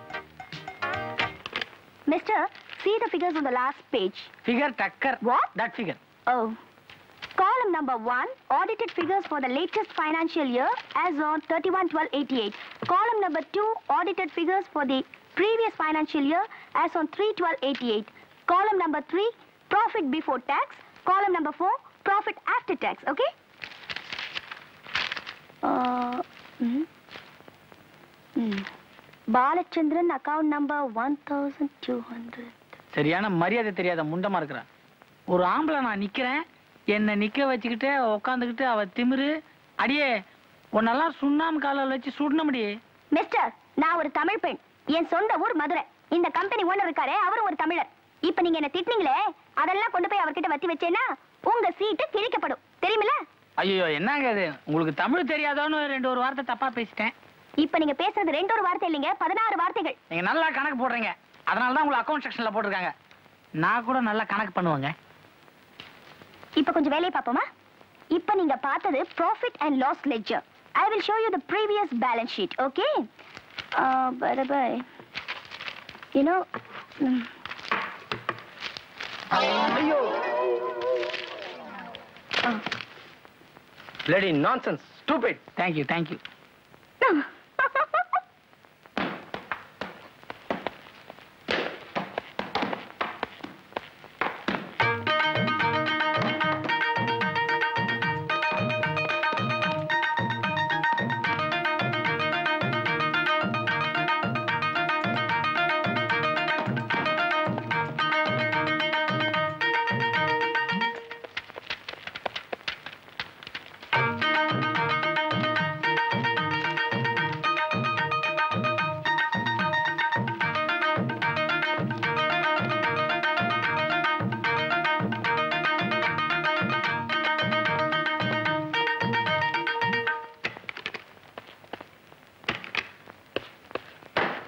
Mister, see the figures on the last page. Figure tacker. What? That figure. Oh. Column number one, audited figures for the latest financial year as on 31-12-88. Column number two, audited figures for the previous financial year as on 3-12-88. Column number three, profit before tax. Column number four, profit after tax. Okay? Uh, mhm. Hmm. Balachandran account number 1200. சரியான மரியாதை தெரியாத முண்டமா இருக்கிறான் ஒரு ஆம்பளை நான் நிக்கிறேன் என்னை நிக்க வச்சுக்கிட்டு உட்காந்துக்கிட்டு அவ திமிரு அடியே உன்னெல்லாம் சுண்ணாம்பு காலில் வச்சு சுடணும்டியே மிஸ்டர் நான் ஒரு தமிழ் பெண் என் சொந்த ஊர் மதுரை இந்த கம்பெனி ஓனர் இருக்காரே அவரும் ஒரு தமிழர் இப்ப நீங்க என்ன திட்டினீங்களே அதெல்லாம் கொண்டு போய் அவர்கிட்ட வத்தி வச்சேன்னா உங்க சீட்டு கிழிக்கப்படும் தெரியுமில ஐயோ என்னங்க இது உங்களுக்கு தமிழ் தெரியாதோன்னு ரெண்டு ஒரு வார்த்தை தப்பா பேசிட்டேன் இப்ப நீங்க பேசுறது ரெண்டு ஒரு வார்த்தை இல்லைங்க பதினாறு வார்த்தைகள் நீங்க நல்லா கணக்கு போடுறீங்க அதனால தான் உங்களை அக்கௌண்ட் செக்ஷன்ல போட்டிருக்காங்க நான் கூட நல்லா கணக்கு பண்ணுவேங்க இப்ப கொஞ்சம் வேலையை பார்ப்போமா இப்ப நீங்க பார்த்தது profit and loss ledger I will show you the previous balance sheet okay bye you know ஐயோ bloody nonsense stupid thank you thank you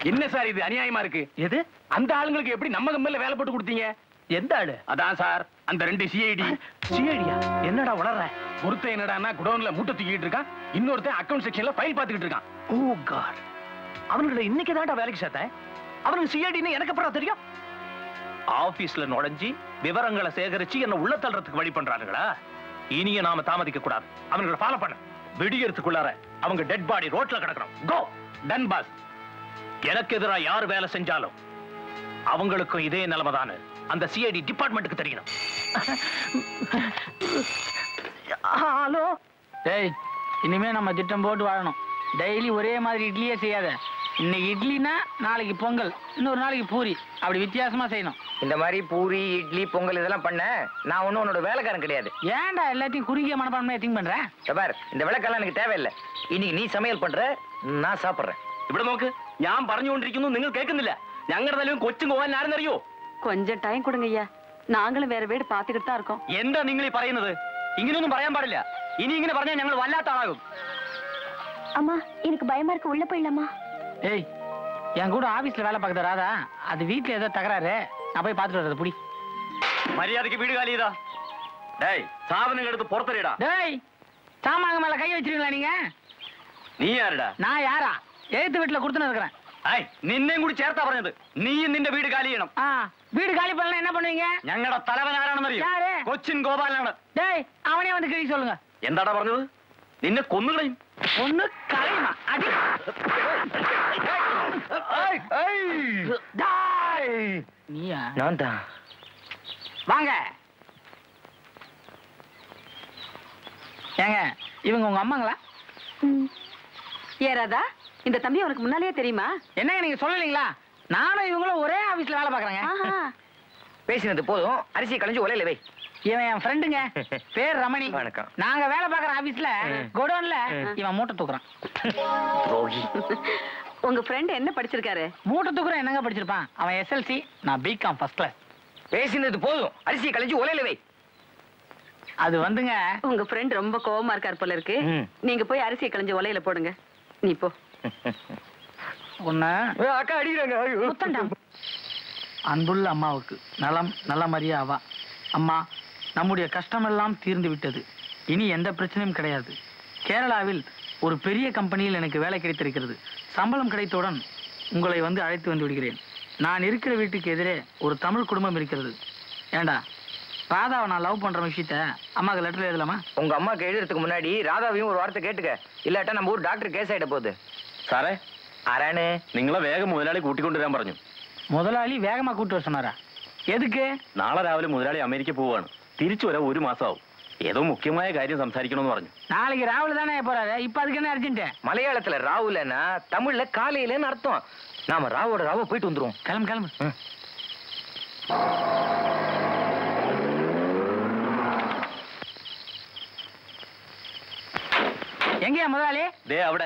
என்ன சார் இது அநியாயமா இருக்கு எது அந்த ஆளுங்களுக்கு எப்படி நம்ம கம்பெனில வேலை போட்டு கொடுத்தீங்க எந்த ஆளு அதான் சார் அந்த ரெண்டு சிஐடி சிஐடியா என்னடா உளற ஒருத்தன் என்னடான்னா குடோன்ல மூட்டை தூக்கிட்டு இருக்கான் இன்னொருத்தன் அக்கவுண்ட் செக்ஷன்ல ஃபைல் பாத்துக்கிட்டு இருக்கான் ஓ காட் அவனுங்களை இன்னைக்கு தான்டா வேலைக்கு சேர்த்தேன் அவனுக்கு சிஐடின்னு எனக்கு அப்புறம் தெரியும் ஆபீஸ்ல நுழைஞ்சி விவரங்களை சேகரிச்சு என்ன உள்ள தள்ளுறதுக்கு வழி பண்றானுங்களா இனிய நாம தாமதிக்க கூடாது அவங்களை ஃபாலோ பண்ண விடியறதுக்குள்ளார அவங்க டெட் பாடி ரோட்ல கிடக்கணும் கோ டன் பாஸ் எனக்கு எதிரா யார் வேலை செஞ்சாலும் அவங்களுக்கும் இதே நிலைமைதானு அந்த சிஐடி டிபார்ட்மெண்ட்டுக்கு தெரியணும் ஹலோ டேய் இனிமே நம்ம திட்டம் போட்டு வாழணும் டெய்லி ஒரே மாதிரி இட்லியே செய்யாத இன்னைக்கு இட்லினா நாளைக்கு பொங்கல் இன்னொரு நாளைக்கு பூரி அப்படி வித்தியாசமா செய்யணும் இந்த மாதிரி பூரி இட்லி பொங்கல் இதெல்லாம் பண்ண நான் ஒன்றும் உன்னோட வேலைக்காரன் கிடையாது ஏன்டா எல்லாத்தையும் குறுகிய மனப்பான்மையா திங்க் பண்ற இத பார் இந்த விளக்கெல்லாம் எனக்கு தேவையில்லை இன்னைக்கு நீ சமையல் பண்ற நான் சாப்பிடுறேன் ഇവിടെ നോക്ക് ഞാൻ പറഞ്ഞുകൊണ്ടിരിക്കുന്നു നിങ്ങൾ കേൾക്കുന്നില്ല ഞങ്ങളുടെ നിലവും കൊച്ചും പോകാൻ ആരെന്നറിയോ கொஞ்சம் டைம் கொடுங்க ஐயா நாங்களும் வேற வீடு பாத்துக்கிட்டு தான் இருக்கோம் എന്താ നിങ്ങൾ ഈ പറയുന്നത് ഇങ്ങനെയൊന്നും പറയാൻ പാടില്ല ഇനി ഇങ്ങനെ പറഞ്ഞാൽ ഞങ്ങൾ വല്ലാത്ത ആളാകും அம்மா எனக்கு பயமா இருக்கு உள்ள போயிடலாமா ஏய் என் கூட ஆபீஸ்ல வேலை பார்க்குற ராதா அது வீட்டுல ஏதோ தகராறு நான் போய் பார்த்துட்டு வரது புடி മര്യാദയ്ക്ക് വീട് കാലി ചെയ്താ ഡേയ് സാധനങ്ങൾ എടുത്ത് പുറത്തെറിയടാ டேய் சாமாங்க மேல கை வச்சிருக்கீங்களா நீங்க നീ ആരടാ நான் யாரா எழுத்து வீட்டுல கொடுத்துன்னு இருக்கிறேன் ഏയ് നിന്നെയും കൂടി ചേർത്താ പറഞ്ഞത് നീയും നിന്റെ വീട് കാലി ചെയ്യണം ஆ வீடு காலி பண்ணலாம் என்ன பண்ணுவீங்க ഞങ്ങളുടെ തലവൻ ആരാണെന്നറിയോ யாரு കൊച്ചിൻ ഗോപാലനാണ് டேய் அவனே வந்து கிழி சொல்லுங்க എന്താടാ പറഞ്ഞത് നിന്നെ കൊന്നുകളയും ஒண்ணு கலையுமா அடி நீயா நான் தான் வாங்க ஏங்க இவங்க உங்க அம்மாங்களா ஏறாதா இந்த தம்பி உனக்கு முன்னாலேயே தெரியுமா என்னங்க நீங்க சொல்லலீங்களா நானும் இவங்களும் ஒரே ஆபீஸ்ல வேலை பாக்குறேங்க பேசினது போதும் அரிசி களைஞ்சு ஒலையில வை இவன் என் ஃப்ரெண்டுங்க பேர் ரமணி வணக்கம் நாங்க வேலை பார்க்குற ஆபீஸ்ல குடோன்ல இவன் மூட்டை தூக்குறான் துரோகி உங்க ஃப்ரெண்ட் என்ன படிச்சிருக்காரு மூட்டை தூக்குறான் என்னங்க படிச்சிருப்பான் அவன் எஸ்எல்சி நான் பிகாம் ஃபர்ஸ்ட் கிளாஸ் பேசினது போதும் அரிசி களைஞ்சு ஒலையில வை அது வந்துங்க உங்க ஃப்ரெண்ட் ரொம்ப கோவமா இருக்கார் போல இருக்கு நீங்க போய் அரிசியை களைஞ்சு உலையில போடுங்க நீ போ ஒண்ணு அக்கா அடிக்கிறாங்க முத்தண்டா அன்புள்ள அம்மாவுக்கு நலம் நல்ல மரியா அவா அம்மா நம்முடைய கஷ்டமெல்லாம் தீர்ந்து விட்டது இனி எந்த பிரச்சனையும் கிடையாது கேரளாவில் ஒரு பெரிய கம்பெனியில் எனக்கு வேலை கிடைத்திருக்கிறது சம்பளம் கிடைத்தவுடன் உங்களை வந்து அழைத்து வந்து விடுகிறேன் நான் இருக்கிற வீட்டுக்கு எதிரே ஒரு தமிழ் குடும்பம் இருக்கிறது ஏண்டா ராதாவை நான் லவ் பண்ற விஷயத்த அம்மாக்கு லெட்டர் எழுதலாமா உங்க அம்மாக்கு எழுதுறதுக்கு முன்னாடி ராதாவையும் ஒரு வார்த்தை கேட்டுக்க இல்லாட்டா நம்ம ஊர் டாக்டர் கேஸ் ஆயிட போகுது സാറേ ആരാണ് നിങ്ങളെ വേഗം മുതലാളി കൂട്ടിക്കൊണ്ടുവരാൻ പറഞ്ഞു முதலாளி வேகமா கூட்டு வர சொன்னாரா எதுக்கு നാളെ രാവിലെ മുതലാളി അമേരിക്ക പോവാണ് തിരിച്ചു വരാൻ ഒരു മാസമാവും ഏതോ മുഖ്യമായ കാര്യം സംസാരിക്കണമെന്ന് പറഞ്ഞു நாளைக்கு ராகுல் தானே போறாரு இப்ப அதுக்கு என்ன அர்ஜென்ட் மலையாளத்துல ராவுலன்னா தமிழ்ல காலையிலன்னு அர்த்தம் நாம ராவோட ராவ போயிட்டு வந்துருவோம் கிளம்பு கிளம்பு எங்கயா முதலாளி ദേ അവിടെ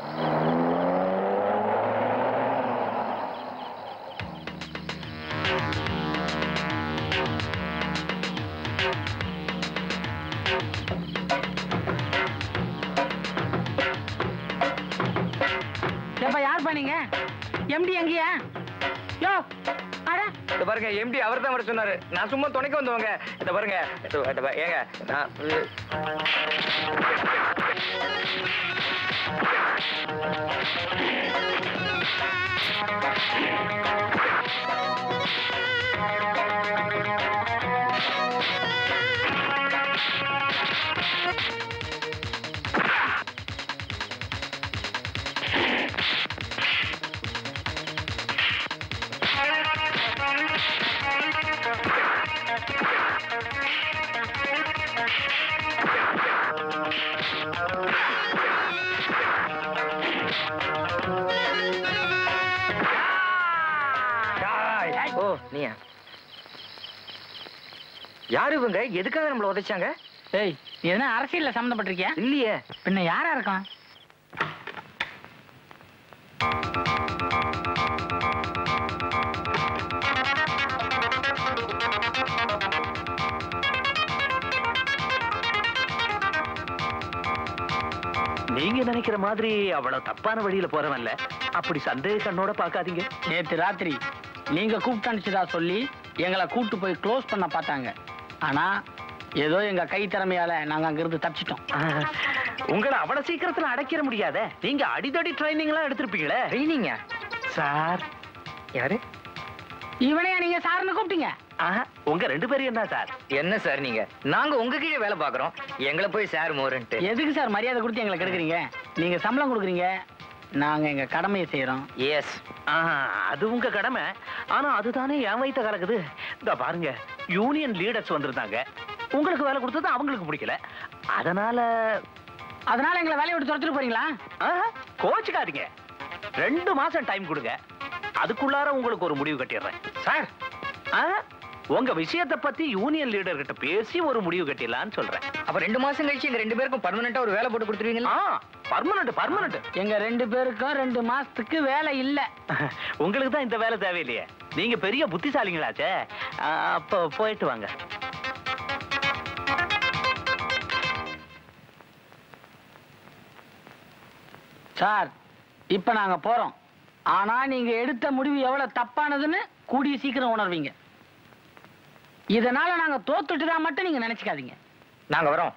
எப்ப யார் பண்ணீங்க எம்டி எங்கயா யோ அட இந்த பாருங்க எம்டி அவர் தான் வர சொன்னாரு நான் சும்மா துணைக்கு வந்தவங்க இந்த பாருங்க இது- இது பா- ஏங்க நான் டாய். ஓ நீயா யாரு இவங்க எதுக்காக நம்மள உதைச்சாங்க ஏய் நீ எதனா அரசியல்ல சம்மந்தப்பட்டிருக்கியா இல்லையே பின்ன யாரா இருக்கான் நீங்க நினைக்கிற மாதிரி அவ்வளவு தப்பான வழியில போறவன்ல அப்படி சந்தேக கண்ணோட பார்க்காதீங்க நேத்து ராத்திரி நீங்க கூப்பிட்டு அனுப்பிச்சதா சொல்லி எங்களை கூட்டு போய் க்ளோஸ் பண்ண பார்த்தாங்க ஆனா ஏதோ எங்க கை திறமையால நாங்க அங்கிருந்து தப்பிச்சிட்டோம் உங்களை அவ்வளவு சீக்கிரத்துல அடைக்கிற முடியாதே நீங்க அடிதடி ட்ரைனிங் எல்லாம் எடுத்திருப்பீங்களே ட்ரைனிங்க சார் யாரு இவனையா நீங்க சார்னு கூப்பிட்டீங்க ஆஹா, உங்க ரெண்டு பேரும் என்ன சார் என்ன சார் நீங்க நாங்க உங்க கீழே வேலை பாக்குறோம் எங்களை போய் சார் மோரன்ட்டு எதுக்கு சார் மரியாதை கொடுத்து எங்களை கெடுக்குறீங்க நீங்க சம்பளம் கொடுக்குறீங்க நாங்க எங்க கடமையை செய்யறோம் எஸ் அது உங்க கடமை ஆனா அதுதானே என் வயித்த கலக்குது இந்த பாருங்க யூனியன் லீடர்ஸ் வந்திருந்தாங்க உங்களுக்கு வேலை கொடுத்தது அவங்களுக்கு பிடிக்கல அதனால அதனால எங்களை வேலையை விட்டு துரத்துட்டு போறீங்களா கோச்சுக்காதீங்க ரெண்டு மாசம் டைம் கொடுங்க அதுக்குள்ளார உங்களுக்கு ஒரு முடிவு கட்டிடுறேன் சார் ஆ, உங்க விஷயத்தை பத்தி யூனியன் லீடர் கிட்ட பேசி ஒரு முடிவு கட்டிடலாம்னு சொல்றேன் அப்ப ரெண்டு மாசம் கழிச்சு எங்க ரெண்டு பேருக்கும் பர்மனண்டா ஒரு வேலை போட்டு கொடுத்துருவீங்களா பர்மனண்ட் பர்மனண்ட் எங்க ரெண்டு பேருக்கும் ரெண்டு மாசத்துக்கு வேலை இல்ல உங்களுக்கு தான் இந்த வேலை தேவையில்லையே நீங்க பெரிய புத்திசாலிங்களாச்சே ஆ, அப்போ போயிட்டு வாங்க சார் இப்ப நாங்க போறோம் ஆனா நீங்க எடுத்த முடிவு எவ்வளவு தப்பானதுன்னு கூடிய சீக்கிரம் உணர்வீங்க இதனால நாங்க தோத்துட்டுதா மட்டும் நீங்க நினைச்சுக்காதீங்க நாங்க வரோம்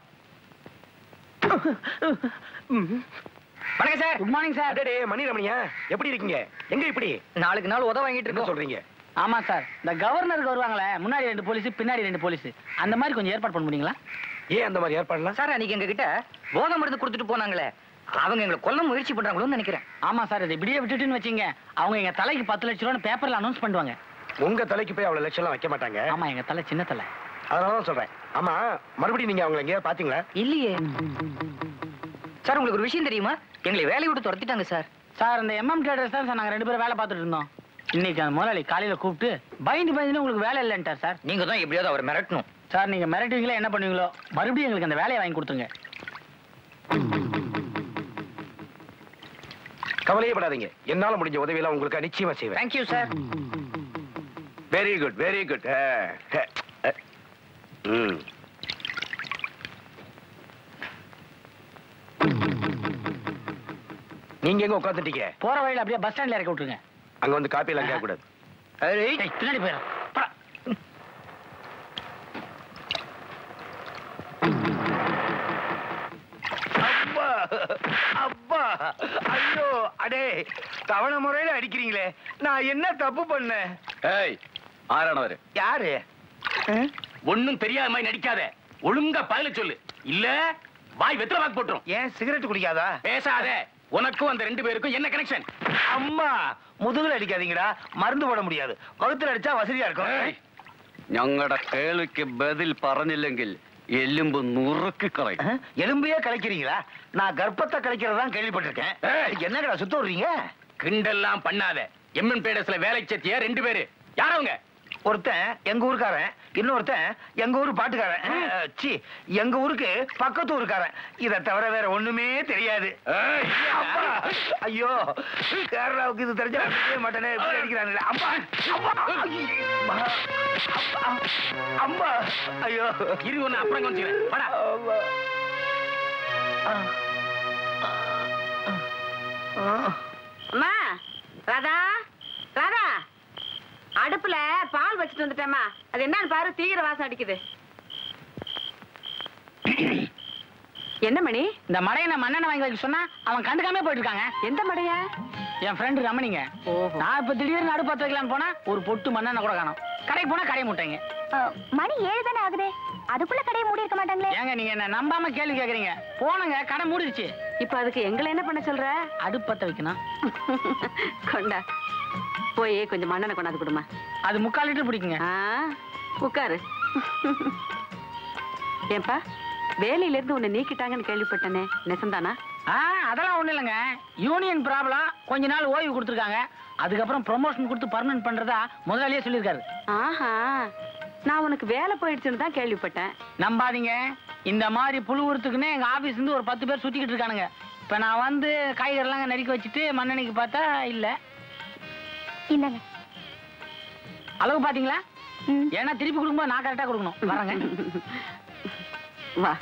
வணக்கம் சார் குட் மார்னிங் சார் அடடே மணி ரமணியா எப்படி இருக்கீங்க எங்க இப்படி நாளுக்கு நாள் உதவ வாங்கிட்டு என்ன இருக்கோம் சொல்றீங்க ஆமா சார் இந்த கவர்னருக்கு வருவாங்களே முன்னாடி ரெண்டு போலீஸ் பின்னாடி ரெண்டு போலீஸ் அந்த மாதிரி கொஞ்சம் ஏற்பாடு பண்ண முடியுங்களா ஏன் அந்த மாதிரி ஏற்பாடுலாம் சார் அன்னைக்கு எங்க கிட்ட போதை மருந்து கொடுத்துட்டு போனாங்களே அவங்க எங்களை கொல்ல முயற்சி பண்றாங்களோன்னு நினைக்கிறேன் ஆமா சார் இதை இப்படியே விட்டுட்டுன்னு வச்சீங்க அவங்க எங்க தலைக்கு பத்து லட்ச ரூபான்னு பேப்பர்ல அனௌன்ஸ் பண்ணுவாங்க உங்க தலைக்கு போய் அவ்வளவு லட்சம் எல்லாம் வைக்க மாட்டாங்க ஆமா எங்க தலை சின்ன தலை அதனாலதான் சொல்றேன் ஆமா மறுபடியும் நீங்க அவங்களை எங்கேயாவது பாத்தீங்களா இல்லையே சார் உங்களுக்கு ஒரு விஷயம் தெரியுமா எங்களை வேலையை விட்டு துரத்திட்டாங்க சார் சார் இந்த எம்எம் ட்ரேடர்ஸ் தான் சார் நாங்க ரெண்டு பேரும் வேலை பார்த்துட்டு இருந்தோம் இன்னைக்கு அந்த முதலாளி காலையில கூப்பிட்டு பயந்து பயந்து உங்களுக்கு வேலை இல்லைன்ட்டார் சார் நீங்க தான் எப்படியாவது அவரை மிரட்டணும் சார் நீங்க மிரட்டுவீங்களோ என்ன பண்ணுவீங்களோ மறுபடியும் எங்களுக்கு அந்த வேலையை வாங்கி கொடுத்துங்க கவலையே படாதீங்க என்னால முடிஞ்ச உதவியெல்லாம் உங்களுக்கு நிச்சயமா செய்வேன் thank you sir very good very good ம் நீங்க எங்க உட்காந்துட்டீங்க போற வழியில அப்படியே பஸ் ஸ்டாண்ட்ல இறக்கி விட்டுருங்க அங்க வந்து காப்பி எல்லாம் கேட்க கூடாது ஏய், பின்னாடி போயிடும் அப்பா அப்பா ஐயோ அடே தவணை முறையில அடிக்கிறீங்களே நான் என்ன தப்பு பண்ணேன் ஏய் ஆறானவர் யாரு ஒண்ணும் தெரியாத மாதிரி நடிக்காத ஒழுங்கா பதில சொல்லு இல்ல வாய் வெத்தலை பாக்கு போட்டுரும் ஏன் சிகரெட் குடிக்காதா பேசாத உனக்கும் அந்த ரெண்டு பேருக்கும் என்ன கனெக்ஷன் அம்மா முதுகுல அடிக்காதீங்கடா மருந்து போட முடியாது கழுத்துல அடிச்சா வசதியா இருக்கும் ഞങ്ങളുടെ കേൾവിക്ക് ബദിൽ പറഞ്ഞില്ലെങ്കിൽ എല്ലുമ്പ് നുറുക്കി കളയും அஹ், எலும்பையே கலைக்கிறீங்களா நான் கர்ப்பத்தை கலைக்கிறதா கேள்விப்பட்டிருக்கேன் என்னங்கடா சுத்த விடுறீங்க கிண்டெல்லாம் பண்ணாத எம்என் பேடஸ்ல வேலைக்கு சேர்த்திய ரெண்டு பேரு யாரவங்க ஒருத்தன் எங்க ஊருக்காரன் இன்னொருத்தன் எங்க ஊரு பாட்டுக்காரன் அஹ், சீ எங்க ஊருக்கு பக்கத்து ஊருக்காரன் இத தவிர வேற ஒண்ணுமே தெரியாது அப்பா, ஐயோ கேரளாவுக்கு இது தெரிஞ்சா அடிக்கவே மாட்டேனே இப்படி அடிக்கிறாங்களே அம்மா அம்மா அம்மா, அம்மா, அம்மா ஐயோ இரு ஒண்ணு அப்புறம் கொஞ்சம் வாடா அம்மா. அம்மா ராதா ராதா அடுப்புல பால் வச்சுட்டு வந்துட்டேம்மா அது என்னன்னு பாரு தீவிர வாசம் அடிக்குது என்ன மணி இந்த மடையை நான் மண்ணெண்ணெய் வாங்கி வைக்க சொன்னா அவன் கண்டுக்காம போயிட்டு இருக்காங்க எந்த மடைய என் ஃப்ரெண்டு ரமணிங்க நான் இப்ப திடீர்னு நடு பத்து வைக்கலான்னு போனா ஒரு பொட்டு மண்ணெண்ணெய் கூட காணும் கடைக்கு போனா கடை முட்டைங்க மணி ஏழு தானே ஆகுது அதுக்குள்ள கடையை மூடி இருக்க மாட்டாங்களே ஏங்க நீங்க என்ன நம்பாம கேள்வி கேக்குறீங்க போனங்க கடை மூடிடுச்சு இப்ப அதுக்கு எங்களை என்ன பண்ண சொல்ற அடுப்பத்த வைக்கணும் கொண்டா போய் கொஞ்சம் மண்ணெண்ணெய் கொண்டாந்து கொடுமா அது முக்கால் லிட்டர் பிடிக்குங்க உட்காரு ஏன்பா வேலையில இருந்து உன்னை நீக்கிட்டாங்கன்னு கேள்விப்பட்டனே நெசந்தானா ஆ அதெல்லாம் ஒண்ணும் இல்லைங்க யூனியன் ப்ராப்ளம் கொஞ்ச நாள் ஓய்வு கொடுத்துருக்காங்க அதுக்கப்புறம் ப்ரொமோஷன் கொடுத்து பர்மனன்ட் பண்றதா முதலாளியே சொல்லியிருக்காரு ஆஹா நான் உனக்கு வேலை போயிடுச்சுன்னு தான் கேள்விப்பட்டேன் நம்பாதீங்க இந்த மாதிரி புழு உரத்துக்குன்னே எங்க ஆபீஸ்ல இருந்து ஒரு பத்து பேர் சுத்திக்கிட்டு இருக்கானுங்க இப்ப நான் வந்து காய்கறிலாம் நறுக்கி வச்சுட்டு மண்ணெண்ணைக்கு பார்த்தா இல்ல இந்தாங்க அளவு பாத்தீங்களா ஏன்னா திருப்பி கொடுக்கும்போது நான் கரெக்டா கொடுக்கணும் வரேங்க வா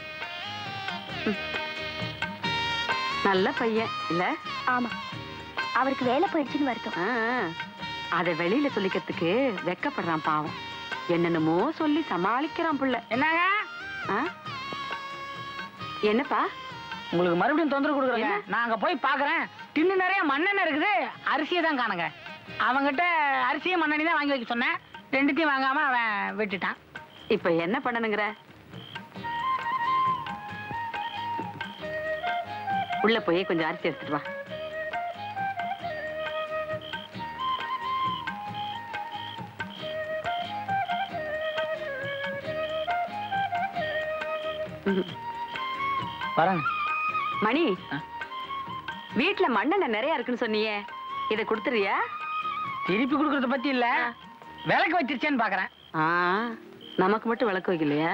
ம். நல்ல பையன் இல்ல ஆமா அவருக்கு வேலை போயிடுச்சுன்னு வருத்தம் அதை வெளியில சொல்லிக்கிறதுக்கு வெக்கப்படுறான் பாவம் என்னென்னமோ சொல்லி சமாளிக்கிறான் புள்ள என்னங்க ஆ? என்னப்பா உங்களுக்கு மறுபடியும் தொந்தரவு கொடுக்குறேங்க நான் அங்க போய் பாக்குறேன் டின்னு நிறைய மண்ணெண்ணெய் இருக்குது அரிசியை தான் காணுங்க அவங்கிட்ட அரிசியும் மண்ணெண்ணெய் தான் வாங்கி வைக்க சொன்னேன் ரெண்டுத்தையும் வாங்காம அவன் விட்டுட்டான் இப்ப என்ன பண்ணணுங்கிற உள்ள போய் கொஞ்சம் அரிசி எடுத்துட்டு வா ம். வரேங்க மணி வீட்டுல மண்ணெண்ணெய் நிறைய இருக்குன்னு சொன்னியே இதை கொடுத்துறியா திருப்பி கொடுக்கறத பத்தி இல்ல விளக்கு வச்சிருச்சேன்னு பாக்குறேன் ஆ நமக்கு மட்டும் விளக்கு வைக்கலையா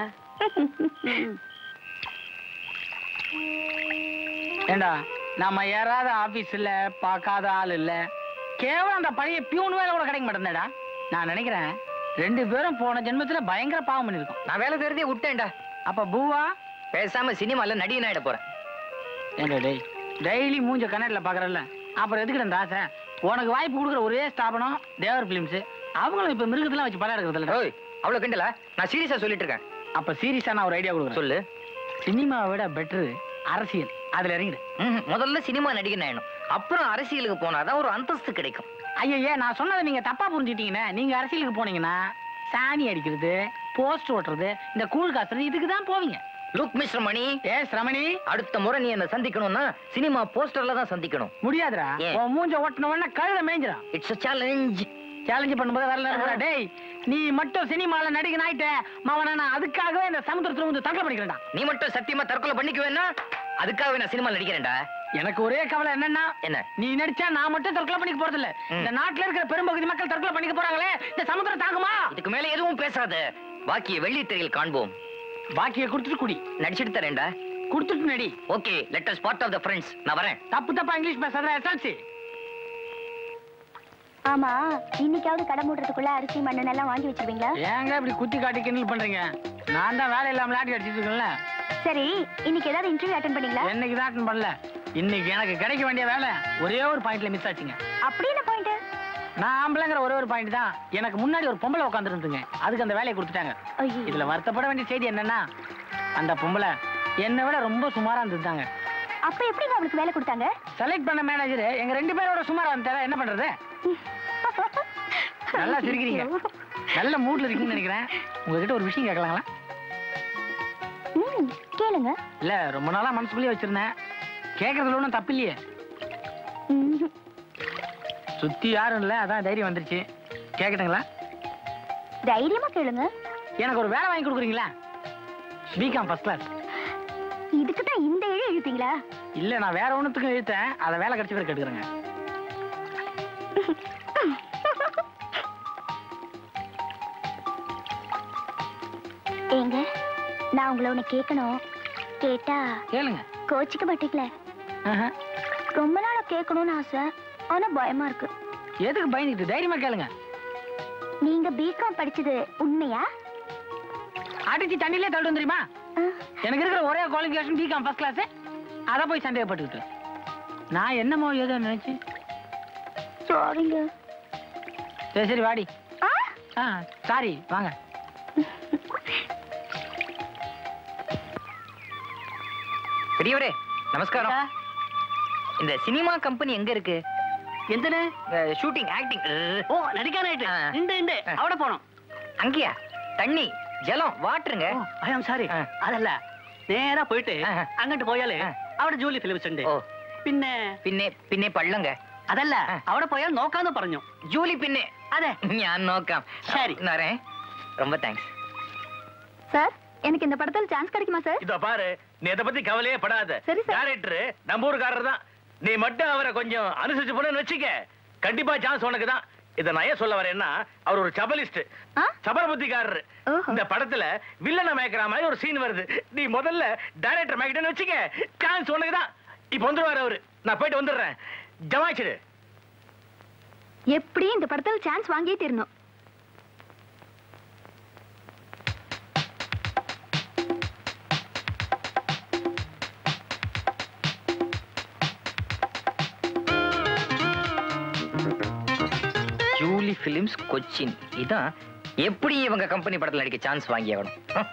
ஏண்டா நம்ம ஏறாத ஆபீஸ் இல்ல பார்க்காத ஆள் இல்ல கேவலம் அந்த பழைய பியூன் வேலை கூட கிடைக்க மாட்டேன்டா நான் நினைக்கிறேன் ரெண்டு பேரும் போன ஜென்மத்துல பயங்கர பாவம் பண்ணிருக்கோம் நான் வேலை தெரிஞ்சே விட்டேன்டா அப்ப பூவா பேசாம சினிமால நடிகன் ஆயிட போறேன் ஏண்டா டேய் டெய்லி மூஞ்ச கண்ணாடில பாக்குறல்ல அப்புறம் எதுக்கு அந்த ஆசை உனக்கு வாய்ப்பு கொடுக்குற ஒரே ஸ்தாபனம் தேவர் பிலிம்ஸ் அவங்களும் இப்ப மிருகத்தெல்லாம் வச்சு படம் எடுக்கிறது இல்ல ஓய் அவ்வளவு கிண்டல நான் சீரியஸா சொல்லிட்டு இருக்கேன் அப்ப சீரியஸா நான் ஒரு ஐடியா கொடுக்குறேன் சொல்லு சினிமாவை விட பெட்டர் அரசியல் அதுல இறங்கிடு ம்ஹும். முதல்ல சினிமா நடிகன் ஆயிடும் அப்புறம் அரசியலுக்கு போனாதான் ஒரு அந்தஸ்து கிடைக்கும் ஐயய்யா நான் சொன்னதை நீங்க தப்பா புரிஞ்சுட்டீங்கன்னா நீங்க அரசியலுக்கு போனீங்கன்னா சாணி அடிக்கிறது போஸ்ட் ஓட்டுறது இந்த கூழ் காசுறது இதுக்கு தான் போவீங்க look mister Mani as Ramani அடுத்த முறை நீ என்ன சந்திக்கணும்னா சினிமா போஸ்டர்ல தான் சந்திக்கணும் முடியாதுடா ஏன்? உன் மூஞ்ச ஓட்டின உடனே கழுத மேய்ஞ்சிடா இட்ஸ் சேலஞ்ச் சேலஞ்ச் பண்ணும்போது வரல கூட டேய் நீ மட்டும் சினிமால நடிகன் ஆயிட்ட மாவன நான் அதுக்காகவே இந்த சமுத்திரத்துல வந்து தற்கொலை பண்ணிக்கிறேன்டா நீ மட்டும் சத்தியமா தற்கொலை பண்ணிக்குவேன்னா அதுக்காகவே நான் சினிமா நடிக்கிறேன்டா எனக்கு ஒரே கவலை என்னன்னா என்ன நீ நடிச்சா நான் மட்டும் தற்கொலை பண்ணிக்க போறது இல்ல இந்த நாட்டுல இருக்கிற பெரும்பகுதி மக்கள் தற்கொலை பண்ணிக்க போறாங்களே இந்த சமுத்திரம் தாங்குமா இதுக்கு மேல எதுவும் பேசாத பாக்கிய வெள்ளி திரையில் காண்போம் பாக்கிய கொடுத்துட்டு குடி நடிச்சிட்டு தரேன்டா கொடுத்துட்டு நடி okay let us part of the friends நான் வரேன் தப்பு தப்பா இங்கிலீஷ் பேசாத எஸ்எல்சி ஆமா இன்னைக்காவது கடை மூடுறதுக்குள்ள அரிசி மண்ணெண்ணெய் எல்லாம் வாங்கி வச்சிருவீங்களா ஏங்க இப்படி குத்தி காட்டி கிண்டல் பண்றீங்க நான் தான் வேலை இல்லாம லாட்டி அடிச்சிட்டு இருக்கேன்ல சரி இன்னைக்கு ஏதாவது இன்டர்வியூ அட்டன் பண்ணீங்களா என்னைக்கு தான் attend பண்ணல இன்னைக்கு எனக்கு கிடைக்க வேண்டிய வேலை ஒரே ஒரு பாயிண்ட்ல மிஸ் ஆச்சுங்க அப்படி என்ன பாயிண்ட் நான் ஆம்பளைங்கிற ஒரே ஒரு பாயிண்ட் தான் எனக்கு முன்னாடி ஒரு பொம்பளை உட்காந்துருந்துங்க அதுக்கு அந்த வேலையை கொடுத்துட்டாங்க இதுல வருத்தப்பட வேண்டிய செய்தி என்னன்னா அந்த பொம்பளை என்னை விட ரொம்ப சுமாரா இருந்திருந்தாங்க அப்ப எப்படிங்க அவளுக்கு வேலை கொடுத்தாங்க செலக்ட் பண்ண மேனேஜர் எங்க ரெண்டு பேரோட சுமாரா இருந்தா என்ன பண்றது நல்லா சிரிக்கிறீங்க நல்ல மூட்ல இருக்கீங்கன்னு நினைக்கிறேன் உங்ககிட்ட ஒரு விஷயம் கேட்கலாங்களா ம் கேளுங்க இல்ல ரொம்ப நாளா மனசுக்குள்ளேயே வச்சிருந்தேன் கேட்கறதுல ஒன்றும் தப்பு இல்லையே ம், சுத்தி யாரும் இல்ல அதான் தைரியம் வந்துருச்சு கேட்கட்டுங்களா தைரியமா கேளுங்க எனக்கு ஒரு வேலை வாங்கி கொடுக்குறீங்களா பிகாம் ஃபர்ஸ்ட் கிளாஸ் இதுக்கு தான் இந்த இழு இழுப்பீங்களா இல்ல நான் வேற ஒண்ணுத்துக்கும் இழுத்தேன் அதை வேலை கிடைச்ச பேர் கேட்டுக்கிறேங்க ஏங்க நான் உங்களை ஒண்ணு கேட்கணும் கேட்டா கேளுங்க கோச்சிக்க மாட்டீங்களே ஆஹா. ரொம்ப நாளா கேட்கணும்னு ஆசை ஆனா பயமா இருக்கு எதுக்கு பயந்துக்கிட்டு தைரியமா கேளுங்க நீங்க பிகாம் படிச்சது உண்மையா அடிச்சு தண்ணிலே தள்ளிட்டு தெரியுமா எனக்கு இருக்கிற ஒரே குவாலிஃபிகேஷன் பிகாம் ஃபர்ஸ்ட் கிளாஸ் அதை போய் சந்தேகப்பட்டுக்கிட்டு நான் என்னமோ ஏதோ நினைச்சு சாரிங்க சரி சரி வாடி ஆ சாரி வாங்க பெரியவரே நமஸ்காரம் இந்த சினிமா கம்பெனி எங்க இருக்கு எந்தன ஷூட்டிங் ஆக்டிங் ஓ நடிக்கானாயிட்டு இந்த இந்த அவட போனோம் அங்கேயா தண்ணி ஜலம் வாட்டருங்க ஐ ஆம் சாரி അതല്ല നേരെ പോയിട്ട് അങ്ങോട്ട് പോയാല് അവിടെ ജോലി ഫിലിംസ് ഉണ്ട് പിന്നെ പിന്നെ പിന്നെ പള്ളങ്ക അതല്ല അവിടെ പോയാൽ നോക്കാന്ന് പറഞ്ഞു ജോലി പിന്നെ അതെ ഞാൻ നോക്കാം ശരി നാരേ ரொம்ப தேங்க்ஸ் சார் எனக்கு இந்த படத்துல சான்ஸ் கிடைக்குமா சார் இதோ பாரு நீ இதை பத்தி கவலையே படாத சரி, சார். டேரக்டர் நம்ம ஊருக்காரர் தான் நீ மட்டும் அவரை கொஞ்சம் அனுசரிச்சு போனேன்னு வச்சுக்க கண்டிப்பா சான்ஸ் உனக்கு தான் இதை நான் ஏன் சொல்ல வரேன்னா அவர் ஒரு சபலிஸ்ட் சபல புத்திக்காரர் இந்த படத்துல வில்லனை மயக்கிற மாதிரி ஒரு சீன் வருது நீ முதல்ல டைரக்டர் மயக்கிட்டேன்னு வச்சுக்க சான்ஸ் உனக்கு தான் இப்ப வந்துருவாரு அவரு நான் போயிட்டு வந்துடுறேன் ஜமாச்சிடு எப்படியும் இந்த படத்துல சான்ஸ் வாங்கியே தீரணும் லவ்லி பிலிம்ஸ் கொச்சின் இதான் எப்படி இவங்க கம்பெனி படத்துல நடிக்க சான்ஸ் வாங்கி ஆகணும் ஆ.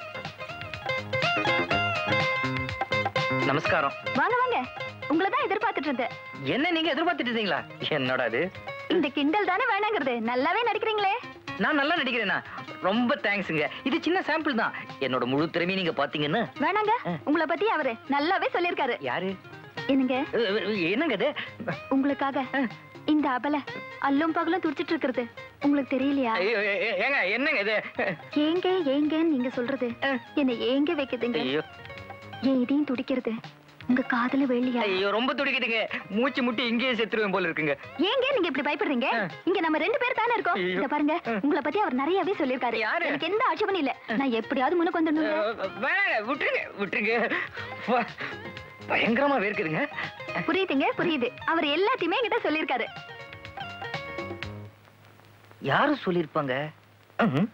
நமஸ்காரம் வாங்க வாங்க உங்களை தான் எதிர்பார்த்துட்டு இருந்தேன் என்ன நீங்க எதிர்பார்த்துட்டு இருந்தீங்களா என்னடா அது இந்த கிண்டல் தானே வேணாங்கிறது நல்லாவே நடிக்கிறீங்களே நான் நல்லா நடிக்கிறேனா ரொம்ப தேங்க்ஸுங்க இது சின்ன சாம்பிள் தான் என்னோட முழு திறமையை நீங்க பாத்தீங்கன்னா வேணாங்க உங்களை பத்தி அவரு நல்லாவே சொல்லியிருக்காரு யாரு என்னங்க அ, அ, என்னங்க இது உங்களுக்காக இந்த அபல அல்லும் பகலும் துடிச்சிட்டு இருக்கிறது உங்களுக்கு தெரியலையா ஐயோ, ஏ- ஏ- ஏங்க என்னங்க இது ஏங்க ஏங்கன்னு நீங்க சொல்றது என்ன ஏங்க வைக்குதுங்க ஐயோ ஏன் இதையும் துடிக்கிறது உங்க காதுல வெள்ளியா ஐயோ ரொம்ப துடிக்குதுங்க மூச்சு முட்டி இங்கேயே செத்துருவேன் போல இருக்குங்க ஏங்க நீங்க இப்படி பயப்படுறீங்க இங்க நம்ம ரெண்டு பேர் தானே இருக்கோம் ஐயோ. இத பாருங்க உங்களை பத்தி அவர் நிறையவே சொல்லியிருக்காரு எனக்கு எந்த ஆட்சேபனும் இல்ல நான் எப்படியாவது முன்னுக்கு வந்துடணுங்க வேணாங்க விட்டுருங்க விட்டுருங்க வா, பயங்கரமா வேர்க்குதுங்க புரியுதுங்க புரியுது அவர் எல்லாத்தையுமே என்கிட்ட சொல்லியிருக்காரு யாரு சொல்லிருப்பாங்க ம்ஹும்.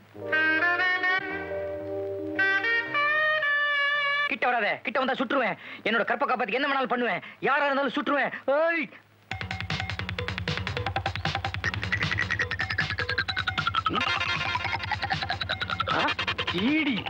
கிட்ட வராத கிட்ட வந்தா சுட்டுருவேன் என்னோட கற்ப காப்பாத்துக்கு என்ன வேணாலும் பண்ணுவேன் யாரா இருந்தாலும் சுட்டுருவேன் ஏய் ஈடி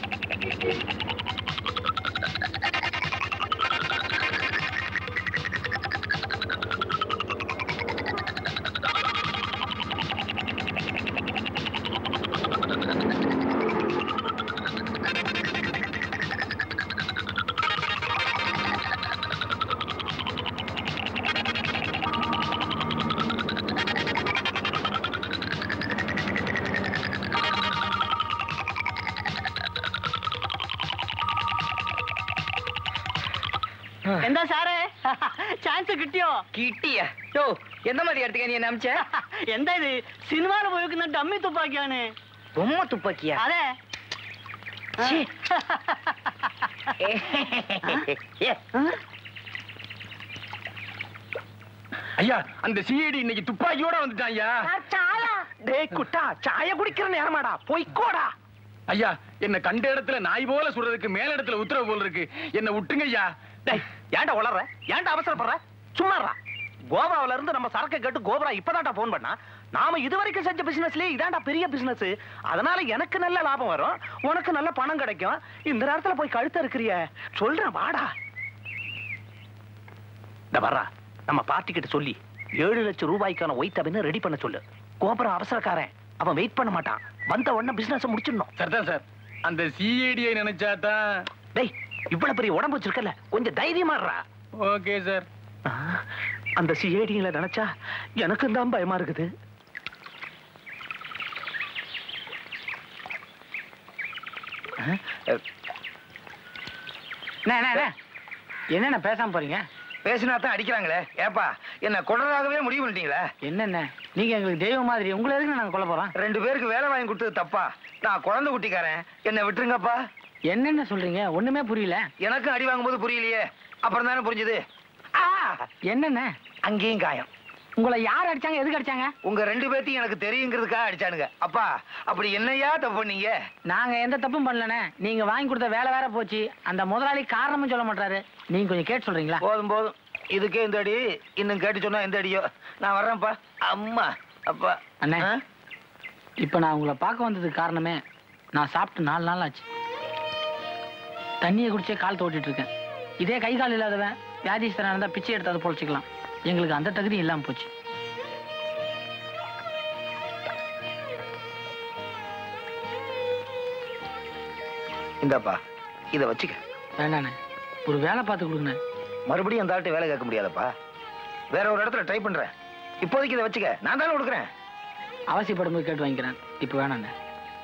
എന്താ സാറേ ചാൻസ് കിട്ടിയോ കിട്ടിയ യോ എന്താ മതി അടുത്തേക്ക് നീ എന്നെ അമിച്ച എന്താ ഇത് സിനിമയിൽ ഉപയോഗിക്കുന്ന ഡമ്മി തുപ്പാക്കിയാണ് ബൊമ്മ തുപ്പാക്കിയ അതെ ഛീ. ஐயா அந்த சிஐடி இன்னைக்கு துப்பாக்கியோட வந்துட்டான் ஐயா டேய் குட்டா சாய குடிக்கிற நேரமாடா பொய்க்கோடா ஐயா என்ன கண்ட இடத்துல நாய் போல சுடுறதுக்கு மேல இடத்துல உத்தரவு போல இருக்கு என்ன விட்டுங்க ஐயா டேய் ஏன்டா உளற ஏன்டா அவசரப்படுற சும்மாறா கோவாவுல இருந்து நம்ம சரக்கு கேட்டு கோபுரா இப்பதான்டா போன் பண்ணா நாம இதுவரைக்கும் செஞ்ச பிசினஸ்லயே இதான்டா பெரிய பிசினஸ் அதனால எனக்கு நல்ல லாபம் வரும் உனக்கு நல்ல பணம் கிடைக்கும் இந்த நேரத்துல போய் கழுத்த இருக்கிறிய சொல்றேன் வாடா இந்த வர்றா நம்ம பார்ட்டி கிட்ட சொல்லி ஏழு லட்சம் ரூபாய்க்கான ஒயிட் அப்படின்னு ரெடி பண்ண சொல்லு கோபுரம் அவசரக்காரன் அவன் வெயிட் பண்ண மாட்டான் வந்த உடனே பிசினஸ் முடிச்சிடணும் சரிதான் சார் அந்த சிஐடியை நினைச்சா தான் டேய் இவ்வளவு பெரிய உடம்பு வச்சிருக்கல கொஞ்சம் தைரியமா இருடா ஓகே சார் அந்த சிஐடியில நினைச்சா எனக்கும் தான் பயமா இருக்குது என்னென்ன பேசாம போறீங்க பேசினா தான் அடிக்கிறாங்களே ஏப்பா என்ன கொள்றதாகவே முடிவு பண்ணிட்டீங்களா என்னென்ன நீங்க எங்களுக்கு தெய்வம் மாதிரி உங்களை எதுக்கு நாங்க கொல்ல போறோம் ரெண்டு பேருக்கு வேலை வாங்கி கொடுத்தது தப்பா நான் குழந்தை குட்டிக்காரன் என்ன விட்டுருங்கப்பா என்னென்ன சொல்றீங்க ஒண்ணுமே புரியல எனக்கும் அடி வாங்கும்போது புரியலையே அப்புறம் தானே புரிஞ்சுது என்னென்ன அங்கேயும் காயம் உங்களை யார் அடிச்சாங்க எதுக்கு அடிச்சாங்க உங்க ரெண்டு பேர்த்தையும் எனக்கு தெரியுங்கிறதுக்காக அடிச்சானுங்க அப்பா அப்படி என்னையா தப்பு பண்ணீங்க நாங்க எந்த தப்பும் பண்ணலனே நீங்க வாங்கி கொடுத்த வேலை வேற போச்சு அந்த முதலாளி காரணமும் சொல்ல மாட்டாரு நீங்க கொஞ்சம் கேட்டு சொல்றீங்களா போதும் போதும் இதுக்கே இந்த அடி இன்னும் கேட்டு சொன்னா எந்த அடியோ நான் வர்றேன்ப்பா அம்மா அப்பா அண்ணே இப்ப நான் உங்களை பார்க்க வந்ததுக்கு காரணமே நான் சாப்பிட்டு நாலு நாள் ஆச்சு தண்ணியை குடிச்சே கால் தோட்டிட்டு இருக்கேன் இதே கை கால் இல்லாதவன் வியாதிஸ்தரா இருந்தா பிச்சை எடுத்தாது பொழைச்சிக்கலாம் எங்களுக்கு அந்த தகுதி இல்லாம போச்சு இந்தாப்பா இதை வச்சுக்க வேண்டாண்ணே ஒரு வேலை பார்த்து கொடுங்கண்ணே மறுபடியும் அந்த ஆள்கிட்ட வேலை கேட்க முடியாதப்பா வேற ஒரு இடத்துல ட்ரை பண்றேன் இப்போதைக்கு இதை வச்சுக்க நான் தானே கொடுக்குறேன் அவசியப்படும் போது கேட்டு வாங்கிக்கிறேன் இப்போ வேணாண்ணே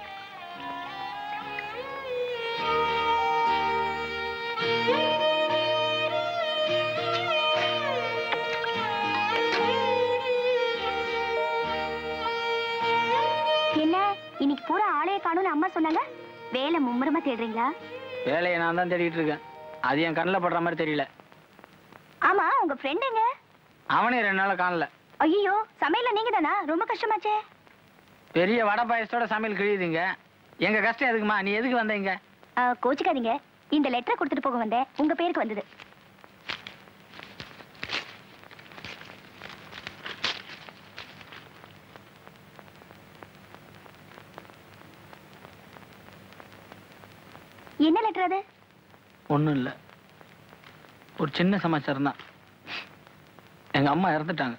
என்ன இன்னைக்கு பூரா ஆளைய காணும்னு அம்மா சொன்னாங்க வேலை மும்முரமா தேடுறீங்களா வேலையை நான் தான் தேடிட்டு இருக்கேன் அது என் கண்ணில் படுற மாதிரி தெரியல ஆமா உங்க ஃப்ரெண்ட் எங்க அவனே ரெண்டு நாளா காணல ஐயோ சமையல்ல நீங்க தானா ரொம்ப கஷ்டமாச்சே பெரிய வடை பாயசத்தோட சமையல் கிழியுதுங்க எங்க கஷ்டம் எதுக்குமா நீ எதுக்கு வந்த இங்க ஆ, கோச்சிக்காதீங்க இந்த லெட்டரை கொடுத்துட்டு போக வந்தேன் உங்க பேருக்கு வந்தது என்ன லெட்டர் அது ஒண்ணும் இல்ல ஒரு சின்ன சமாச்சாரம் தான் எங்க அம்மா இறந்துட்டாங்க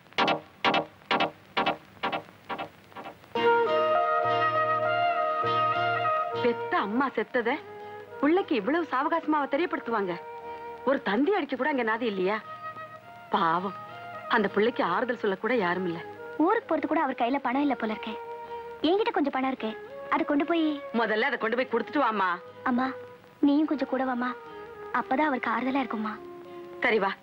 பெத்த அம்மா செத்தத பிள்ளைக்கு இவ்வளவு சாவகாசமா அவ தெரியப்படுத்துவாங்க ஒரு தந்தி அடிக்க கூட அங்க நாதி இல்லையா பாவம் அந்த பிள்ளைக்கு ஆறுதல் சொல்ல கூட யாரும் இல்ல ஊருக்கு போறது கூட அவர் கையில பணம் இல்ல போல இருக்கு என்கிட்ட கொஞ்சம் பணம் இருக்கு அதை கொண்டு போய் முதல்ல அதை கொண்டு போய் கொடுத்துட்டு வாமா அம்மா நீயும் கொஞ்சம் கூட வாம்மா அப்பதான் அவருக்கு ஆறுதலா இருக்கும்மா சரி வா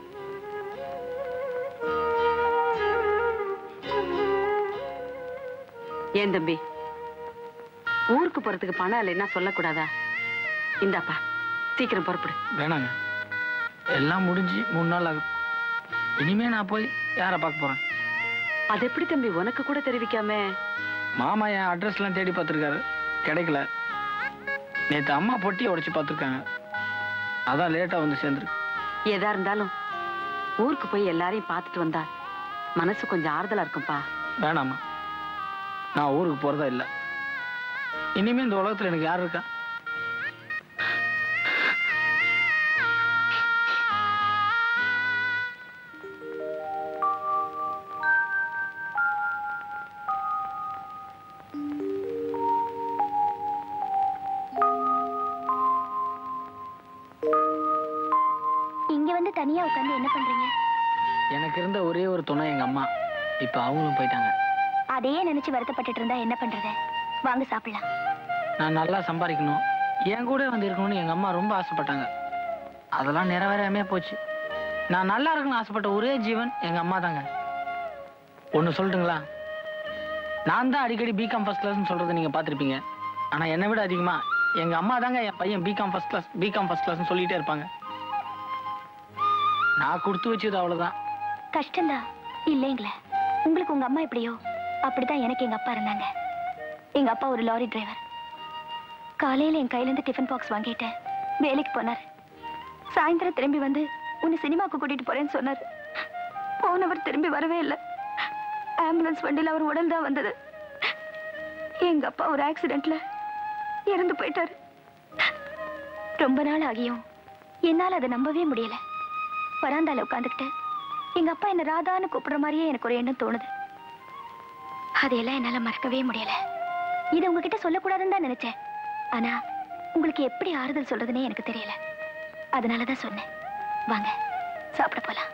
ஏன் தம்பி ஊருக்கு போறதுக்கு பணம் இல்லைன்னா சொல்லக்கூடாதா இந்தாப்பா சீக்கிரம் புறப்படு வேணாங்க எல்லாம் முடிஞ்சு மூணு நாள் ஆகும் இனிமே நான் போய் யாரை பார்க்க போறேன் அது எப்படி தம்பி உனக்கு கூட தெரிவிக்காம மாமா என் அட்ரஸ்லாம் தேடி பார்த்துருக்காரு கிடைக்கல நேற்று அம்மா பொட்டியை உடைச்சு பார்த்துருக்காங்க அதான் லேட்டாக வந்து சேர்ந்துருக்கு எதா இருந்தாலும் ஊருக்கு போய் எல்லாரையும் பார்த்துட்டு வந்தா மனசு கொஞ்சம் ஆறுதலா இருக்கும்பா வேணாம்மா நான் ஊருக்கு போகிறதா இல்லை இனிமே இந்த உலகத்தில் எனக்கு யார் இருக்கா இங்க வந்து தனியா உட்காந்து என்ன பண்றீங்க எனக்கு இருந்த ஒரே ஒரு துணை எங்கள் அம்மா இப்போ அவங்களும் போயிட்டாங்க அதையே நினைச்சு வருத்தப்பட்டுட்டு இருந்தா என்ன பண்றது வாங்க சாப்பிடலாம் நான் நல்லா சம்பாதிக்கணும் என் கூட வந்து இருக்கணும்னு எங்கள் அம்மா ரொம்ப ஆசைப்பட்டாங்க அதெல்லாம் நிறைவேறாமே போச்சு நான் நல்லா இருக்கணும்னு ஆசைப்பட்ட ஒரே ஜீவன் எங்கள் அம்மா தாங்க ஒன்று சொல்லட்டுங்களா நான் தான் அடிக்கடி பிகாம் ஃபர்ஸ்ட் கிளாஸ்னு சொல்கிறத நீங்கள் பார்த்துருப்பீங்க ஆனால் என்னை விட அதிகமாக எங்கள் அம்மா தாங்க என் பையன் B Com first class B Com first கிளாஸ்னு சொல்லிகிட்டே இருப்பாங்க நான் கொடுத்து வச்சது அவ்வளோதான் கஷ்டம்தான் இல்லைங்களே உங்களுக்கு உங்க அம்மா எப்படியோ அப்படிதான் எனக்கு எங்க அப்பா இருந்தாங்க எங்க அப்பா ஒரு லாரி டிரைவர் காலையில என் கையில இருந்து டிஃபன் பாக்ஸ் வாங்கிட்டு வேலைக்கு போனார் சாயந்தரம் திரும்பி வந்து உன்னை சினிமாக்கு கூட்டிட்டு போறேன்னு சொன்னார் போனவர் திரும்பி வரவே இல்லை ஆம்புலன்ஸ் வண்டியில அவர் உடல் தான் வந்தது எங்க அப்பா ஒரு ஆக்சிடென்ட்ல இறந்து போயிட்டாரு ரொம்ப நாள் ஆகியும் என்னால அதை நம்பவே முடியல வராந்தால உட்காந்துக்கிட்டு எங்க அப்பா என்ன ராதான்னு கூப்பிடுற மாதிரியே எனக்கு ஒரு எண்ணம் தோணுது அதையெல்லாம் என்னால மறக்கவே முடியல இதை உங்ககிட்ட சொல்லக்கூடாதுன்னு தான் நினைச்சேன் ஆனா உங்களுக்கு எப்படி ஆறுதல் சொல்றதுன்னே எனக்கு தெரியல அதனாலதான் சொன்னேன் வாங்க சாப்பிட போலாம்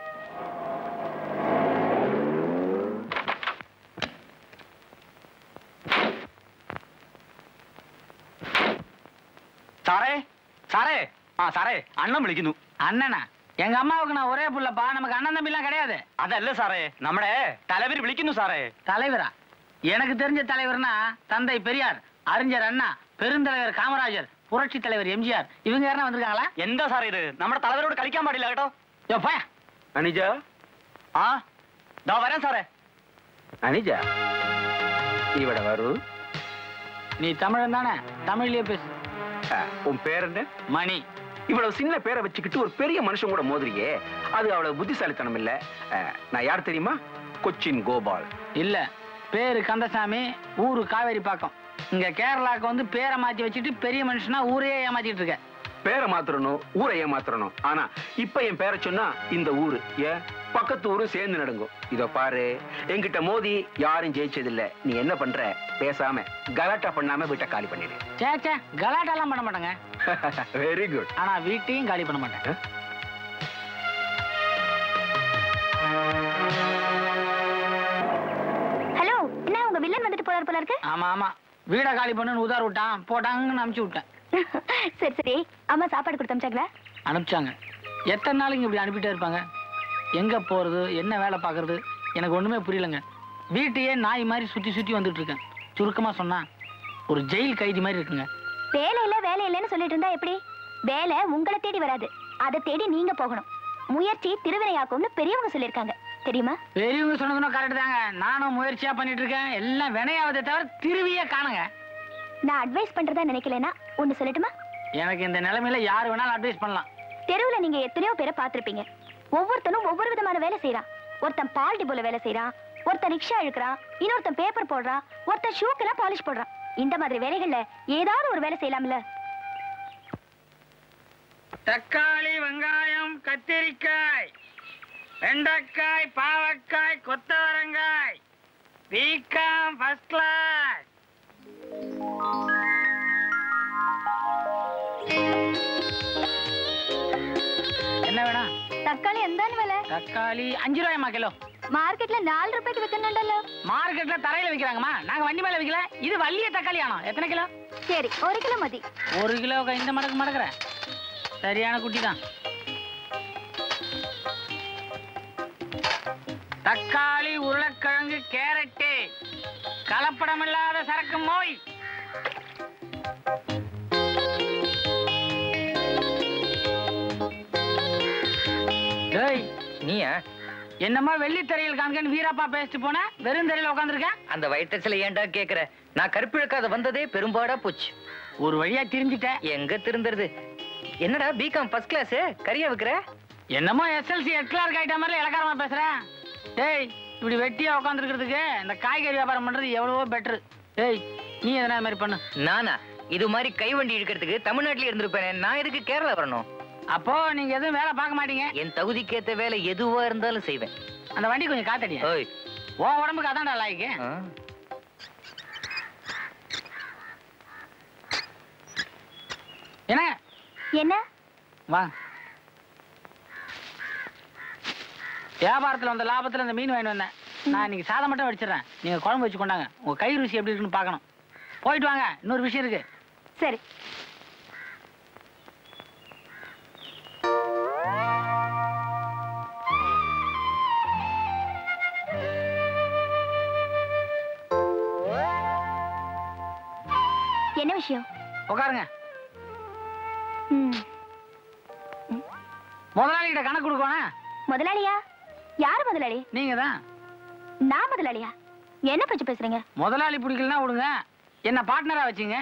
സാറേ സാറേ ആ സാറേ അണ്ണൻ വിളിക്കുന്നു அண்ணனா எங்க அம்மாவுக்கு நான் ஒரே புள்ளப்பா நமக்கு அண்ணன் தம்பிலாம் கிடையாது അതല്ല സാറേ നമ്മുടെ തലവര് വിളിക്കുന്നു സാറേ தலைவரா எனக்கு தெரிஞ்ச தலைவர்னா தந்தை பெரியார் அறிஞர் அண்ணா பெருந்தலைவர் காமராஜர் புரட்சி தலைவர் எம்ஜிஆர் இவங்க யாரா வந்திருக்காங்களா എന്താ സാറേ ഇത് നമ്മുടെ തലവരോട് കളിക്കാൻ പാടില്ല കേട്ടോ யோ போயா அனிஜா ആ ദാ വരാൻ സാറേ அனிஜா இவட வரு நீ தமிழன் தானே தமிழ்லயே பேசு உன் பேர் என்ன மணி இவ்வளவு சின்ன பேரை வச்சுக்கிட்டு ஒரு பெரிய மனுஷன் கூட மோதுறியே அது அவ்வளவு புத்திசாலித்தனம் இல்ல அஹ், நான் யார் தெரியுமா கொச்சின் கோபால் இல்ல பேரு கந்தசாமி ஊரு காவேரி பாக்கம் இங்க கேரளாக்கு வந்து பேரை மாத்தி வச்சுட்டு பெரிய மனுஷனா ஊரையே ஏமாத்திட்டு இருக்க பேரை மாத்திரணும் ஊரை ஏமாத்திரணும் ஆனா இப்ப என் பேரை சொன்னா இந்த ஊரு ஏன் பக்கத்து ஊரும் சேர்ந்து நடுங்கும் இதோ பாரு என்கிட்ட மோதி யாரும் ஜெயிச்சதில்ல நீ என்ன பண்ற பேசாம கலாட்டா பண்ணாம வீட்டை காலி பண்ணிடு சே சே கலாட்டெல்லாம் பண்ண மாட்டாங்க வெரி குட் ஆனா வீட்டையும் காலி பண்ண மாட்டேன் ஹலோ என்ன உங்க வில்லன் வந்துட்டு போறாரு போல இருக்கு ஆமா ஆமா வீட காலி பண்ணுன்னு உதார் விட்டான் போட்டாங்கன்னு அனுப்பிச்சு விட்டேன் சரி சரி அம்மா சாப்பாடு கொடுத்து அமிச்சாங்களா அனுப்பிச்சாங்க எத்தனை நாளைக்கு இப்படி அனுப்பிட்டே இருப்பாங்க எங்க போறது என்ன வேலை பார்க்கறது எனக்கு ஒண்ணுமே புரியலங்க வீட்டையே நாய் மாதிரி சுத்தி சுத்தி வந்துட்டு இருக்கேன் சுருக்கமா சொன்னா ஒரு ஜெயில் கைதி மாதிரி இருக்குங்க வேலை இல்ல வேலை இல்லைன்னு சொல்லிட்டு இருந்தா எப்படி வேலை உங்களை தேடி வராது அதை தேடி நீங்க போகணும் முயற்சி திருவினையாக்கும்னு பெரியவங்க சொல்லியிருக்காங்க தெரியுமா பெரியவங்க சொன்னதுன்னா கரெக்ட் தாங்க நானும் முயற்சியா பண்ணிட்டு இருக்கேன் எல்லாம் வினையாவதை தவிர திருவியே காணுங்க நான் அட்வைஸ் பண்றதா நினைக்கலனா ஒண்ணு சொல்லட்டுமா எனக்கு இந்த நிலைமையில யார் வேணாலும் அட்வைஸ் பண்ணலாம் தெருவுல நீங்க எத்தனையோ பேரை பார்த்திருப்பீங்க ஒவ்வொருத்தனும் ஒவ்வொரு விதமான வேலை செய்யறான் ஒருத்தன் பால் டிப்போல வேலை செய்யறான் ஒருத்தன் ரிக்ஷா இழுக்கிறான் இன்னொருத்தன் பேப்பர் போடுறான் ஒருத்தன் ஷூக்கெல்லாம் பாலிஷ் போடுறான் இந்த மாதிரி வேலைகள்ல ஏதாவது ஒரு வேலை செய்யலாம்ல தக்காளி வெங்காயம் கத்திரிக்காய் வெண்டைக்காய் பாவக்காய் கொத்தவரங்காய் பிகாம் ஃபர்ஸ்ட் கிளாஸ் என்ன வேணா தக்காளி எந்தான்னு விலை தக்காளி அஞ்சு ரூபாயம்மா கிலோ மார்க்கெட்ல நாலு ரூபாய்க்கு விற்கணுண்டല്ലോ மார்க்கெட்ல தரையில விக்கிறாங்கம்மா நாங்க வண்டி மேல விக்கல இது வள்ளிய தக்காளி ஆனோ எத்தனை கிலோ சரி ஒரு கிலோ மதி ஒரு கிலோ இந்த மடக்கு மடக்குற சரியான குட்டி தான் தக்காளி உருளைக்கிழங்கு கேரட்டு கலப்படமில்லாத சரக்கு மோய் டேய் நீயா என்னம்மா வெள்ளி தரையில் காண்கன்னு வீராப்பா பேசிட்டு போன வெறும் தரையில உட்காந்துருக்கேன் அந்த வயிற்றுல ஏன்டா கேக்குற நான் கருப்பிழக்காத வந்ததே பெரும்பாடா போச்சு ஒரு வழியா திரும்பிட்டேன் எங்க திருந்துறது என்னடா பிகாம் ஃபர்ஸ்ட் கிளாஸ் கறியா வைக்கிற என்னமோ எஸ்எல்சி ஹெட் கிளார்க் ஆயிட்ட மாதிரி இலக்காரமா பேசுறேன் டேய் இப்படி வெட்டியா உட்காந்துருக்கிறதுக்கு இந்த காய்கறி வியாபாரம் பண்றது எவ்வளவோ பெட்டர் டேய் நீ எதனா இது மாதிரி பண்ணு நானா இது மாதிரி கைவண்டி இழுக்கிறதுக்கு தமிழ்நாட்டுல இருந்திருப்பேன் நான் எதுக்கு கேரளா வரணும் அப்போ நீங்க எதுவும் வேலை பார்க்க மாட்டீங்க என் தகுதிக்கேத்த வேலை எதுவா இருந்தாலும் செய்வேன் அந்த வண்டி கொஞ்சம் காத்தடி ஓய் உன் உடம்புக்கு அதான்டா லாய்க்கு ஆ. என்ன என்ன வா வியாபாரத்துல வந்த லாபத்துல இந்த மீன் வாங்கி வந்தேன் நான் இன்னைக்கு சாதம் மட்டும் வடிச்சிடுறேன் நீங்க குழம்பு வச்சு கொண்டாங்க உங்க கை ருசி எப்படி இருக்குன்னு பார்க்கணும் போயிட்டு வாங்க இன்னொரு விஷயம் இருக்கு சரி என்ன விஷயம் உட்காருங்க ம், முதலாளிகிட்ட கணக்கு கொடுக்கணும் முதலாளியா யாரு முதலாளி நீங்க தான் நான் முதலாளியா என்ன பற்றி பேசுறீங்க முதலாளி பிடிக்கலன்னா விடுங்க என்ன பார்ட்னரா வச்சுங்க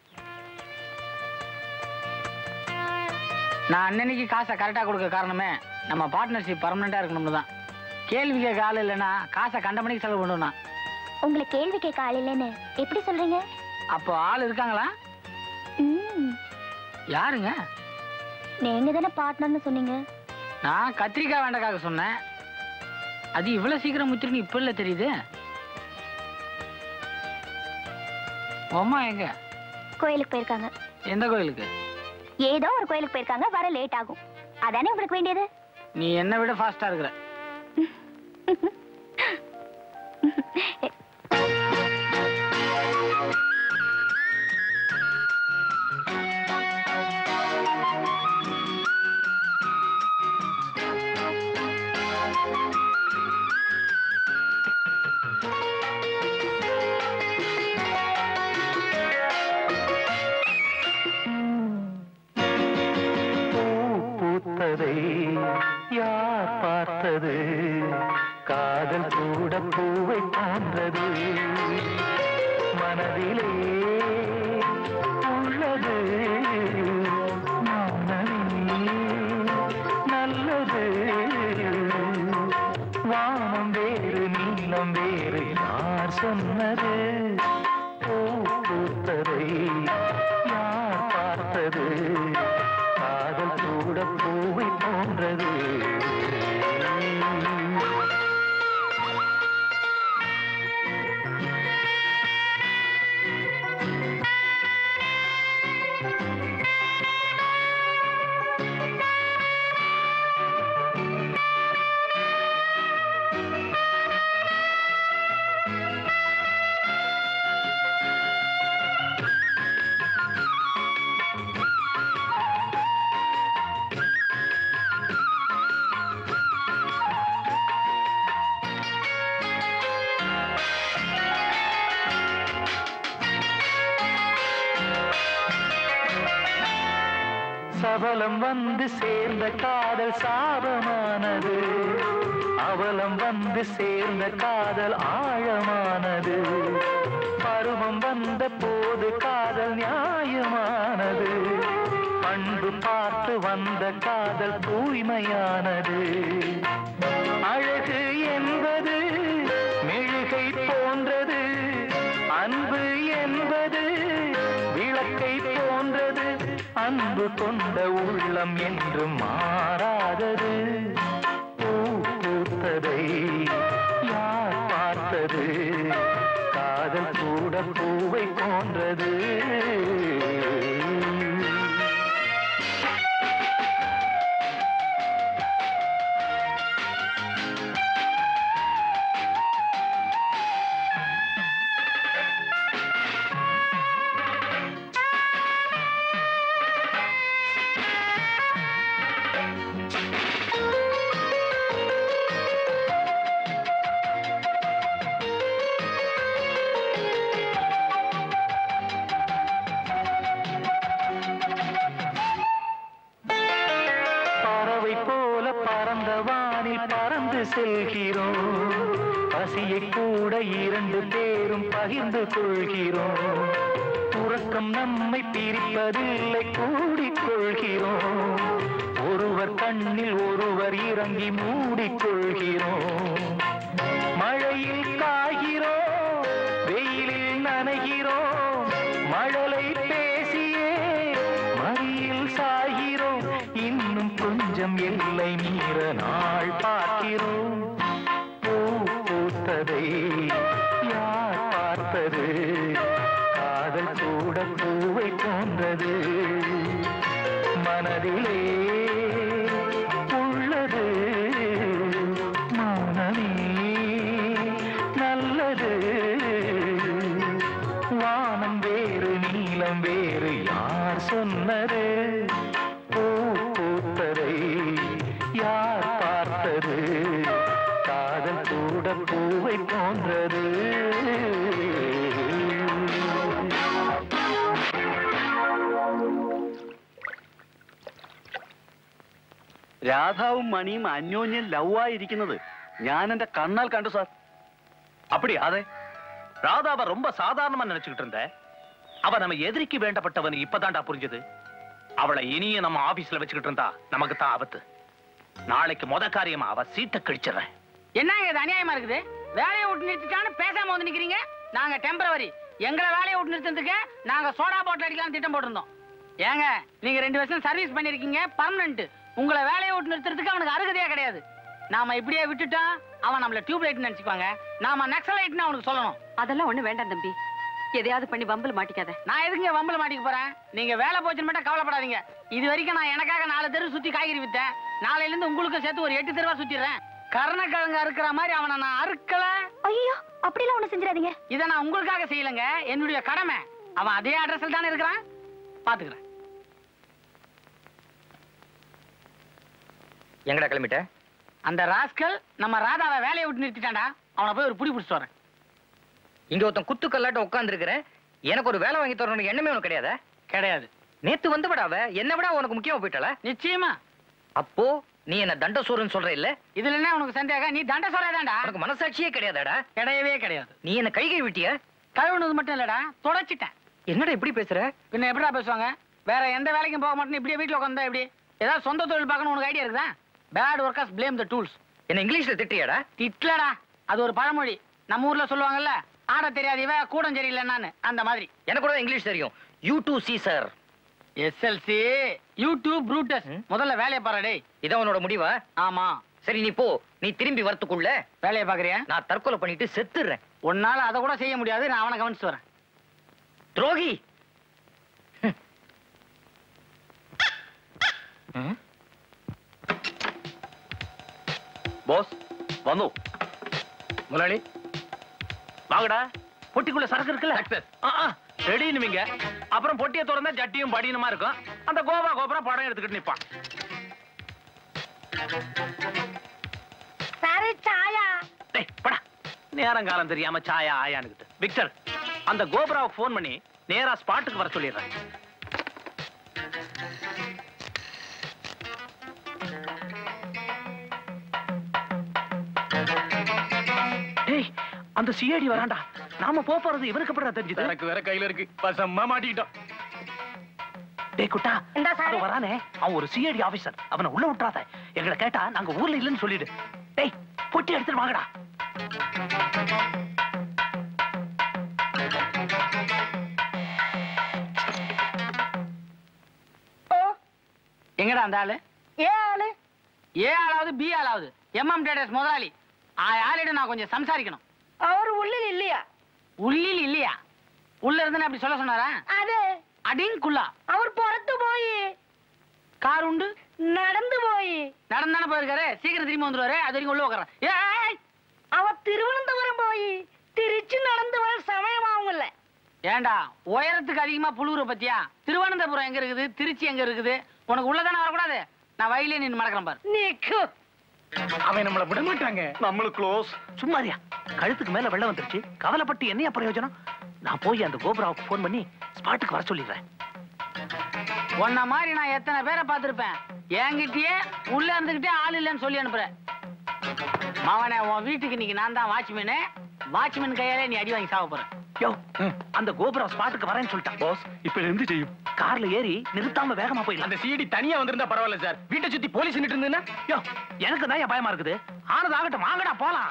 நான் அன்னன்னைக்கு காசை கரெக்டா கொடுக்க காரணமே நம்ம பார்ட்னர்ஷிப் பர்மனெண்டா இருக்கணும்னு தான் கேள்வி கேட்க ஆள் இல்லைன்னா காசை கண்ட மணிக்கு செலவு பண்ணுவேன் உங்களை கேள்வி கேட்க ஆள் இல்லைன்னு எப்படி சொல்றீங்க அப்போ ஆள் இருக்காங்களா ம், யாருங்க நீங்க தானே பார்ட்னர்னு சொன்னீங்க நான் கத்திரிக்காய் வேண்டக்காக சொன்னேன் அது இவ்வளவு சீக்கிரம் முத்திருன்னு இப்ப இல்ல தெரியுது அம்மா எங்க கோயிலுக்கு போயிருக்காங்க எந்த கோயிலுக்கு ஏதோ ஒரு கோயிலுக்கு போயிருக்காங்க வர லேட் ஆகும் அதானே உங்களுக்கு வேண்டியது நீ என்னை விட ஃபாஸ்டா இருக்கிற பூத்ததை யார் பார்த்தது காதல் கூட பூவை போன்றது மனதிலே உள்ளது மௌனமே நல்லது வானம் வேறு நீளம் வேறு யார் சொன்னது பூ பூத்ததை யார் பார்த்தது காதல் கூட பூவை போன்றது சபலம் வந்து சேர்ந்த காதல் சாபமானது அவலம் வந்து சேர்ந்த காதல் ஆழமானது பருவம் வந்த போது காதல் நியாயமானது பண்பு பார்த்து வந்த காதல் தூய்மையானது அழகு என்பது மெழுகை போன்றது அன்பு என்பது விளக்கை போன்றது அன்பு அன்பு கொண்ட உள்ளம் என்று மாறாதது பூ பூத்ததை யார் பார்த்தது காதல் கூட பூவை போன்றது பறவை போல பறந்த வானில் பறந்து செல்கிறோம் பசியை கூட இரண்டு பேரும் பகிர்ந்து கொள்கிறோம் உறக்கம் நம்மை பிரிப்பதில்லை கூடிக்கொள்கிறோம் ஒருவர் கண்ணில் ஒருவர் இறங்கி மூடிக்கொள்கிறோம் மழையில் காய்கிறோம் வெயிலில் நனைகிறோம் மழலை பேசியே மடியில் சாகிறோம் இன்னும் கொஞ்சம் எல்லை மீற நாள் பார்க்கிறோம் பூ பூத்ததை யார் பார்த்தது காதல் கூட பூவை போன்றது மனதிலே உள்ளது மௌனமே நல்லது வானம் வேறு நீலம் வேறு யார் சொன்னது பூ பூத்ததை யார் பார்த்தது காதல் கூட பூவை போன்றது രാധാവും മണിയും അന്യോന്യം ലവായിരിക്കുന്നത് ഞാൻ എന്റെ കണ്ണാൽ കണ്ടു സാർ அப்படியா அது ராதாவை ரொம்ப சாதாரணமா நினைச்சுக்கிட்டு இருந்த அவ நம்ம எதிரிக்கு வேண்டப்பட்டவன் இப்பதான்டா புரிஞ்சது அவளை இனியும் நம்ம ஆபீஸ்ல வச்சுக்கிட்டு இருந்தா நமக்கு தான் ஆபத்து நாளைக்கு முத காரியமா அவ சீட்டை கழிச்சிடறேன் என்னங்க இது அநியாயமா இருக்குது வேலையை விட்டு நிறுத்திட்டான்னு பேசாம வந்து நிக்கிறீங்க நாங்க டெம்பரவரி எங்களை வேலையை விட்டு நிறுத்ததுக்கு நாங்க சோடா பாட்டில் அடிக்கலாம் திட்டம் போட்டிருந்தோம் ஏங்க நீங்க ரெண்டு வருஷம் சர்வீஸ் பண்ணிருக்கீங்க பர்மனன்ட் உங்களை வேலையை விட்டு நிறுத்துறதுக்கு அவனுக்கு அருகதையே கிடையாது நாம இப்படியே விட்டுட்டோம் அவன் நம்மள டியூப் லைட் நினைச்சுக்குவாங்க நாம நக்சலைட்னு அவனுக்கு சொல்லணும் அதெல்லாம் ஒண்ணு வேண்டாம் தம்பி எதையாவது பண்ணி வம்பல் மாட்டிக்காத நான் எதுங்க வம்பல மாட்டிக்க போறேன் நீங்க வேலை போச்சுன்னு மட்டும் கவலைப்படாதீங்க இது வரைக்கும் நான் எனக்காக நாலு தெரு சுத்தி காய்கறி வித்தேன் நாளையில இருந்து உங்களுக்கு சேர்த்து ஒரு எட்டு தெருவா சுத்திடுறேன் கருணக்கிழங்கு அறுக்கிற மாதிரி அவனை நான் அறுக்கல ஐயோ அப்படிலாம் ஒண்ணு செஞ்சிடாதீங்க இதை நான் உங்களுக்காக செய்யலங்க என்னுடைய கடமை அவன் அதே அட்ரஸ்ல தானே இருக்கிறான் பாத்துக்கிறேன் எங்கடா கிளம்பிட்ட அந்த ராஸ்கல் நம்ம ராதாவை வேலையை விட்டு நிறுத்திட்டான்டா அவனை போய் ஒரு புடி பிடிச்சிட்டு வரேன் இங்க ஒருத்தன் குத்து கல்லாட்ட உட்கார்ந்து எனக்கு ஒரு வேலை வாங்கி தரணும் எண்ணமே உனக்கு கிடையாதா கிடையாது நேத்து வந்து விடாவ என்ன விட உனக்கு முக்கியமா போயிட்டாளா நிச்சயமா அப்போ நீ என்ன தண்டசோரன் சொல்ற இல்ல இதுல என்ன உனக்கு சந்தேகம் நீ தண்ட சொல்றதாண்டா உனக்கு மனசாட்சியே கிடையாதாடா கிடையவே கிடையாது நீ என்ன கை கை விட்டிய கழுவுனது மட்டும் இல்லடா தொடச்சிட்டேன் என்னடா இப்படி பேசுற பின்ன எப்படிடா பேசுவாங்க வேற எந்த வேலைக்கும் போக மாட்டேன்னு இப்படியே வீட்டுல உட்காந்தா எப்படி ஏதாவது சொந்த தொழில் பார்க்கணும் உனக்கு ஐடியா இருக்குதா bad workers blame the tools என்ன இங்கிலீஷ்ல திட்டியாடா திட்டலடா அது ஒரு பழமொழி நம்ம ஊர்ல சொல்லுவாங்கல்ல ஆட தெரியாது இவ கூடம் சரியில்லைன்னு அந்த மாதிரி எனக்கு கூட இங்கிலீஷ் தெரியும் you to see sir SLC you too Brutus முதல்ல வேலையை பாரு டேய் இதான் உன்னோட முடிவா ஆமா சரி நீ போ நீ திரும்பி வரத்துக்குள்ள வேலையை பாக்குறியா நான் தற்கொலை பண்ணிட்டு செத்துறேன் உன்னால அதை கூட செய்ய முடியாது நான் அவனை கவனிச்சு வரேன் துரோகி போஸ் வந்தோம் முதலாளி வாங்கடா பொட்டிக்குள்ள சரக்கு இருக்குல்ல ரெடினுவீங்க அப்புறம் பொட்டியை திறந்தா ஜட்டியும் படியனுமா இருக்கும் அந்த கோவா கோபுரம் படம் எடுத்துக்கிட்டு நிப்பான் சரி சாயா டேய் படா நேரங்காலம் தெரியாம சாயா ஆயானுக்கிட்டு விக்டர் அந்த கோபுராவுக்கு ஃபோன் பண்ணி நேரா ஸ்பாட்டுக்கு வர சொல்லிடுறேன் டேய் அந்த சிஐடி வரான்டா நாம போப் போறது இவனுக்கு எப்படி தெரிஞ்சது எனக்கு வேற கையில இருக்கு பசம்மா மாட்டிக்கிட்டோம் டேய் குட்டா இந்தா சார். அதோ வரானே அவன் ஒரு சிஐடி ஆபீசர் அவனை உள்ள விட்டுறாத எங்களை கேட்டா நாங்க ஊர்ல இல்லைன்னு சொல்லிடு டேய் பொட்டி எடுத்துட்டு வாங்கடா எங்கடா அந்த ஆளு ஏ ஆளு ஏ ஆளாவது பி ஆளாவது எம்எம் டேட்டர்ஸ் முதலாளி ஆ ஆளிடம் நான் கொஞ்சம் சம்சாரிக்கணும் அவர் உள்ளில் இல்லையா உள்ளில் இல்லையா உள்ள இருந்து அப்படி சொல்ல சொன்னாரா அது அடிங்குள்ளா அவர் புறத்து போய் கார் உண்டு நடந்து போய் நடந்தானே போயிருக்காரு சீக்கிரம் திரும்பி வந்துருவாரு அது வரைக்கும் உள்ள உட்காரன் ஏய் அவர் திருவனந்தபுரம் போய் திருச்சி நடந்து வர சமயமாகும்ல ஏண்டா உயரத்துக்கு அதிகமா புழுவுற பத்தியா திருவனந்தபுரம் எங்க இருக்குது திருச்சி எங்க இருக்குது உனக்கு உள்ளதானே வரக்கூடாது நான் வயலே நின்று மடக்கிறேன் பாரு நிக்கு அவன் நம்மள விட மாட்டாங்க நம்மளுக்கு க்ளோஸ் சும்மாரியா கழுத்துக்கு மேல வெள்ளம் வந்துருச்சு கவலைப்பட்டு என்னையா பிரயோஜனம் நான் போய் அந்த கோபுராவுக்கு ஃபோன் பண்ணி ஸ்பாட்டுக்கு வர சொல்லிடுறேன் உன்ன மாதிரி நான் எத்தனை பேரை பார்த்திருப்பேன் என்கிட்டயே உள்ள இருந்துகிட்டே ஆள் இல்லைன்னு சொல்லி அனுப்புறேன் மவனே உன் வீட்டுக்கு இன்னைக்கு நான் தான் வாட்ச்மேனு வாட்ச்மேன் கையாலே நீ அடி வாங்கி சாவ போற யோ அந்த கோபுரம் ஸ்பாட்டுக்கு வரேன்னு சொல்லிட்டான் பாஸ் இப்ப இருந்து செய்யும் கார்ல ஏறி நிறுத்தாம வேகமா போயிடலாம் அந்த சிடி தனியா வந்திருந்தா பரவாயில்ல சார் வீட்டை சுத்தி போலீஸ் நின்று இருந்ததுன்னா யோ எனக்கு தான் பயமா இருக்குது ஆனது ஆகட்டும் வாங்கடா போலாம்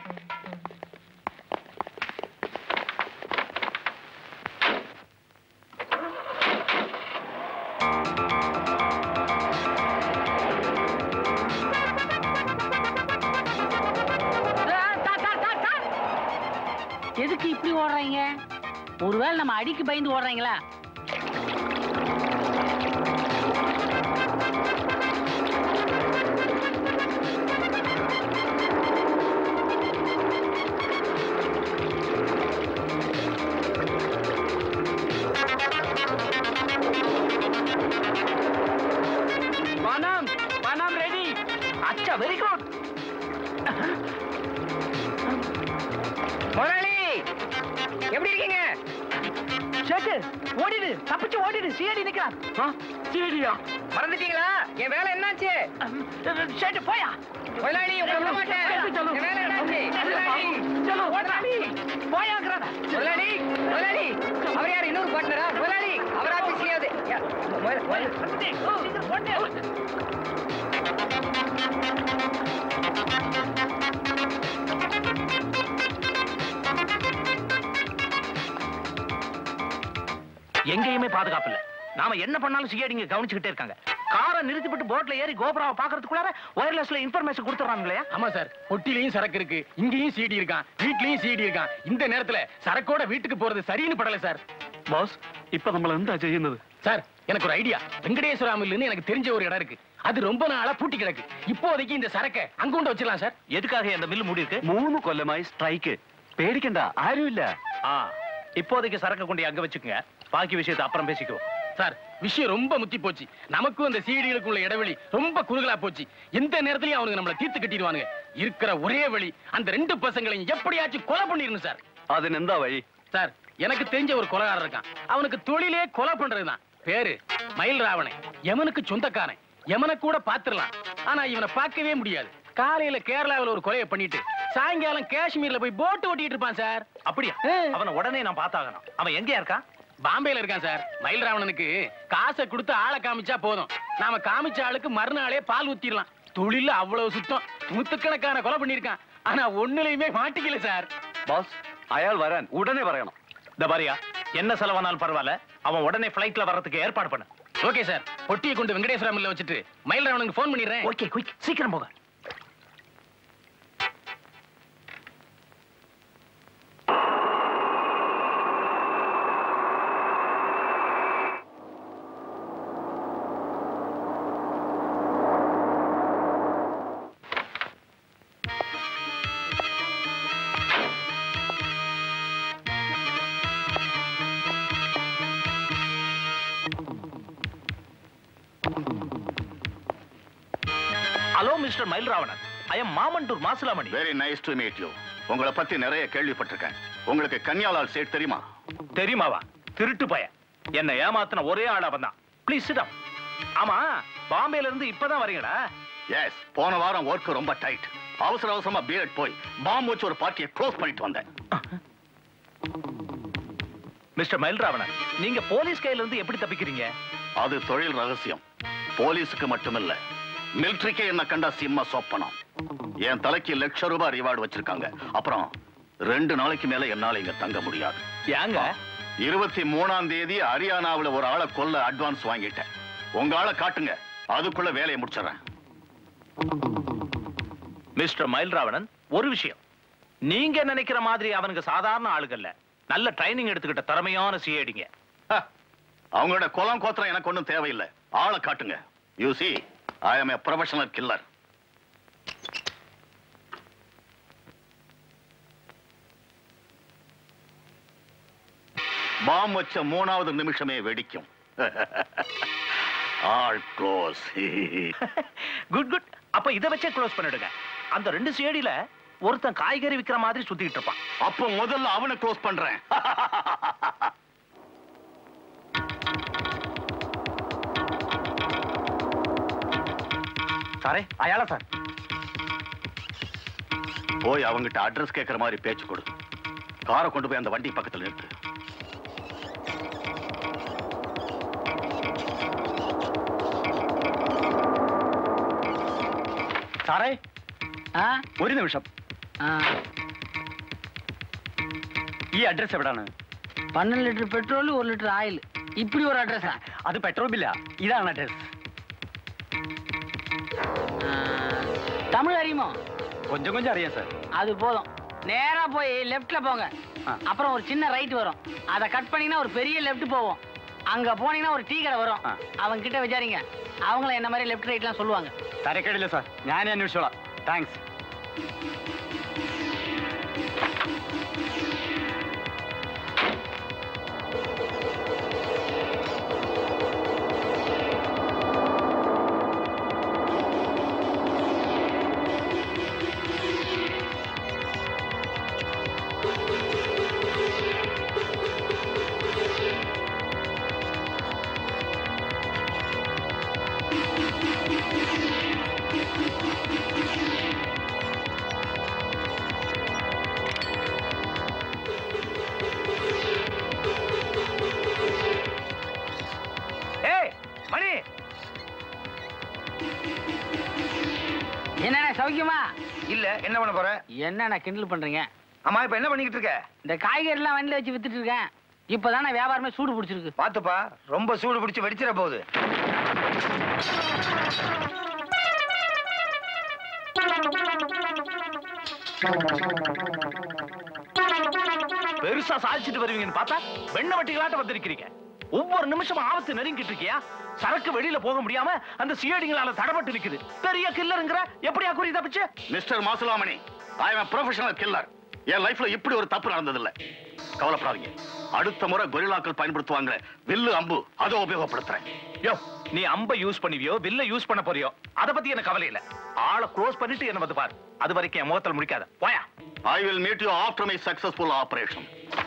எதுக்கு இப்படி ஓடுறீங்க ஒருவேளை நம்ம அடிக்கு பயந்து ஓடுறீங்களா பணம் பணம் ரெடி அச்சா வெரி குட் முதலாளி எப்படி இருக்கீங்க சேட்டு ஓடிடு தப்பிச்சு ஓடிடு சிஐடி நிக்கிறான் சிஐடியா மறந்துட்டீங்களா என் வேலை என்னாச்சு சேட்டு போயா முதலாளி உங்களை விட மாட்டேன் என் வேலை என்னாச்சு முதலாளி முதலாளி போயாங்கிறத முதலாளி முதலாளி அவர் யார் இன்னொரு பார்ட்னரா முதலாளி அவர் ஆபீஸ்லயாவது யா, முதல்- முதல்- எங்கேயுமே பாதுகாப்பு இல்ல நாம என்ன பண்ணாலும் சிஐடிங்க கவனிச்சுக்கிட்டே இருக்காங்க காரை நிறுத்திவிட்டு போட்ல ஏறி கோபுராவை பாக்குறதுக்குள்ளார ஒயர்லெஸ்ல இன்ஃபர்மேஷன் கொடுத்துறாங்களே ஆமா சார் பொட்டிலையும் சரக்கு இருக்கு இங்கேயும் சிடி இருக்கான் வீட்லயும் சிடி இருக்கான் இந்த நேரத்துல சரக்கோட வீட்டுக்கு போறது சரின்னு படல சார் பாஸ் இப்ப நம்மள എന്താ ചെയ്യുന്നത് சார் எனக்கு ஒரு ஐடியா வெங்கடேஸ்வர மில்லுன்னு எனக்கு தெரிஞ்ச ஒரு இடம் இருக்கு அது ரொம்ப நாளா பூட்டி கிடக்கு இப்போதைக்கு இந்த சரக்கை அங்க கொண்டு வச்சிடலாம் சார் எதுக்காக அந்த மில்லு மூடி இருக்கு മൂന്ന് കൊല്ലമായി സ്ട്രൈക്ക് പേടിക്കണ്ട ആരുമില്ല ஆ இப்போதைக்கு சரக்கு கொண்டு அங்க வச்சுக்கோங்க பாக்கி விஷயத்தை அப்புறம் பேசிக்குவோம் சார் விஷயம் ரொம்ப முத்தி போச்சு நமக்கும் அந்த சீடிகளுக்கு உள்ள இடைவெளி ரொம்ப குறுகலா போச்சு எந்த நேரத்திலயும் அவனுங்க நம்மள தீர்த்து கட்டிடுவானுங்க இருக்கிற ஒரே வழி அந்த ரெண்டு பசங்களையும் எப்படியாச்சும் கொலை பண்ணிடணும் சார் അതിനെന്താ വഴി சார் எனக்கு தெரிஞ்ச ஒரு கொலைகாரன் இருக்கான் அவனுக்கு தொழிலே கொலை பண்றதுதான் பேரு மயில் ராவணன் யமனுக்கு சொந்தக்காரன் யமனை கூட பாத்துரலாம் ஆனா இவனை பார்க்கவே முடியாது காலையில கேரளாவுல ஒரு கொலையை பண்ணிட்டு சாயங்காலம் காஷ்மீர்ல போய் போட்டு ஓட்டிட்டு இருப்பான் சார் அப்படியா அவனை உடனே நான் பார்த்தாகணும் அவன் எங்கேயா இருக்கான் பாம்பேல இருக்கான் சார் மயில் ராவணனுக்கு காசை கொடுத்து ஆளை காமிச்சா போதும் நாம காமிச்ச ஆளுக்கு மறுநாளே பால் ஊத்திடலாம் தொழில அவ்வளவு சுத்தம் நூத்துக்கணக்கான கொலை பண்ணிருக்கான் ஆனா ஒண்ணுலயுமே மாட்டிக்கல சார் ബോസ് അയാൾ വരാൻ ഉടനെ പറയണം இந்த பாரியா என்ன செலவானாலும் பரவாயில்ல அவன் உடனே ஃபிளைட்ல வர்றதுக்கு ஏற்பாடு பண்ணு ஓகே சார் பொட்டியை கொண்டு வெங்கடேஸ்வர மில்ல வச்சுட்டு மயில் ராவனுக்கு ஃபோன் பண்ணிடுறேன் ஓகே குயிக் சீக்கிரம் போக hello mister Mayilravanan I am Mamandur Masilamani very nice to meet you உங்களை பத்தி நிறைய கேள்விப்பட்டிருக்கேன் உங்களுக்கு கன்யாலால் சேட் தெரியுமா தெரியுமாவா திருட்டு பய என்ன ஏமாத்தின ஒரே ஆளா வந்தான் ப்ளீஸ் சிடம் ஆமா பாம்பேல இருந்து இப்பதான் வரீங்களா எஸ் போன வாரம் ஒர்க் ரொம்ப டைட் அவசர அவசரமா பிஎட் போய் பாம்பு வச்சு ஒரு பார்ட்டியை க்ளோஸ் பண்ணிட்டு வந்தேன் மிஸ்டர் மயில்ராவணன் நீங்க போலீஸ் கையில இருந்து எப்படி தப்பிக்கிறீங்க அது தொழில் ரகசியம் போலீஸுக்கு மட்டுமில்ல மிலிட்ரிக்கே என்ன கண்டா சிம்ம சொப்பனம் என் தலைக்கு லட்ச ரூபாய் ரிவார்டு வச்சிருக்காங்க அப்புறம் ரெண்டு நாளைக்கு மேல என்னால இங்க தங்க முடியாது ஏங்க இருபத்தி மூணாம் தேதி ஹரியானாவுல ஒரு ஆளை கொல்ல அட்வான்ஸ் வாங்கிட்டேன் உங்க ஆளை காட்டுங்க அதுக்குள்ள வேலையை முடிச்சிடறேன் மிஸ்டர் மயில்ராவணன் ஒரு விஷயம் நீங்க நினைக்கிற மாதிரி அவனுக்கு சாதாரண ஆளுகள்ல நல்ல ட்ரைனிங் எடுத்துக்கிட்ட திறமையான சிஐடிங்க அவங்களோட குலம் கோத்திரம் எனக்கு ஒண்ணும் தேவையில்லை ஆளை காட்டுங்க you see I am a professional killer bomb வச்ச மூணாவது நிமிஷமே வெடிக்கும் ஆல் க்ளோஸ் குட் குட் அப்ப இதை வச்சே க்ளோஸ் பண்ணிடுங்க அந்த ரெண்டு சிஐடில ஒருத்தன் காய்கறி விக்கிற மாதிரி சுத்திட்டு இருப்பான் அப்போ முதல்ல அவனை க்ளோஸ் பண்றேன் சாரே அயாளா சார் போய் அவங்கிட்ட அட்ரஸ் கேட்கிற மாதிரி பேச்சு கொடு காரை கொண்டு போய் அந்த வண்டி பக்கத்துல நிறுத்து സാറേ ആ ഒരു നിമിഷം ആ ഈ അഡ്രസ് എവിടാണ് பன்னெண்டு லிட்டர் பெட்ரோல் ஒரு லிட்டர் ஆயில் இப்படி ஒரு அட்ரஸா അത് പെട്രോൾ ബില്ല ഇതാണ് അഡ്രസ് தமிழ் அறியுமோ கொஞ்சம் கொஞ்சம் അറിയാം സാർ அது போதும் நேரா போய் லெஃப்ட்ல போங்க அப்புறம் ஒரு சின்ன ரைட் வரும் அதை கட் பண்ணீங்கன்னா ஒரு பெரிய லெஃப்ட் போவோம் அங்க போனீங்கன்னா ஒரு டீ கடை வரும் அவங்க கிட்ட விசாரிங்க அவங்கள என்ன மாதிரி லெஃப்ட் ரைட்லாம் சொல்லுவாங்க തരക്കേടില്ല സാർ ഞാൻ അന്വേഷിച്ചോളാം താങ്ക്സ് ஏய் மணி என்னண்ணே சௌக்கியமா இல்ல என்ன பண்ண போற என்னண்ணே கிண்டல் பண்றீங்க அம்மா இப்ப என்ன பண்ணிக்கிட்டு இருக்க இந்த காய்கறி எல்லாம் வண்டியில வச்சு வித்துட்டு இருக்கேன் இப்பதானே வியாபாரமே சூடு பிடிச்சிருக்கு பாத்துப்பா ரொம்ப சூடு பிடிச்சு வெடிச்சிட போகுது பெருசா சாதிச்சுட்டு வருவீங்கன்னு பார்த்தா வெண்ண வட்டிகளாட்ட வந்திருக்கிறீங்க ஒவ்வொரு நிமிஷமும் ஆபத்து நெருங்கிட்டு இருக்கியா சரக்கு வெளியில போக முடியாம அந்த சிஐடிங்களால தடப்பட்டு நிக்குது பெரிய கில்லருங்கிற எப்படியா குறி தப்பிச்சு mister Masulamani I am professional killer என் லைஃப்ல இப்படி ஒரு தப்பு நடந்ததில்ல கவலைப்படாதீங்க அடுத்த முறை கொரில்லாக்கள் பயன்படுத்துவாங்க வில்லு அம்பு அதை உபயோகப்படுத்துறேன் யோ நீ அம்ப யூஸ் பண்ணுவியோ வில்ல யூஸ் பண்ண போறியோ அத பத்தி எனக்கு கவலை இல்ல ஆளை க்ளோஸ் பண்ணிட்டு என்ன வந்து பாரு அது வரைக்கும் என் முகத்தில் முடிக்காத போயா I will meet you after my successful operation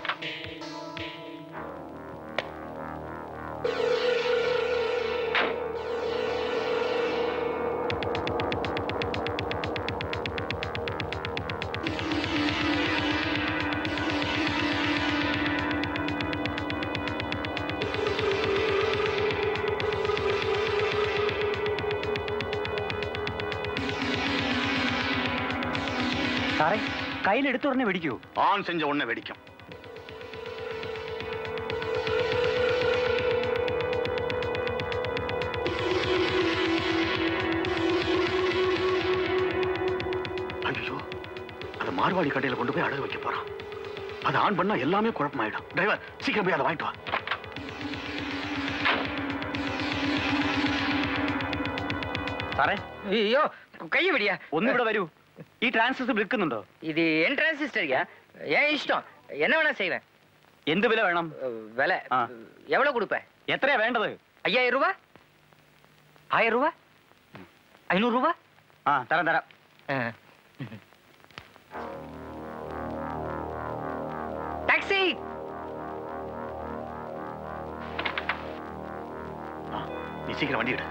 സാറേ കയ്യിൽ എടുത്ത ഉടനെ വെടിക്കൂ ஆன் செஞ்ச உடனே வெடிக்கும் ஐயோ அந்த மார்வாடி கடையில கொண்டு போய் அடகு வைக்க போறான் அதை ஆன் பண்ணா எல்லாமே குழப்பமாயிடும் டிரைவர் சீக்கிரம் போய் அதை வாங்கிட்டு வா സാറേ അയ്യോ കൈ പിടിയാ ഒന്നിവിടെ വരൂ ഈ ട്രാൻസിസ്റ്റർ വിൽക്കുന്നുണ്ടോ இது என் டிரான்சிஸ்டர்யா ஏன் இஷ்டம் என்ன வேணா செய்வேன் എന്ത് വില വേണം விலை எவ்வளவு கொடுப்ப എത്രയാ വേണ്ടത് ஐயாயிரம் ரூபா ஆயிரம் ரூபா ஐநூறு ரூபா ആ തരാം തരാം டாக்ஸி நீ சீக்கிரம் வண்டி எடு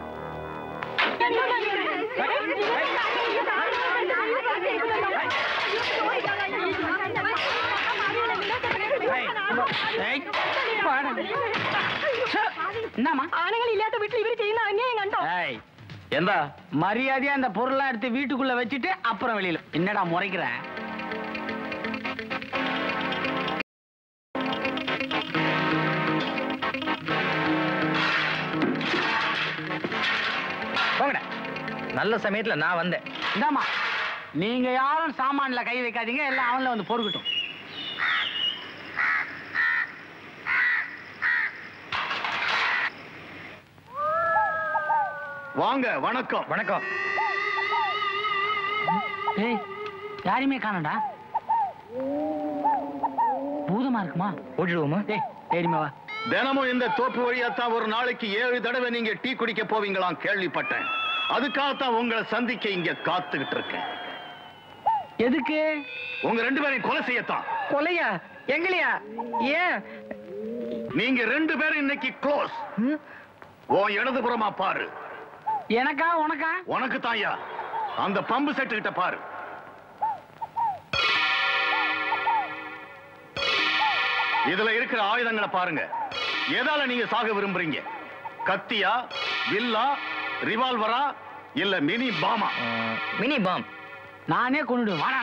என்னம்மா ആണുങ്ങൾ ഇല്ലാത്ത വീട്ടിൽ ഇവര് ചെയ്യുന്ന അന്യായം കണ്ടോ ஏய் எந்தா மரியாதையா அந்த பொருள்லாம் எடுத்து வீட்டுக்குள்ள வச்சுட்டு அப்புறம் வெளியில என்னடா முறைக்கிற நல்ல சமயத்துல நான் வந்தேன் இந்தாம்மா நீங்க யாரும் சாமான்ல கை வைக்காதீங்க எல்லாம் அவன்ல வந்து பொறுக்கட்டும் வாங்க வணக்கம் வணக்கம் ஏய் யாரையுமே காணடா பூதமா இருக்குமா ஓடிடுவோமா ஏய் தைரியமா வா தினமும் இந்த தோப்பு வழியாத்தான் ஒரு நாளைக்கு ஏழு தடவை நீங்க டீ குடிக்க போவீங்களாம் கேள்விப்பட்டேன் அதுக்காகத்தான் உங்களை சந்திக்க இங்க காத்துக்கிட்டு இருக்கேன் எதுக்கு உங்க ரெண்டு பேரையும் கொலை செய்யத்தான் கொலையா எங்களையா ஏன் நீங்க ரெண்டு பேரும் இன்னைக்கு க்ளோஸ் உன் இடதுபுறமா பாரு எனக்கா உனக்கா உனக்கு தாயா அந்த பம்பு செட்டு கிட்ட பாரு இதுல இருக்கிற ஆயுதங்களை பாருங்க எதால நீங்க சாக விரும்புறீங்க கத்தியா வில்லா ரிவால்வரா இல்ல மினி பாமா மினி பாம் நானே கொண்டு வாடா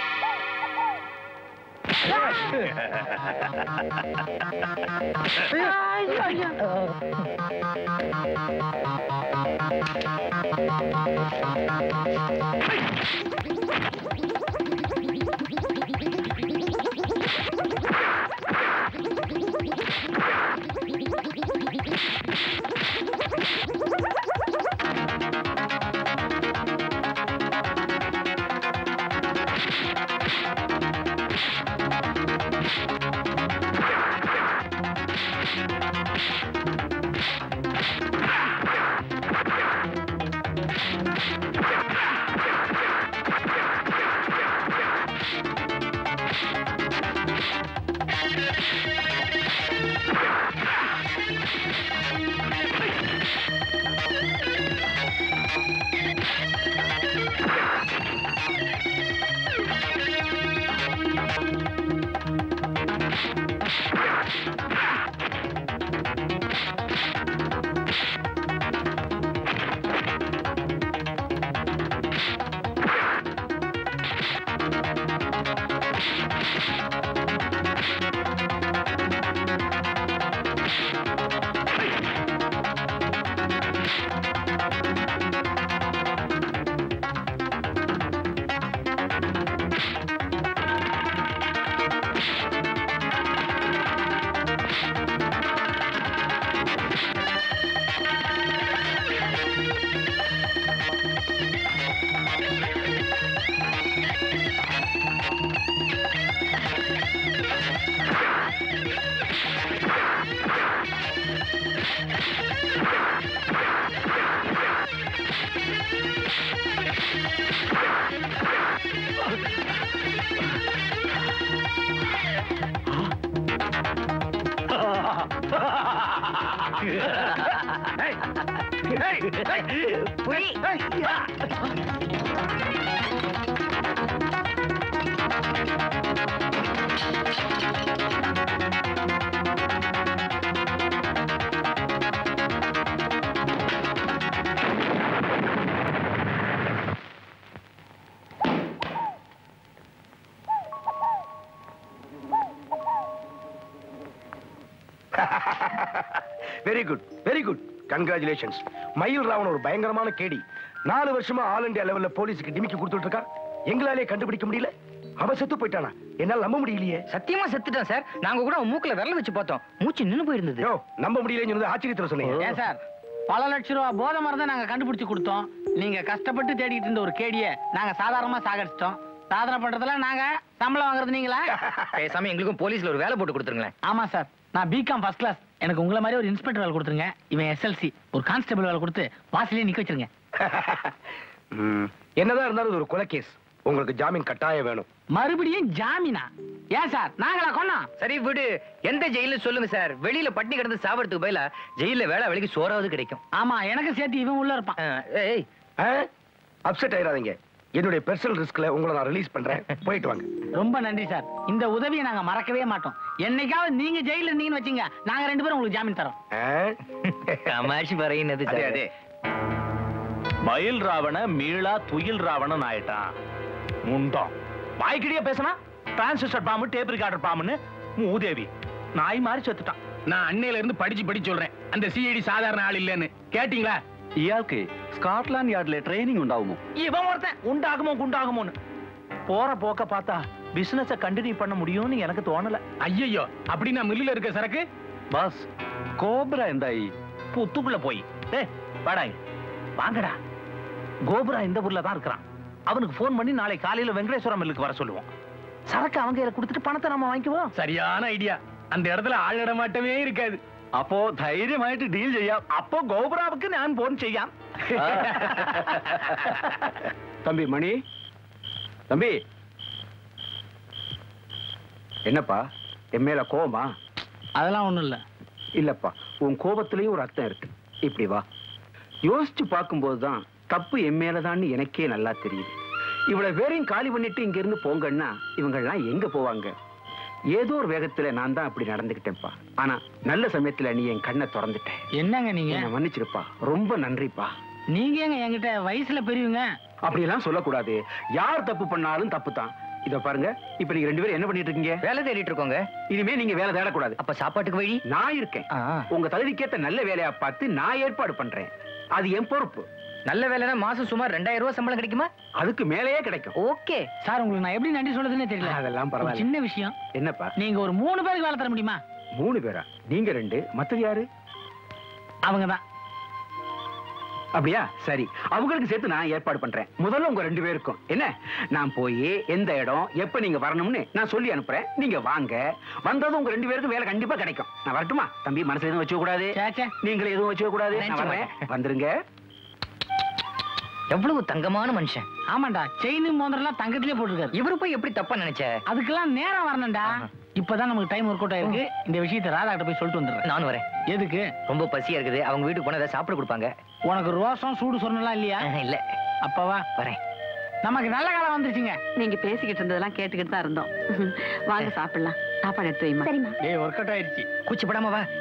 very good very good congratulations Mayil Ravan ஒரு பயங்கரமான கேடி நாலு வருஷமா ஆல் இந்தியா லெவல்ல போலீஸுக்கு டிமிக்கி கொடுத்துட்டு இருக்கா எங்களாலே கண்டுபிடிக்க முடியல அவன் செத்து போயிட்டானா என்னால நம்ப முடியலையே சத்தியமா செத்துட்டான் சார் நாங்க கூட அவன் மூக்குல விரல வச்சு பார்த்தோம் மூச்சு நின்னு போயிருந்தது யோ நம்ப முடியலன்னு சொன்னது ஆச்சரியத்துல சொன்னீங்க ஏன் சார் பல லட்சம் ரூபா போதை மருந்தை நாங்க கண்டுபிடிச்சு கொடுத்தோம் நீங்க கஷ்டப்பட்டு தேடிட்டு இருந்த ஒரு கேடிய நாங்க சாதாரணமா சாகடிச்சிட்டோம் சாதனை பண்றதுல நாங்க சம்பளம் வாங்குறது நீங்களா பேசாம எங்களுக்கும் போலீஸ்ல ஒரு வேலை போட்டு கொடுத்துருங்களேன் ஆமா சார் நான் பிகாம் ஃபர்ஸ்ட் கிளாஸ் எனக்கு உங்களை மாதிரி ஒரு இன்ஸ்பெக்டர் வேலை கொடுத்துருங்க இவன் எஸ்எல்சி ஒரு கான்ஸ்டபிள் வேலை கொடுத்து வாசலே நிக்க வச்சிருங்க ம், என்னதான் இருந்தாலும் இது ஒரு கொலை கேஸ் உங்களுக்கு ஜாமீன் கட்டாயம் வேணும் மறுபடியும் ஜாமீனா ஏன் சார் நாங்களா கொன்னோம் சரி விடு எந்த ஜெயில சொல்லுங்க சார் வெளியில பட்டினி கிடந்து சாவறதுக்கு பதிலா ஜெயில வேலை வேலைக்கு சோறாவது கிடைக்கும் ஆமா எனக்கு சேர்த்து இவன் உள்ள இருப்பான் ஏய் அப்செட் ஆயிடாதீங்க என்னுடைய பெர்சனல் ரிஸ்க்ல உங்களை நான் ரிலீஸ் பண்றேன் போயிட்டு வாங்க ரொம்ப நன்றி சார் இந்த உதவியை நாங்க மறக்கவே மாட்டோம் என்னைக்காவது நீங்க ஜெயில இருந்தீங்கன்னு வச்சீங்க நாங்க ரெண்டு பேரும் உங்களுக்கு ஜாமீன் தரோம் தமாஷ் പറയുന്നത് அதே அதே மயில் ராவண மீளா துயில் ராவணன் ஆயிட்டான் முண்டம் வாய்க்கிடியா பேசினா டிரான்சிஸ்டர் பாம்பு டேப் ரிகார்டர் பாம்புன்னு மூதேவி நாய் மாதிரி செத்துட்டான் நான் அன்னையில இருந்து படிச்சு படிச்சு சொல்றேன் அந்த சிஐடி சாதாரண ஆள் இல்லைன்னு கேட்டீங்களா ഇയാൾക്ക് സ്കോട്ട്ലാൻഡ് യാർഡിലെ ട്രെയിനിങ് ഉണ്ടാവുമോ இவன் ஒருத்தன் உண்டாகுமோ குண்டாகுமோன்னு போற போக்க பார்த்தா பிசினஸ கண்டினியூ பண்ண முடியும்னு எனக்கு தோணல ஐயோ அப்படின்னா மில்லுல இருக்க சரக்கு பாஸ் கோப்ரா എന്തായി புத்துக்குள்ள போய் ஏய் வாடா இங்க. வாங்கடா கோபுரா இந்த ஊர்ல தான் இருக்கிறான் அவனுக்கு ஃபோன் பண்ணி நாளை காலையில வெங்கடேஸ்வரம் மில்லுக்கு வர சொல்லுவோம் சரக்கு அவங்க கையில கொடுத்துட்டு பணத்தை நம்ம வாங்கிக்குவோம் சரியான ஐடியா அந்த இடத்துல ஆள் நடமாட்டமே இருக்காது അപ്പോ ധൈര്യമായിട്ട് ഡീൽ ചെയ്യാം அப்போ கோபுராவுக்கு நான் போன் செய்யாம் தம்பி மணி தம்பி என்னப்பா என் மேல கோவமா அதெல்லாம் ஒண்ணும் இல்ல இல்லப்பா உன் கோபத்திலயும் ஒரு அர்த்தம் இருக்கு இப்படி வா யோசிச்சு பார்க்கும்போது தான் தப்பு என் மேலதான்னு எனக்கே நல்லா தெரியுது இவ்வளவு பேரையும் காலி பண்ணிட்டு இங்க இருந்து போங்கன்னா இவங்கெல்லாம் எங்க போவாங்க ஏதோ ஒரு வேகத்துல நான் தான் அப்படி நடந்துக்கிட்டேன்ப்பா ஆனா நல்ல சமயத்துல நீ என் கண்ணை திறந்துட்ட என்னங்க நீங்க என்னை மன்னிச்சிருப்பா ரொம்ப நன்றிப்பா நீங்க ஏங்க என்கிட்ட வயசுல பெரியவங்க அப்படியெல்லாம் சொல்லக்கூடாது யார் தப்பு பண்ணாலும் தப்பு தான் இத பாருங்க இப்ப நீங்க ரெண்டு பேரும் என்ன பண்ணிட்டு இருக்கீங்க வேலை தேடிட்டு இருக்கோங்க இனிமே நீங்க வேலை தேடக்கூடாது அப்ப சாப்பாட்டுக்கு வழி நான் இருக்கேன் உங்க தகுதிக்கேத்த நல்ல வேலையா பார்த்து நான் ஏற்பாடு பண்றேன் அது என் பொறுப்பு நல்ல வேலைனா மாசம் சுமார் ரெண்டாயிரம் ரூபாய் சம்பளம் கிடைக்குமா அதுக்கு மேலேயே கிடைக்கும் ஓகே சார் உங்களுக்கு நான் எப்படி நன்றி சொல்றதுன்னே தெரியல அதெல்லாம் ஒரு பரவாயில்ல சின்ன விஷயம் என்னப்பா நீங்க ஒரு மூணு பேருக்கு வேலை தர முடியுமா மூணு பேரா நீங்க ரெண்டு மத்தது யாரு அவங்க தான் அப்படியா சரி அவங்களுக்கு சேர்த்து நான் ஏற்பாடு பண்றேன் முதல்ல உங்க ரெண்டு பேருக்கும் என்ன நான் போய் எந்த இடம் எப்ப நீங்க வரணும்னு நான் சொல்லி அனுப்புறேன் நீங்க வாங்க வந்ததும் உங்க ரெண்டு பேருக்கும் வேலை கண்டிப்பா கிடைக்கும் நான் வரட்டுமா தம்பி மனசுல எதுவும் வச்சுக்க கூடாது நீங்களும் எதுவும் வச்சுக்க கூடாது நான் நினைச்சு வரேன் வந்துருங்க எவ்வளவு தங்கமான மனுஷன் ஆமாண்டா செயின் மோதிரம் தங்கத்திலே போட்டிருக்காரு இவரு போய் எப்படி தப்பா நினைச்ச அதுக்கெல்லாம் நேரம் வரணும்டா இப்பதான் நமக்கு டைம் ஒர்க் அவுட் ஆயிருக்கு இந்த விஷயத்தை ராதா கிட்ட போய் சொல்லிட்டு வந்துடுறேன் நானும் வரேன் எதுக்கு ரொம்ப பசியா இருக்குது அவங்க வீட்டுக்கு போனா ஏதாவது சாப்பிட கொடுப்பாங்க உனக்கு ரோசம் சூடு சொன்னலாம் இல்லையா இல்ல அப்பவா வரேன் நமக்கு நல்ல காலம் வந்துருச்சுங்க நீங்க பேசிக்கிட்டு இருந்ததெல்லாம் கேட்டுக்கிட்டு தான் இருந்தோம் வாங்க சாப்பிடலாம் சாப்பாடு எடுத்து வைமா சரிம்மா ஏய் ஒர்க் அவுட் ஆயிடுச்சு கூச்சப்படாம வா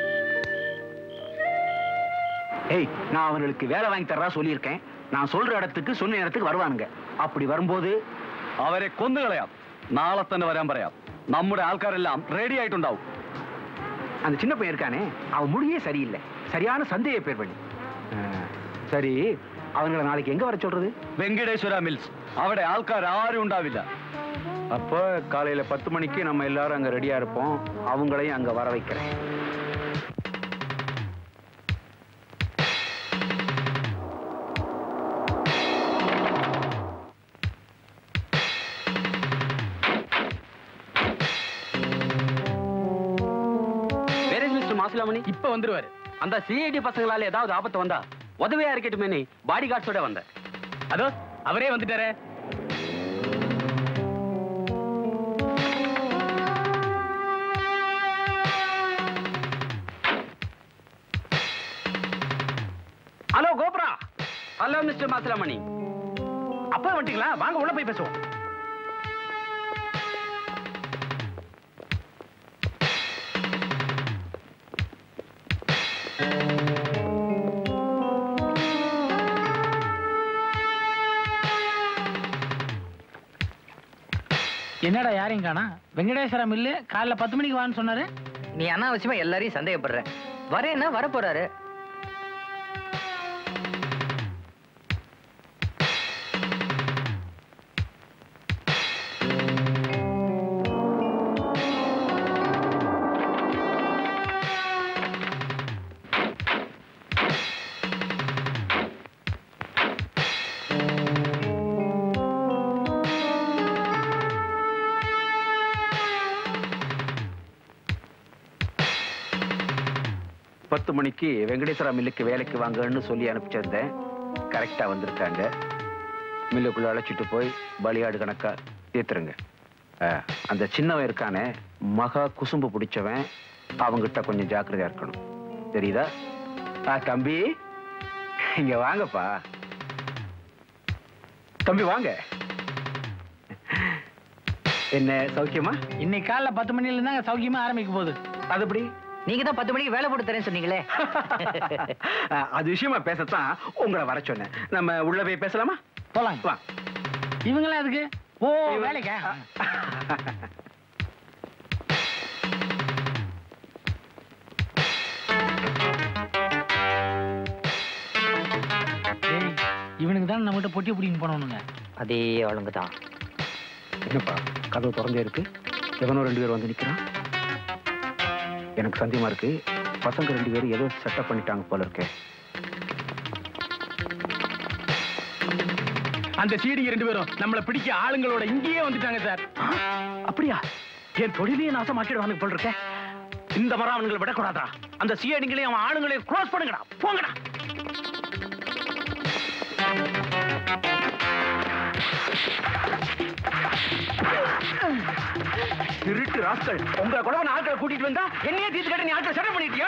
ஏய் நான் அவங்களுக்கு வேலை வாங்கி தர்றதா சொல்லியிருக்கேன் நான் சொல்ற இடத்துக்கு சொன்ன இடத்துக்கு வருவானுங்க அப்படி வரும்போது അവരെ കൊന്നുകളയാം നാളെ തന്നെ വരാൻ പറയാം നമ്മുടെ ആൾക്കാരെല്ലാം റെഡി ആയിട്ടുണ്ടാവും அந்த சின்ன பையன் இருக்கானே அவன் முடியே சரியில்லை சரியான சந்தேக பேர் பண்ணி சரி அவங்கள நாளைக்கு எங்க வர சொல்றது വെങ്കടേശ്വര മിൽസ് അവിടെ ആൾക്കാർ ആരും ഉണ്ടാവില്ല அப்போ காலையில பத்து மணிக்கு நம்ம எல்லாரும் அங்க ரெடியா இருப்போம் அவங்களையும் அங்க வர வைக்கிறேன் வேற மிஸ்டர் மாசிலாமணி இப்ப வந்துருவாரு அந்த சிஐடி பசங்களால ஏதாவது ஆபத்து வந்தா உதவியா இருக்கட்டுமே பாடி கார்ட்ஸோட வந்தேன் அதோ அவரே வந்துட்டாரே ஹலோ கோபுரா ஹலோ மிஸ்டர் மாசிலாமணி அப்பா வந்துட்டீங்களா வாங்க உள்ள போய் பேசுவோம் என்னடா யாரையும் காணா வெங்கடேஸ்வர மில்லு காலைல பத்து மணிக்கு வான்னு சொன்னாரு நீ அனாவசியமா எல்லாரையும் சந்தேகப்படுற வரேன்னா வர போறாரு பத்து மணிக்கு வெங்கடேஸ்வரா மில்லுக்கு வேலைக்கு வாங்கன்னு சொல்லி அனுப்பிச்சிருந்தேன் கரெக்டா வந்திருக்காங்க மில்லுக்குள்ள அழைச்சிட்டு போய் பலியாடு கணக்கா தீர்த்துருங்க ஆ, அந்த சின்னவன் இருக்கானே மகா குசும்பு பிடிச்சவன் அவங்கிட்ட கொஞ்சம் ஜாக்கிரதையா இருக்கணும் தெரியுதா ஆ, தம்பி இங்க வாங்கப்பா தம்பி வாங்க என்ன சௌக்கியமா இன்னைக்கு காலைல பத்து மணில இருந்தாங்க சௌக்கியமா ஆரம்பிக்க போகுது அது எப்படி நீங்க தான் பத்து மணிக்கு வேலை போட்டு தரேன்னு சொன்னீங்களே ஆ, அது விஷயமா பேசத்தான் உங்களை வர சொன்னேன் நம்ம உள்ள போய் பேசலாமா போலாம் வா இவங்களாம் அதுக்கு ஓ வேலைக்கா ஆளுங்க தான் நம்மகிட்ட பொட்டி பிடின்னு போனவனுங்க அதே ஆளுங்க தான் என்னப்பா கதவு திறந்தே இருக்கு எவனோ ரெண்டு பேர் வந்து நிக்கிறான் எனக்கு சந்தேகமா இருக்கு பசங்க ரெண்டு பேரும் ஏதோ செட்டப் பண்ணிட்டாங்க போல இருக்கே அந்த சீடிங்க ரெண்டு பேரும் நம்மள பிடிக்க ஆளுங்களோட இங்கேயே வந்துட்டாங்க சார் அப்படியா என் தொழிலையே நாசமாக்கிடுவானுங்க போல் இருக்க இந்த மரம் அவனுங்களை விடக்கூடாதா அந்த சிஐடிங்களையும் அவன் ஆளுங்களையும் க்ளோஸ் பண்ணுங்கடா போங்கடா திருட்டு ராஸ்கள் உங்களை கூட நான் ஆட்களை கூட்டிட்டு வந்தா என்னையே தீர்த்து கட்ட நீ ஆட்களை செட்டப் பண்ணிட்டியா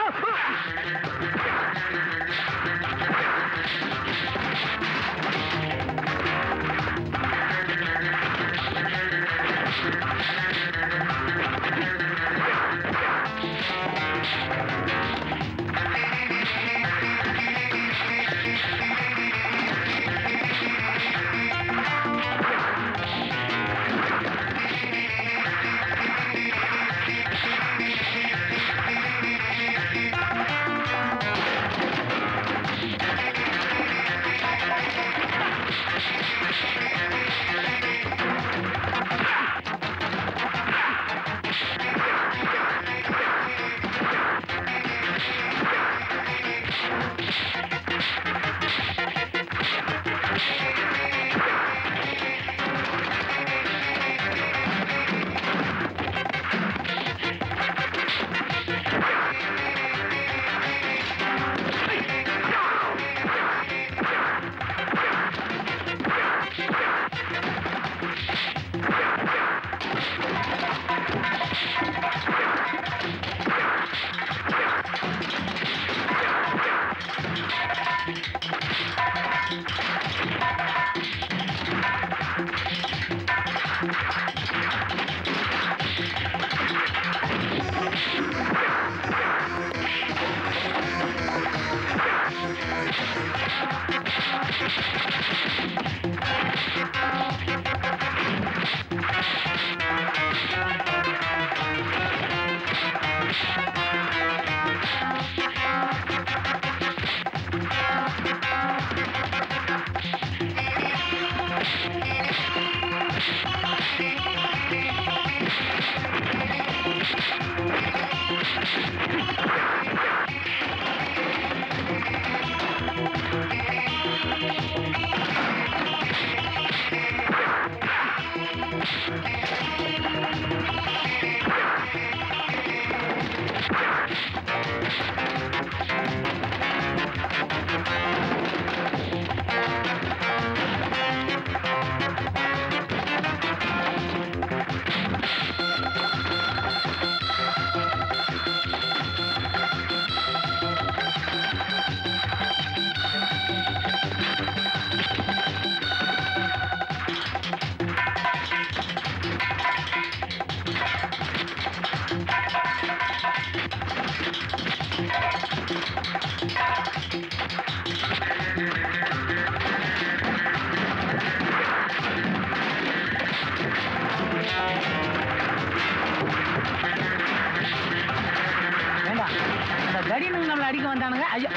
வேண்டாம் அந்த தடினுங்க நம்மளை அடிக்க வந்தானுங்க ஐயா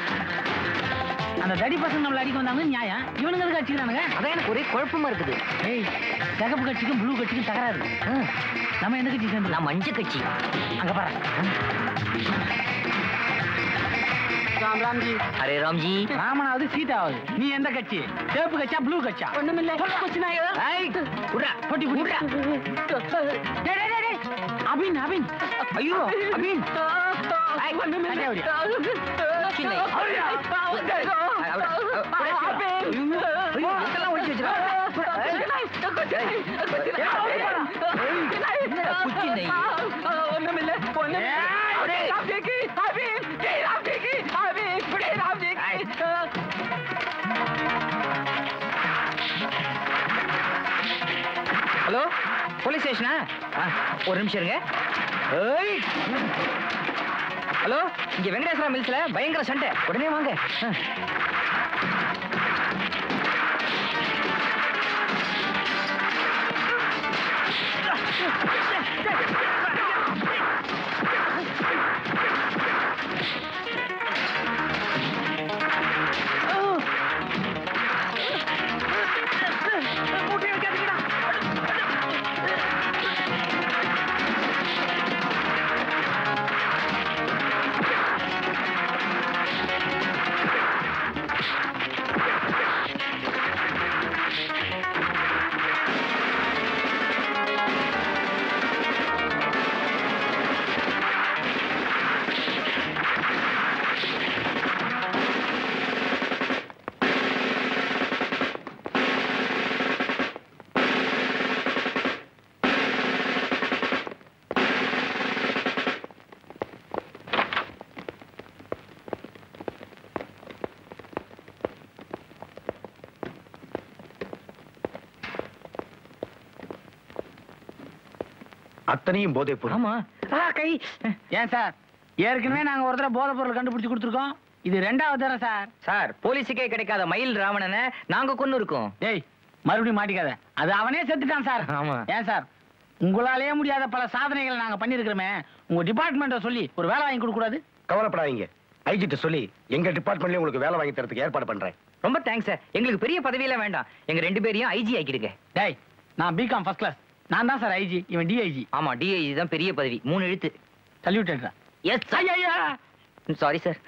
அந்த தடி பசங்க நம்மளை அடிக்க வந்தாங்க நியாயம் இவனுங்க எதுக்கு அடிச்சுக்கிறானுங்க அதான் எனக்கு ஒரே குழப்பமா இருக்குது ஏய் சிகப்பு கட்சிக்கும் ப்ளூ கட்சிக்கும் தகராறு ம். நம்ம எந்த கட்சி சேர்ந்து நான் மஞ்ச கட்சி அங்க பாரு ராம் ராம்ஜி அரே ராம்ஜி ராமனாவது சீதாவது நீ எந்த கட்சி சேப்பு கட்சா ப்ளூ கட்சா ஒண்ணுமில்ல ஏய் உட்றா போட்டி உட்றா அபின் அபின் ஐயோ அபின் ஹலோ போலீஸ் ஸ்டேஷனா ஆ, ஒரு நிமிஷம் இருங்க ஏய் ஹலோ இங்க வெங்கடேஸ்வரா மில்ஸ்ல பயங்கர சண்டை உடனே வாங்க ஆ. அத்தனையும் போதை பொருள் ஆமா கை ஏன் சார் ஏற்கனவே நாங்க ஒரு தடவை போதை பொருள் கண்டுபிடிச்சு கொடுத்துருக்கோம் இது ரெண்டாவது தடவை சார் சார் போலீஸுக்கே கிடைக்காத மயில் ராவணனை நாங்க கொண்டு இருக்கோம் டேய் மறுபடியும் மாட்டிக்காத அது அவனே செத்துட்டான் சார் ஆமா. ஏன் சார் உங்களாலேயே முடியாத பல சாதனைகளை நாங்க பண்ணிருக்கிறோமே உங்க டிபார்ட்மெண்ட்டை சொல்லி ஒரு வேலை வாங்கி கொடுக்க கூடாது கவலைப்படாதீங்க ஐஜிட்ட சொல்லி எங்க டிபார்ட்மெண்ட்லயே உங்களுக்கு வேலை வாங்கி தரதுக்கு ஏற்பாடு பண்றேன் ரொம்ப தேங்க்ஸ் சார் எங்களுக்கு பெரிய பதவியெல்லாம் வேண்டாம் எங்க ரெண்டு பேரையும் ஐஜி ஆக்கிடுங்க டேய் நான் பிகாம் ஃபர்ஸ்ட் கிளாஸ் நான் தான் சார் ஐஜி இவன் டிஐஜி ஆமா டிஐஜி தான் பெரிய பதவி மூணு எழுத்து சல்யூட் எடுறேன் எஸ் ஐயா சாரி சார்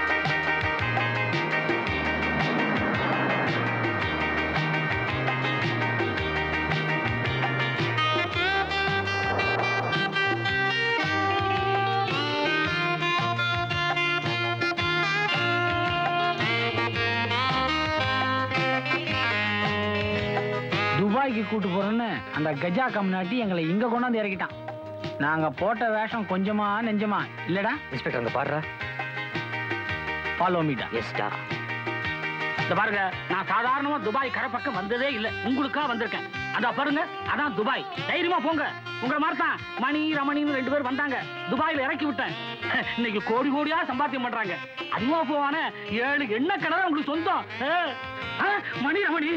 துபாய்க்கு கூட்டு போறோன்னு அந்த கஜா கம்னாட்டி எங்களை இங்க கொண்டாந்து இறக்கிட்டான் நாங்க போட்ட வேஷம் கொஞ்சமா நெஞ்சமா இல்லடா இன்ஸ்பெக்டர் அங்க பாடுறா ஃபாலோ மீடா எஸ்டா இந்த பாருங்க நான் சாதாரணமா துபாய் கடை பக்கம் வந்ததே இல்ல உங்களுக்கா வந்திருக்கேன் அதான் பாருங்க அதான் துபாய் தைரியமா போங்க உங்களை மாதிரி தான் மணி ரமணின்னு ரெண்டு பேர் வந்தாங்க துபாயில இறக்கி விட்டேன் இன்னைக்கு கோடி கோடியா சம்பாத்தியம் பண்றாங்க அதுவா போவான ஏழு எண்ண கடை உங்களுக்கு சொந்தம் ஆ, ஆ, மணி ரமணி